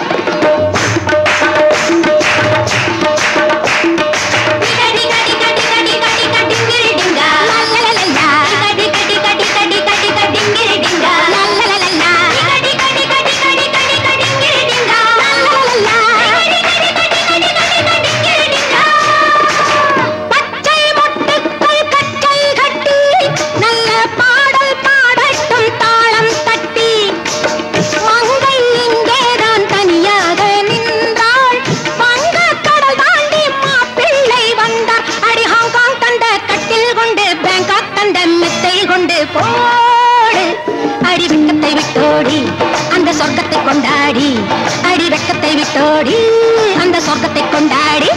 கடி கடி கடி கடி கடி கடிங்கிரிடிங்கா லல்லலலல்லா கடி கடி கடி கடி கடி கடிங்கிரிடிங்கா லல்லலலல்லா கடி கடி கடி கடி கடி கடிங்கிரிடிங்கா லல்லலலல்லா கடி கடி கடி கடி கடி கடிங்கிரிடிங்கா பச்சை மொட்டுக்கள் கச்சை கட்டி நல்ல பாடல் பாடட்டும் தாளம் தட்டி மங்கை இங்கேதான் தனியாக நின்றாள் வங்கக் கடல் தாண்டி மாப்பிள்ளை வந்தார் அடி ஹாங்காங் தந்த கட்டில் கொண்டு பேங்காக் தந்த மெத்தை கொண்டு போடு அடி வெட்கத்தை விட்டோடி அந்த சொர்க்கத்தை கொண்டாடி அடி வெட்கத்தை விட்டோடி அந்த சொர்க்கத்தை கொண்டாடி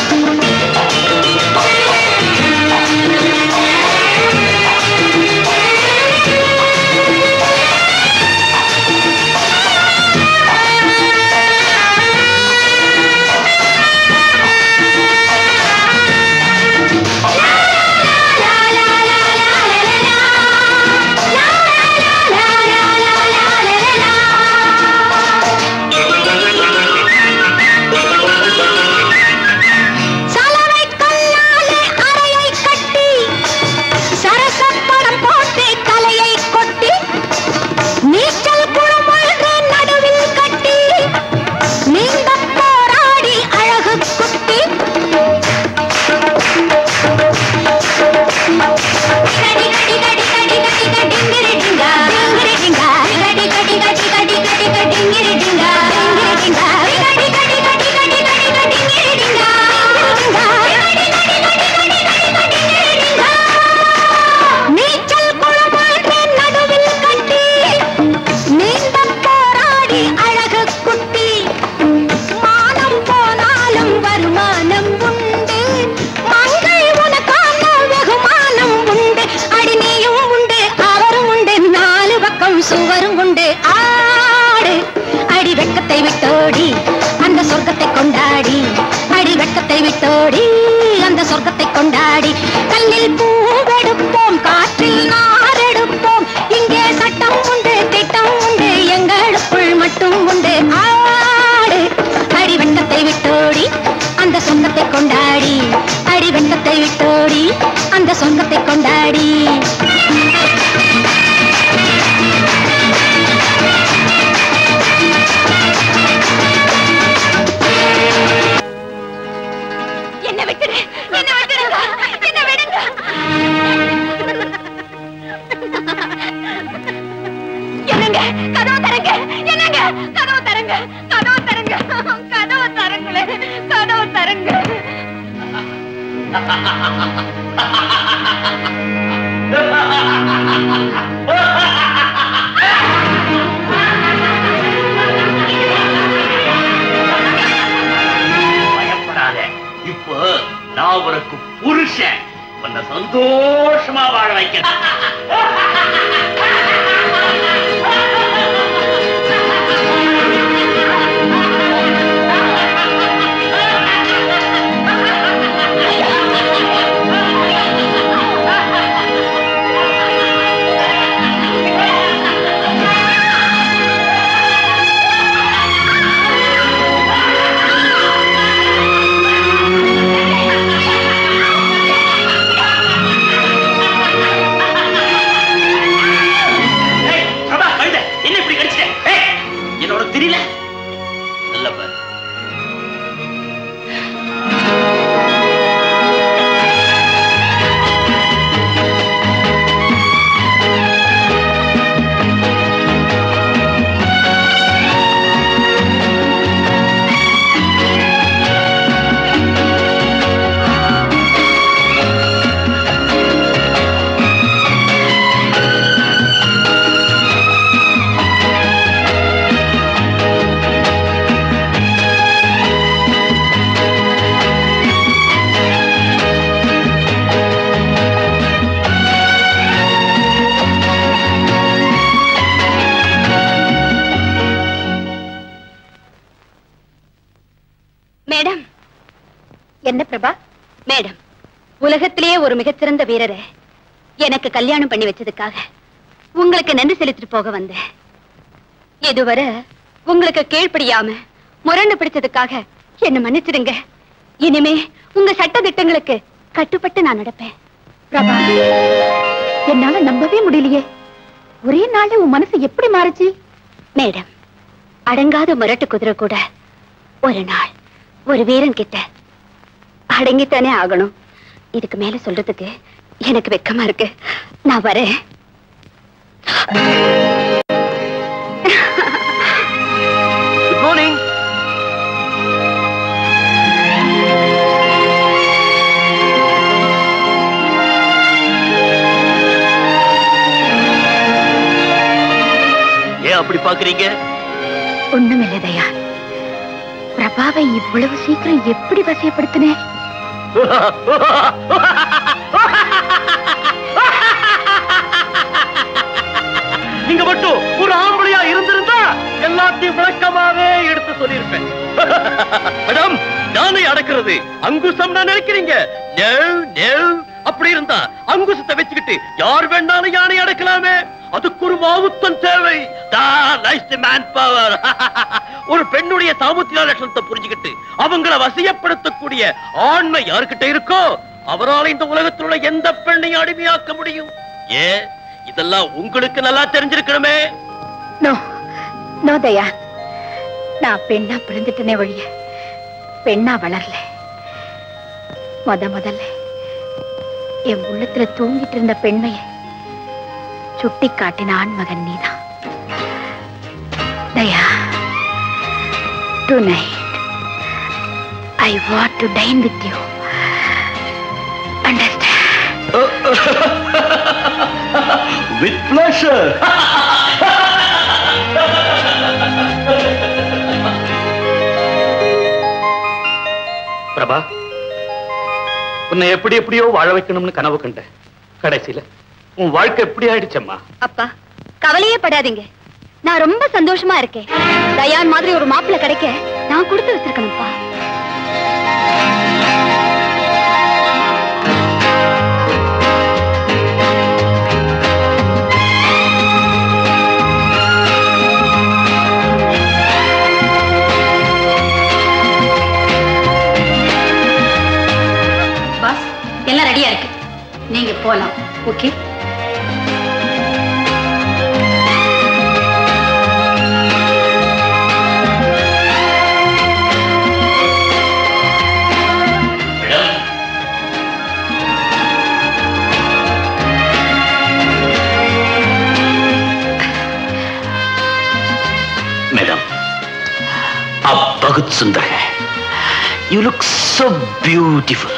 சலவை கல்லாலே அறையை கட்டி சரசப்படம் போட்டு தலையை கொட்டி நீச்சல் குளம் ஒன்று நடுவில் கட்டி நீந்த போராடி அழகு குட்டி கடி கடி கடி கடி கடி கடிங்கிரிடிங்கா டிங்கிரிடிங்கா கடி கடி கடி கடி கடி கடிங்கிரிடிங்கா டிங்கிரிடிங்கா கடி கடி கடி கடி கடி கடிங்கிரிடிங்கா நீச்சல் குளம் ஒன்று நடுவில் கட்டி நீந்த போராடி அழகு குட்டி மானம் போனாலும் வருமானம் உண்டு மங்கை உனக்கான வெகுமானம் உண்டு அடி நீயும் உண்டு அவரும் உண்டு நாலு பக்கம் சுவரும் உண்டு ஆடு அடி வெட்கத்தை விட்டோடி அந்த சொர்க்கத்தை கொண்டாடி அடி வெட்கத்தை விட்டோடி அந்த சொர்க்கத்தை கொண்டாடி கல்லில் பூவெடுப்போம் காற்றில் நாரெடுப்போம் இங்கே சட்டம் உண்டு திட்டம் உண்டு எங்களுக்குள் மட்டும் உண்டு ஆடு அடி வெட்கத்தை விட்டோடி அந்த சொர்க்கத்தை கொண்டாடி அடி வெட்கத்தை விட்டோடி அந்த சொர்க்கத்தை கொண்டாடி என்ன விட்டுடு என்ன விட்டுடுங்க என்ன விடுங்க என்னங்க கதவு தரங்க என்னங்க கதவு தரங்க கதவு தரங்க கதவு தரங்களே கதவு தரங்க பயப்படாத இப்போ நான் உனக்கு புருஷன் உன்னை சந்தோஷமா வாழ வைக்கிறேன் ஆ என்ன பிரபா மேடம் உலகத்திலேயே ஒரு மிகச்சிறந்த வீரரை எனக்கு கல்யாணம் பண்ணி வச்சதுக்காக உங்களுக்கு நன்றி செலுத்திட்டு போக வந்தேன் இதுவரை உங்களுக்கு கீழ்ப்படியாம முரண்டு பிடிச்சதுக்காக என்ன மன்னிச்சிடுங்க இனிமே உங்க சட்ட திட்டங்களுக்கு கட்டுப்பட்டு நான் நடப்பேன் பிரபா என்னால நம்பவே முடியலையே ஒரே நாள்ல உன் மனசு எப்படி மாறுச்சு மேடம் அடங்காத முரட்டு குதிரை கூட ஒரு நாள் ஒரு வீரன் கிட்ட அடங்கித்தானே ஆகணும் இதுக்கு மேல சொல்றதுக்கு எனக்கு வெக்கமா இருக்கு நான் வரேன் குட் மார்னிங் ஏன் அப்படி பாக்குறீங்க ஒண்ணும் இல்லையா பிரபாவை இவ்வளவு சீக்கிரம் எப்படி வசியப்படுத்தினேன் நீங்க மட்டும் ஒரு ஆம்பளையா இருந்திருந்தா எல்லாத்தையும் விளக்கமாவே எடுத்து சொல்லியிருப்பேன் மேடம் யானை அடக்கிறது அங்குசம் நான் நினைக்கிறீங்க நெவ், நெவ். அப்படி இருந்தா அங்குசத்தை வச்சுக்கிட்டு யார் வேணாலும் யானை அடக்கலாமே அதுக்கு ஒரு மாவுத்தம் தேவை மேன் பவர் ஒரு பெண்ணுடைய சாமுத்திர லட்சணத்தை புரிஞ்சுக்கிட்டு அவங்கள வசியப்படுத்தக்கூடிய ஆண்மை யாருக்கிட்ட இருக்கோ அவரால் இந்த உலகத்தில் உள்ள எந்த பெண்ணையும் அடிமையாக்க முடியும் ஏன் இதெல்லாம் உங்களுக்கு நல்லா தெரிஞ்சிருக்கணுமே நோ நோ தயா நான் பெண்ணா பிறந்துட்டனே வழிய பெண்ணா வளரல முத முதல்ல என் உள்ளத்துல தூங்கிட்டு இருந்த பெண்மைய சுட்டி காட்டின ஆண்மகன் நீதான் Daya tonight I want to dine with you with pleasure Prabha உன்னை எப்படி எப்படியோ வாழ வைக்கணும்னு கனவு கண்டேன் கடைசியில உன் வாழ்க்கை எப்படி ஆயிடுச்சம்மா அப்பா கவலையே படாதீங்க நான் ரொம்ப சந்தோஷமா இருக்கேன் தயான் மாதிரி ஒரு மாப்பிள்ளை கிடைக்க நான் கொடுத்து வச்சிருக்கணும்ப்பா பாஸ் எல்லாம் ரெடியா இருக்கு நீங்க போலாம் ஓகே मैडम आप बहुत सुंदर है யூ லுக் so பியூட்டிஃபுல்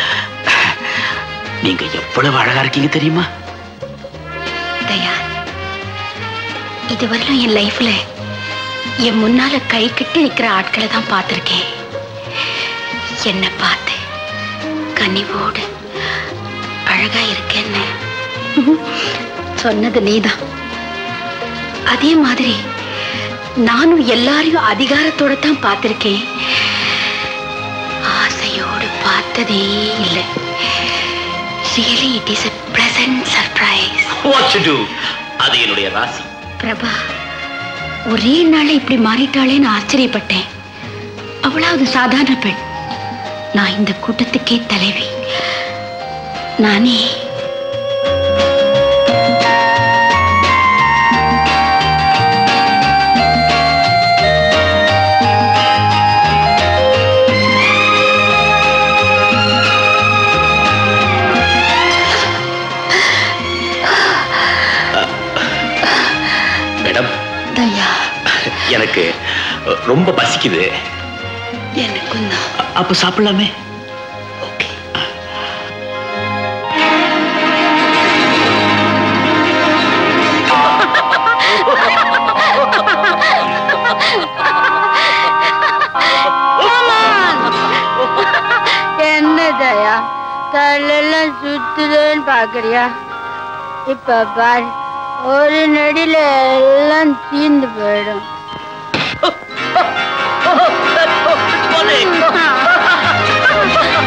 நீங்க எவ்வளவு அழகா இருக்கீங்க தெரியுமா தயா இதுவரையிலும் என் லைஃப்ல என் முன்னால கை கட்டி நிக்கிற ஆட்களை தான் பார்த்திருக்கேன் என்ன பார்த்து கனிவோடு அழகா இருக்கேன்னு சொன்னது நீதான் அதே மாதிரி நானும் எல்லாரையும் அதிகாரத்தோட தான் பார்த்திருக்கேன் ஆசையோடு பார்த்ததே இல்லை really it is a pleasant surprise what to do அது என்னுடைய ராசி பிரபா ஒரே நாள்ல இப்படி மாறிட்டாளேன்னு ஆச்சரியப்பட்டேன் அவளாவது சாதாரண பெண் நான் இந்த கூட்டத்துக்கே தலைவி நானே மேடம் தயா எனக்கு ரொம்ப பசிக்குது எனக்கும் தான் அப்ப சாப்பிடலாமே என்ன தயா தலையெல்லாம் சுத்துதுன்னு பாக்குறியா இப்ப பாரு ஒரு நடில எல்லாம் தீந்து போயிடும் Oh,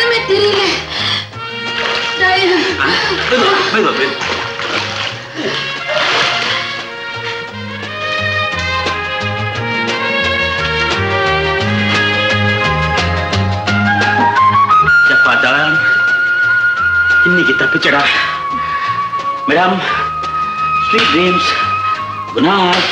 ஒண்ணுமே தெரியல தயா மெதுவா, மெதுவா, மெதுவா. எப்பா தயான் இன்னைக்கு தப்பிச்சடா madam sweet dreams good night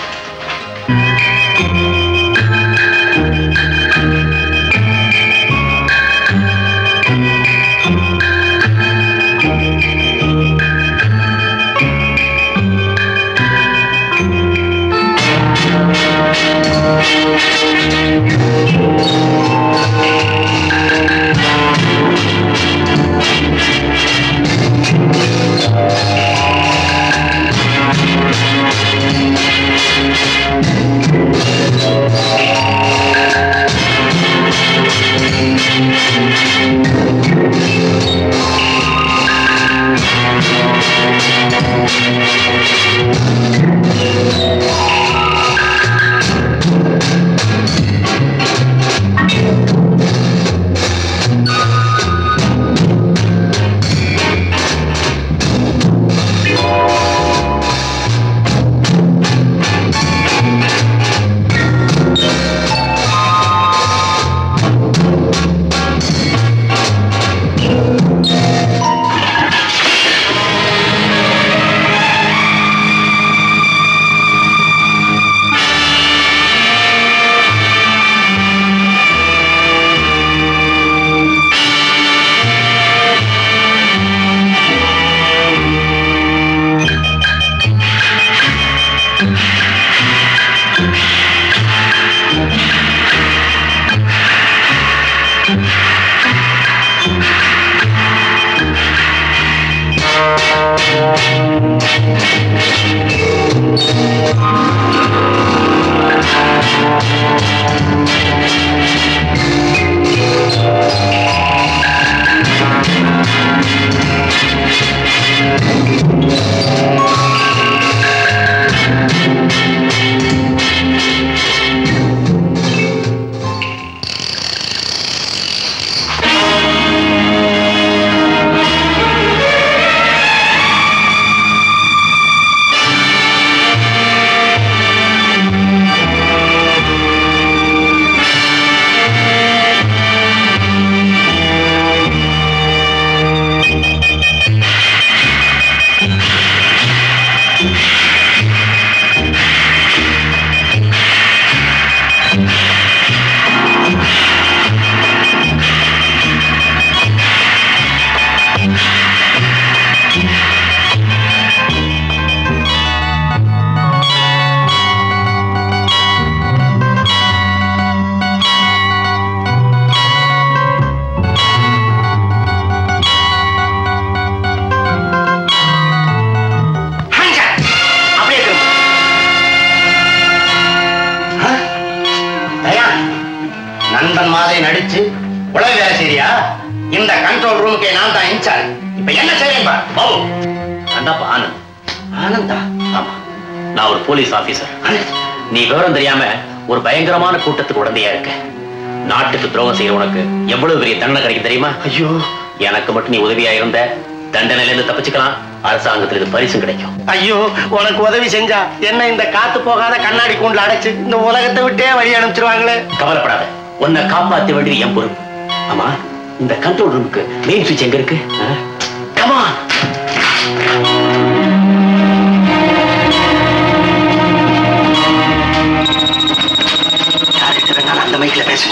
அப்படியே திரும்ப ஆ? தயா, நண்பன் மாதிரி நடிச்சு உலக வேலை செய்றியா இந்த கண்ட்ரோல் ரூமுக்கு நான் தான் இன்சார்ஜ் இப்ப என்ன செய்றேன் பார் பாபு அந்தாப்பா ஆனந்த் ஆனந்தா ஆமா நான் ஒரு போலீஸ் ஆபீசர் நீ விவரம் தெரியாம ஒரு பயங்கரமான கூட்டத்துக்கு உடந்தையா இருக்க நாட்டுக்கு துரோகம் செய்யற உனக்கு எவ்வளவு பெரிய தண்டனை கிடைக்கும் தெரியுமா ஐயோ எனக்கு மட்டும் நீ உதவியா இருந்த தண்டனையில இருந்து தப்பிச்சுக்கலாம் அரசாங்கத்துல இது பரிசும் கிடைக்கும் ஐயோ உனக்கு உதவி செஞ்சா என்ன இந்த காத்து போகாத கண்ணாடி கூண்டுல அடைச்சு இந்த உலகத்தை விட்டே வழி அனுப்பிச்சிருவாங்களே கவலைப்படாத உன்னை காப்பாத்த வேண்டியது என் பொறுப்பு ஆமா இந்த கண்ட்ரோல் ரூமுக்கு மெயின் சுவிட்ச் எங்க இருக்கு கமா யார்கிட்ட வேணாலும் அந்த மைக்ல பேசுங்க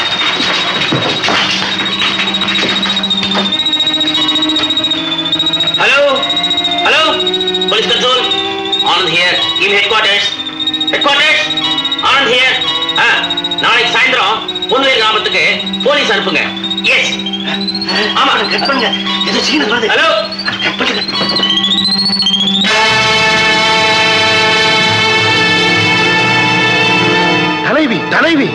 hello hello police control Anand here in headquarters headquarters Anand here நாளைக்கு சாயந்தரம் பொன்வேல் கிராமத்துக்கு போலீஸ் அனுப்புங்க எஸ் ஆமா கட் பண்ணுங்க ஏதோ சீன வருது ஹலோ கட் பண்ணுங்க தலைவி தலைவி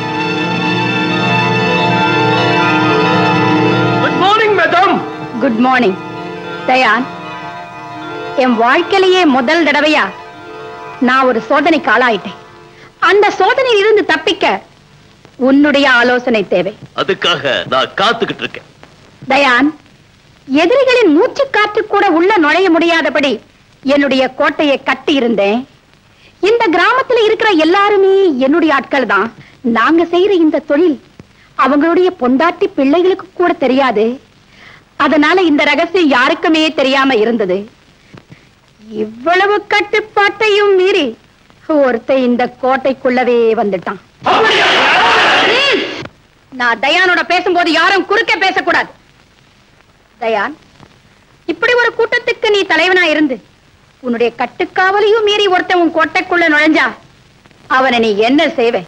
good morning madam good morning Dayan என் வாழ்க்கையிலேயே முதல் தடவையா நான் ஒரு சோதனைக்கு ஆளாயிட்டேன் அந்த சோதனையில் இருந்து தப்பிக்க உன்னுடைய ஆலோசனை தேவை அதுக்காக நான் காத்துக்கிட்டு இருக்கேன் தயான் எதிரிகளின் மூச்சு காற்று கூட உள்ள நுழைய முடியாதபடி என்னுடைய கோட்டையை கட்டி இருந்தேன் இந்த கிராமத்துல இருக்கிற எல்லாருமே என்னுடைய ஆட்கள் தான் நாங்க செய்யற இந்த தொழில் அவங்களுடைய பொண்டாட்டி பிள்ளைகளுக்கு கூட தெரியாது அதனால இந்த ரகசியம் யாருக்குமே தெரியாம இருந்தது இவ்வளவு கட்டுப்பாட்டையும் மீறி ஒருத்தன் இந்த கோட்டைக்குள்ளவே வந்துட்டான் ம். நான் தயானோட பேசும்போது யாரும் குறுக்க பேசக்கூடாது தயான் இப்படி ஒரு கூட்டத்துக்கு நீ தலைவனா இருந்து உன்னுடைய கட்டுக்காவலையும் மீறி ஒருத்தன் உன் கோட்டைக்குள்ள நுழைஞ்சா அவனை நீ என்ன செய்வே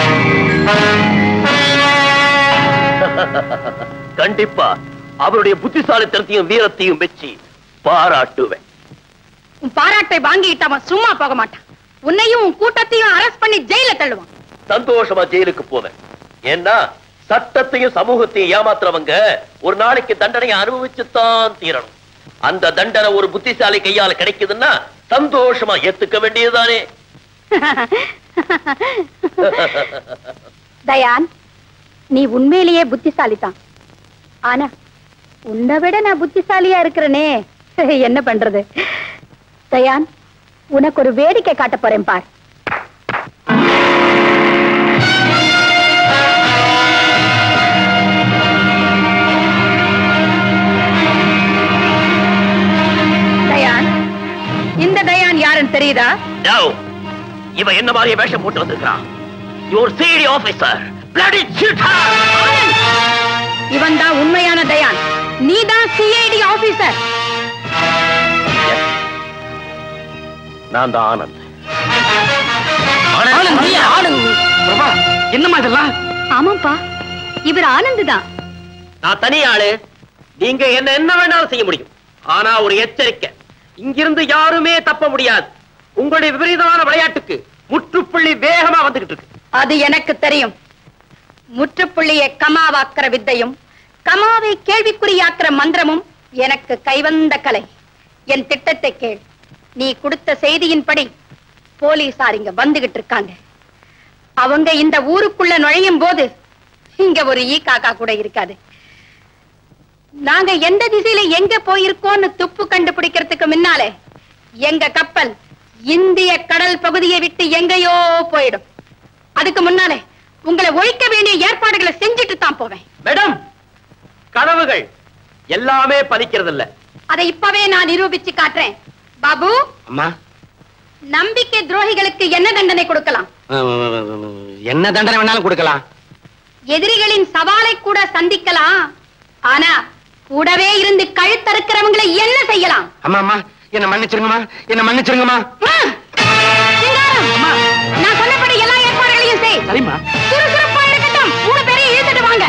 கண்டிப்பா அவருடைய புத்திசாலித்தனத்தையும் வீரத்தையும் வெச்சு பாராட்டுவேன் உன் பாராட்டை வாங்கிட்டு அவன் சும்மா போக மாட்டான் உன்னையும் உன் கூட்டத்தையும் அரெஸ்ட் பண்ணி ஜெயில தள்ளுவான் சந்தோஷமா ஜெயிலுக்கு போவேன் ஏன்னா சட்டத்தையும் சமூகத்தையும் ஏமாத்துறவங்க ஒரு நாளைக்கு தண்டனையை அனுபவிச்சுத்தான் தீரணும் அந்த தண்டனை ஒரு புத்திசாலி கையால கிடைக்குதுன்னா சந்தோஷமா ஏத்துக்க வேண்டியதுதானே தயான் நீ உண்மையிலேயே புத்திசாலிதான் ஆனா உன்னை விட நான் புத்திசாலியா இருக்கிறனே என்ன பண்றது தயான் உனக்கு ஒரு வேடிக்கை காட்ட போறேன் பார் தயான் இந்த தயான் யாருன்னு தெரியுதா No. இவன் என்ன மாதிரியே வேஷம் போட்டு வந்திருக்கான் your CID officer bloody cheater இவன் தான் உண்மையான தயான் நீதான் சிஐடி ஆபீசர் நான் தான் ஆனந்த் என்னமா இதெல்லாம் ஆமாப்பா இவர் ஆனந்த் தான் நான் தனி ஆளு நீங்க என்ன என்ன வேணாலும் செய்ய முடியும் ஆனா ஒரு எச்சரிக்கை இங்கிருந்து யாருமே தப்ப முடியாது உங்களுடைய விபரீதமான விளையாட்டுக்கு முற்றுப்புள்ளி வேகமா வந்துகிட்டு இருக்கு அது எனக்கு தெரியும் முற்றுப்புள்ளியை கமாவாக்குற வித்தையும் கமாவை கேள்விக்குறியாக்குற மந்திரமும் எனக்கு கைவந்த கலை என் திட்டத்தை கேள் நீ கொடுத்த செய்தியின்படி போலீசார் இங்க வந்துகிட்டு இருக்காங்க அவங்க இந்த ஊருக்குள்ள நுழையும் போது இங்க ஒரு ஈ காக்கா கூட இருக்காது நாங்க எந்த திசையில எங்க போயிருக்கோம்னு துப்பு கண்டுபிடிக்கிறதுக்கு முன்னாலே எங்க கப்பல் இந்திய கடல் பகுதியை விட்டு எங்கேயோ போயிடும் அதுக்கு முன்னாலே உங்களை ஒழிக்க வேண்டிய ஏற்பாடுகளை செஞ்சுட்டு தான் போவேன் மேடம் கனவுகள் எல்லாமே பலிக்கிறது இல்ல அதை இப்பவே நான் நிரூபிச்சு காட்டுறேன் பாபு அம்மா நம்பிக்கை துரோகிகளுக்கு என்ன தண்டனை கொடுக்கலாம் என்ன தண்டனை வேணாலும் கொடுக்கலாம் எதிரிகளின் சவாலை கூட சந்திக்கலாம் ஆனா கூடவே இருந்து கழுத்தறுக்கிறவங்களை என்ன செய்யலாம் அம்மா அம்மா என்ன மன்னிச்சிருங்கம்மா என்ன மன்னிச்சிருங்கம்மா சிங்காரம், நான் சொன்னபடி எல்லா ஏற்பாடுகளையும் செய் சரிம்மா சுறுசுறுப்பா இருக்கட்டும் மூணு பேரையும் இழுத்துட்டு வாங்க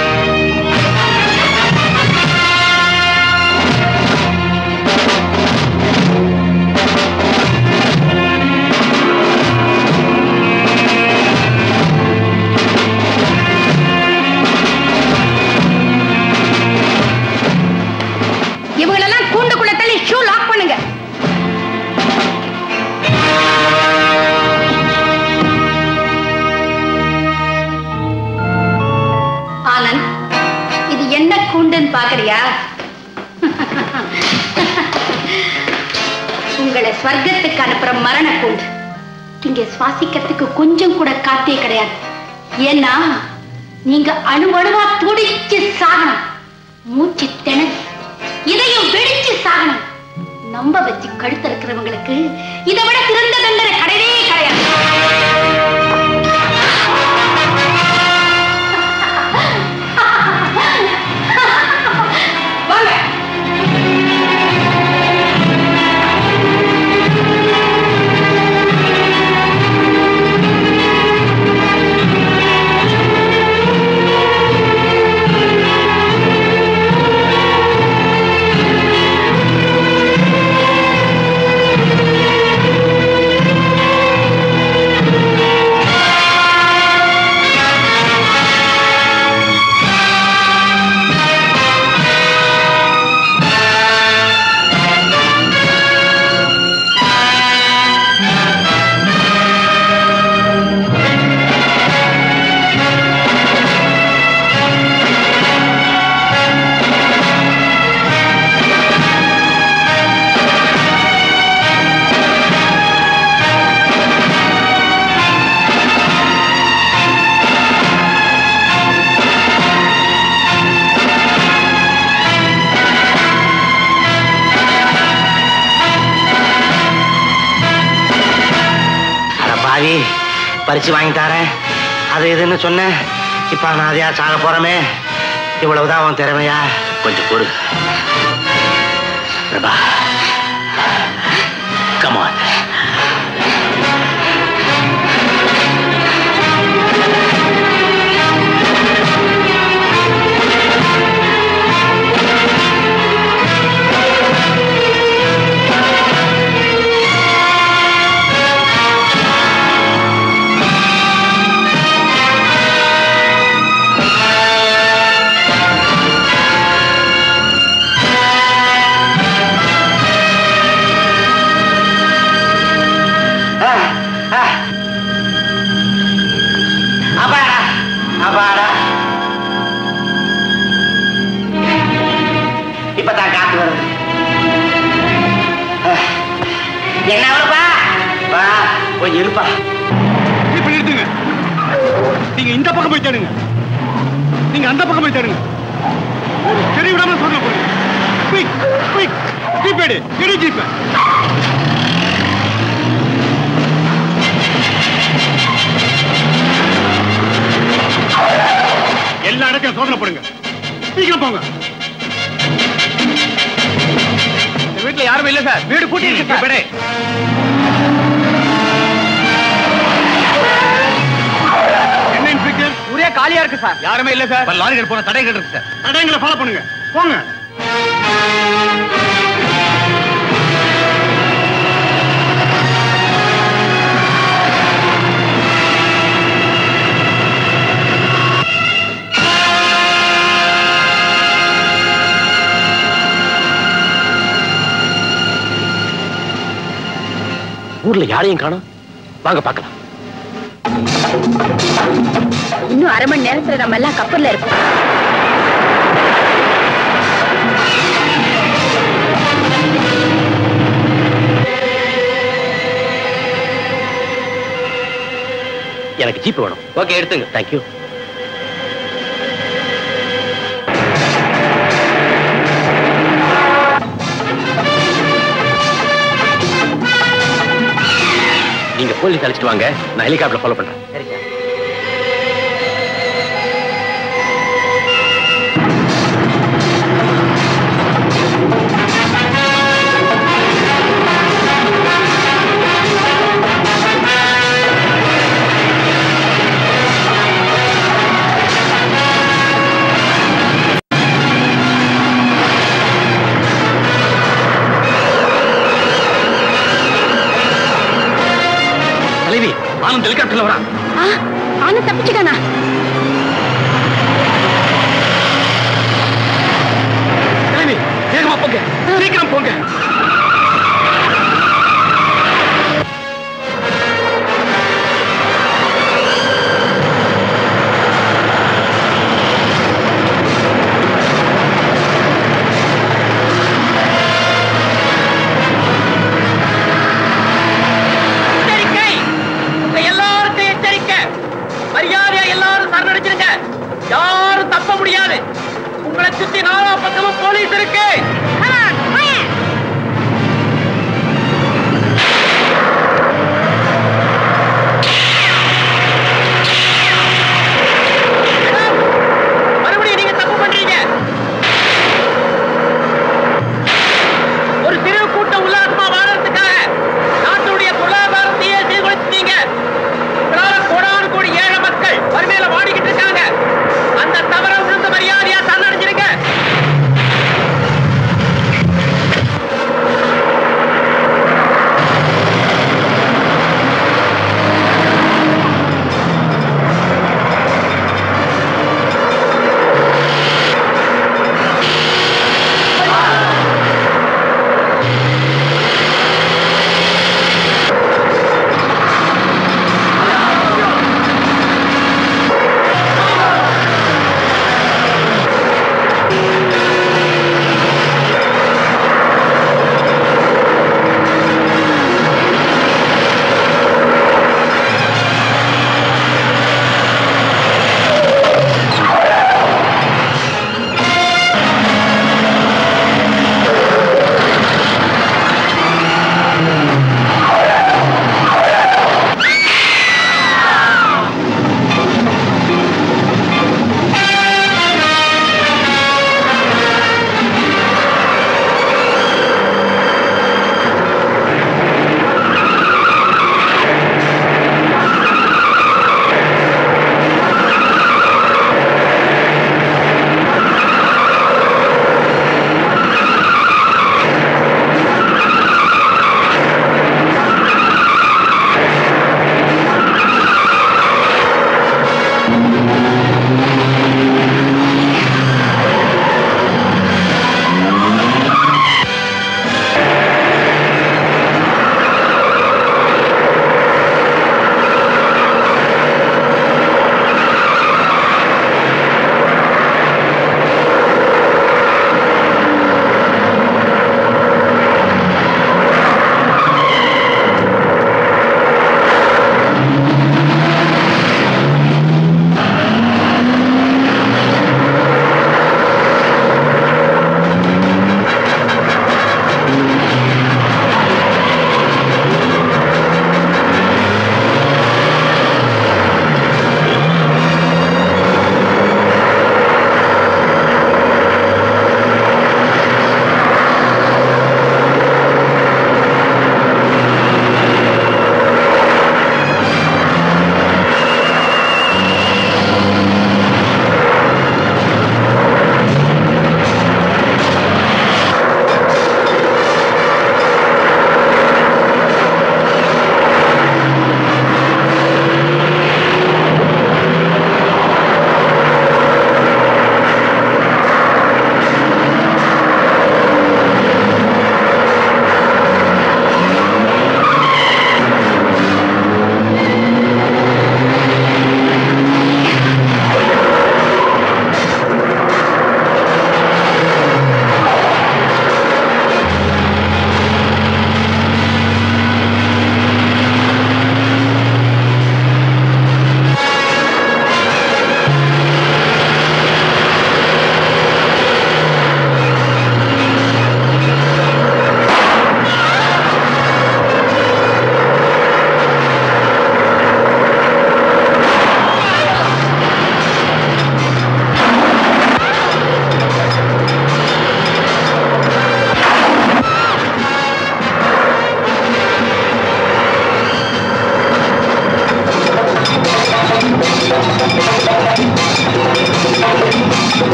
இவங்களெல்லாம் கூண்டுக்குள்ள தள்ளி ஷூ லாக் பண்ணுங்க ஆனந்த் இது என்ன கூண்டுன்னு பாக்குறியா உங்களை ஸ்வர்க்கத்துக்கு அனுப்புற மரண கூண்டு இங்க சுவாசிக்கிறதுக்கு கொஞ்சம் கூட காத்தே கிடையாது ஏன்னா நீங்க அணு அணுவா துடிச்சு சாகணும் மூச்சு திணறி இதையும் வெடிச்சு சாகணும் நம்ப வச்சு கழுத்து இருக்கிறவங்களுக்கு இதை விட சிறந்த தண்டனை கிடையவே கிடையாது வாங்க Thank பறிச்சு வாங்கி தரேன் அது இதுன்னு சொன்னேன் இப்ப அனாதையா சாக போறமே இவ்வளவுதான் உன் திறமையா கொஞ்சம் பொறு பிரபா கமான் அப்பாடா அப்பாடா இப்பதான் காத்து வருது என்ன வருப்பா வா கொஞ்சம் இருப்பா இப்ப நிறுத்துங்க நீங்க இந்த பக்கம் போய் தேடுங்க நீங்க அந்த பக்கம் போய் தேடுங்க ஒரு செடி விடாம சொல்ல போறீங்க குயிக் குயிக் ஜீப் எடு எடு ஜீப் எல்லா இடத்தையும் சோதனை போடுங்க சீக்கிரம் போங்க இந்த வீட்டுல யாருமே இல்ல சார் வீடு பூட்டி இருக்கு சார் என்ன இன்ஸ்பெக்டர் ஒரே காலியா இருக்கு சார் யாருமே இல்ல சார் லாரிகள் போன தடைகள் இருக்கு சார் தடைகளை ஃபாலோ பண்ணுங்க போங்க ஊர்ல யாரையும் காணோம் வாங்க பார்க்கலாம் இன்னும் அரை மணி நேரத்துல நம்ம எல்லாம் கப்பல்ல இருப்போம் எனக்கு ஜீப் வேணும் ஓகே எடுத்துங்க தேங்க்யூ நீங்க போலீஸ் அழைச்சிட்டு வாங்க நான் ஹெலிகாப்டர் ஃபாலோ பண்றேன் தலைவி ஆனந்த் ஹெலிகாப்டர்ல வரான் ஆ, ஆனந்த் தப்பிச்சுக்கானா தலைவி வேகமா போங்க சீக்கிரம் போங்க எச்சரிக்கை உங்க எல்லாருக்கும் எச்சரிக்கை மரியாதையா எல்லாரும் சரணடைச்சிருங்க யாரும் தப்ப முடியாது உங்களை சுத்தி நாலா பக்கமும் போலீஸ் இருக்கு மறுபடியும் நீங்க தப்பு பண்றீங்க ஒரு சிறு கூட்டம் உல்லாசமா வாழறதுக்காக நாட்டுடைய பொருளாதாரத்தையே சீர்குலைச்சிட்டீங்க உங்களால கோடானு கோடி ஏழை மக்கள் வறுமையில வாடிக்கிட்டு இருக்காங்க அந்த தவற விழுந்த மரியாதையா சரணடைஞ்சிருங்க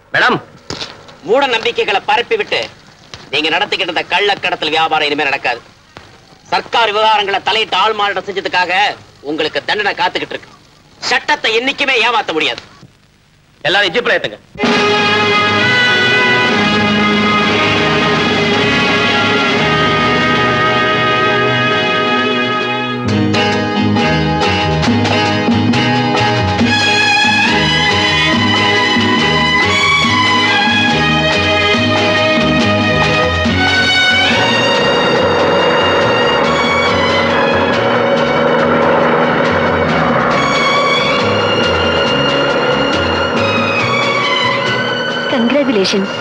மேடம் மூட நம்பிக்கைகளை பரப்பி விட்டு நீங்க நடத்திக்கிட்டு இருந்த கள்ளக்கடத்தல் வியாபாரம் இனிமே நடக்காது சர்க்கார் விவகாரங்களை தலையிட்டு ஆள் மாறாட்டம் செஞ்சதுக்காக உங்களுக்கு தண்டனை காத்துக்கிட்டு இருக்கு சட்டத்தை என்னைக்குமே ஏமாத்த முடியாது எல்லாரும் ஜிப்ல ஏத்துங்க கங்க்ராச்சுலேஷன்ஸ்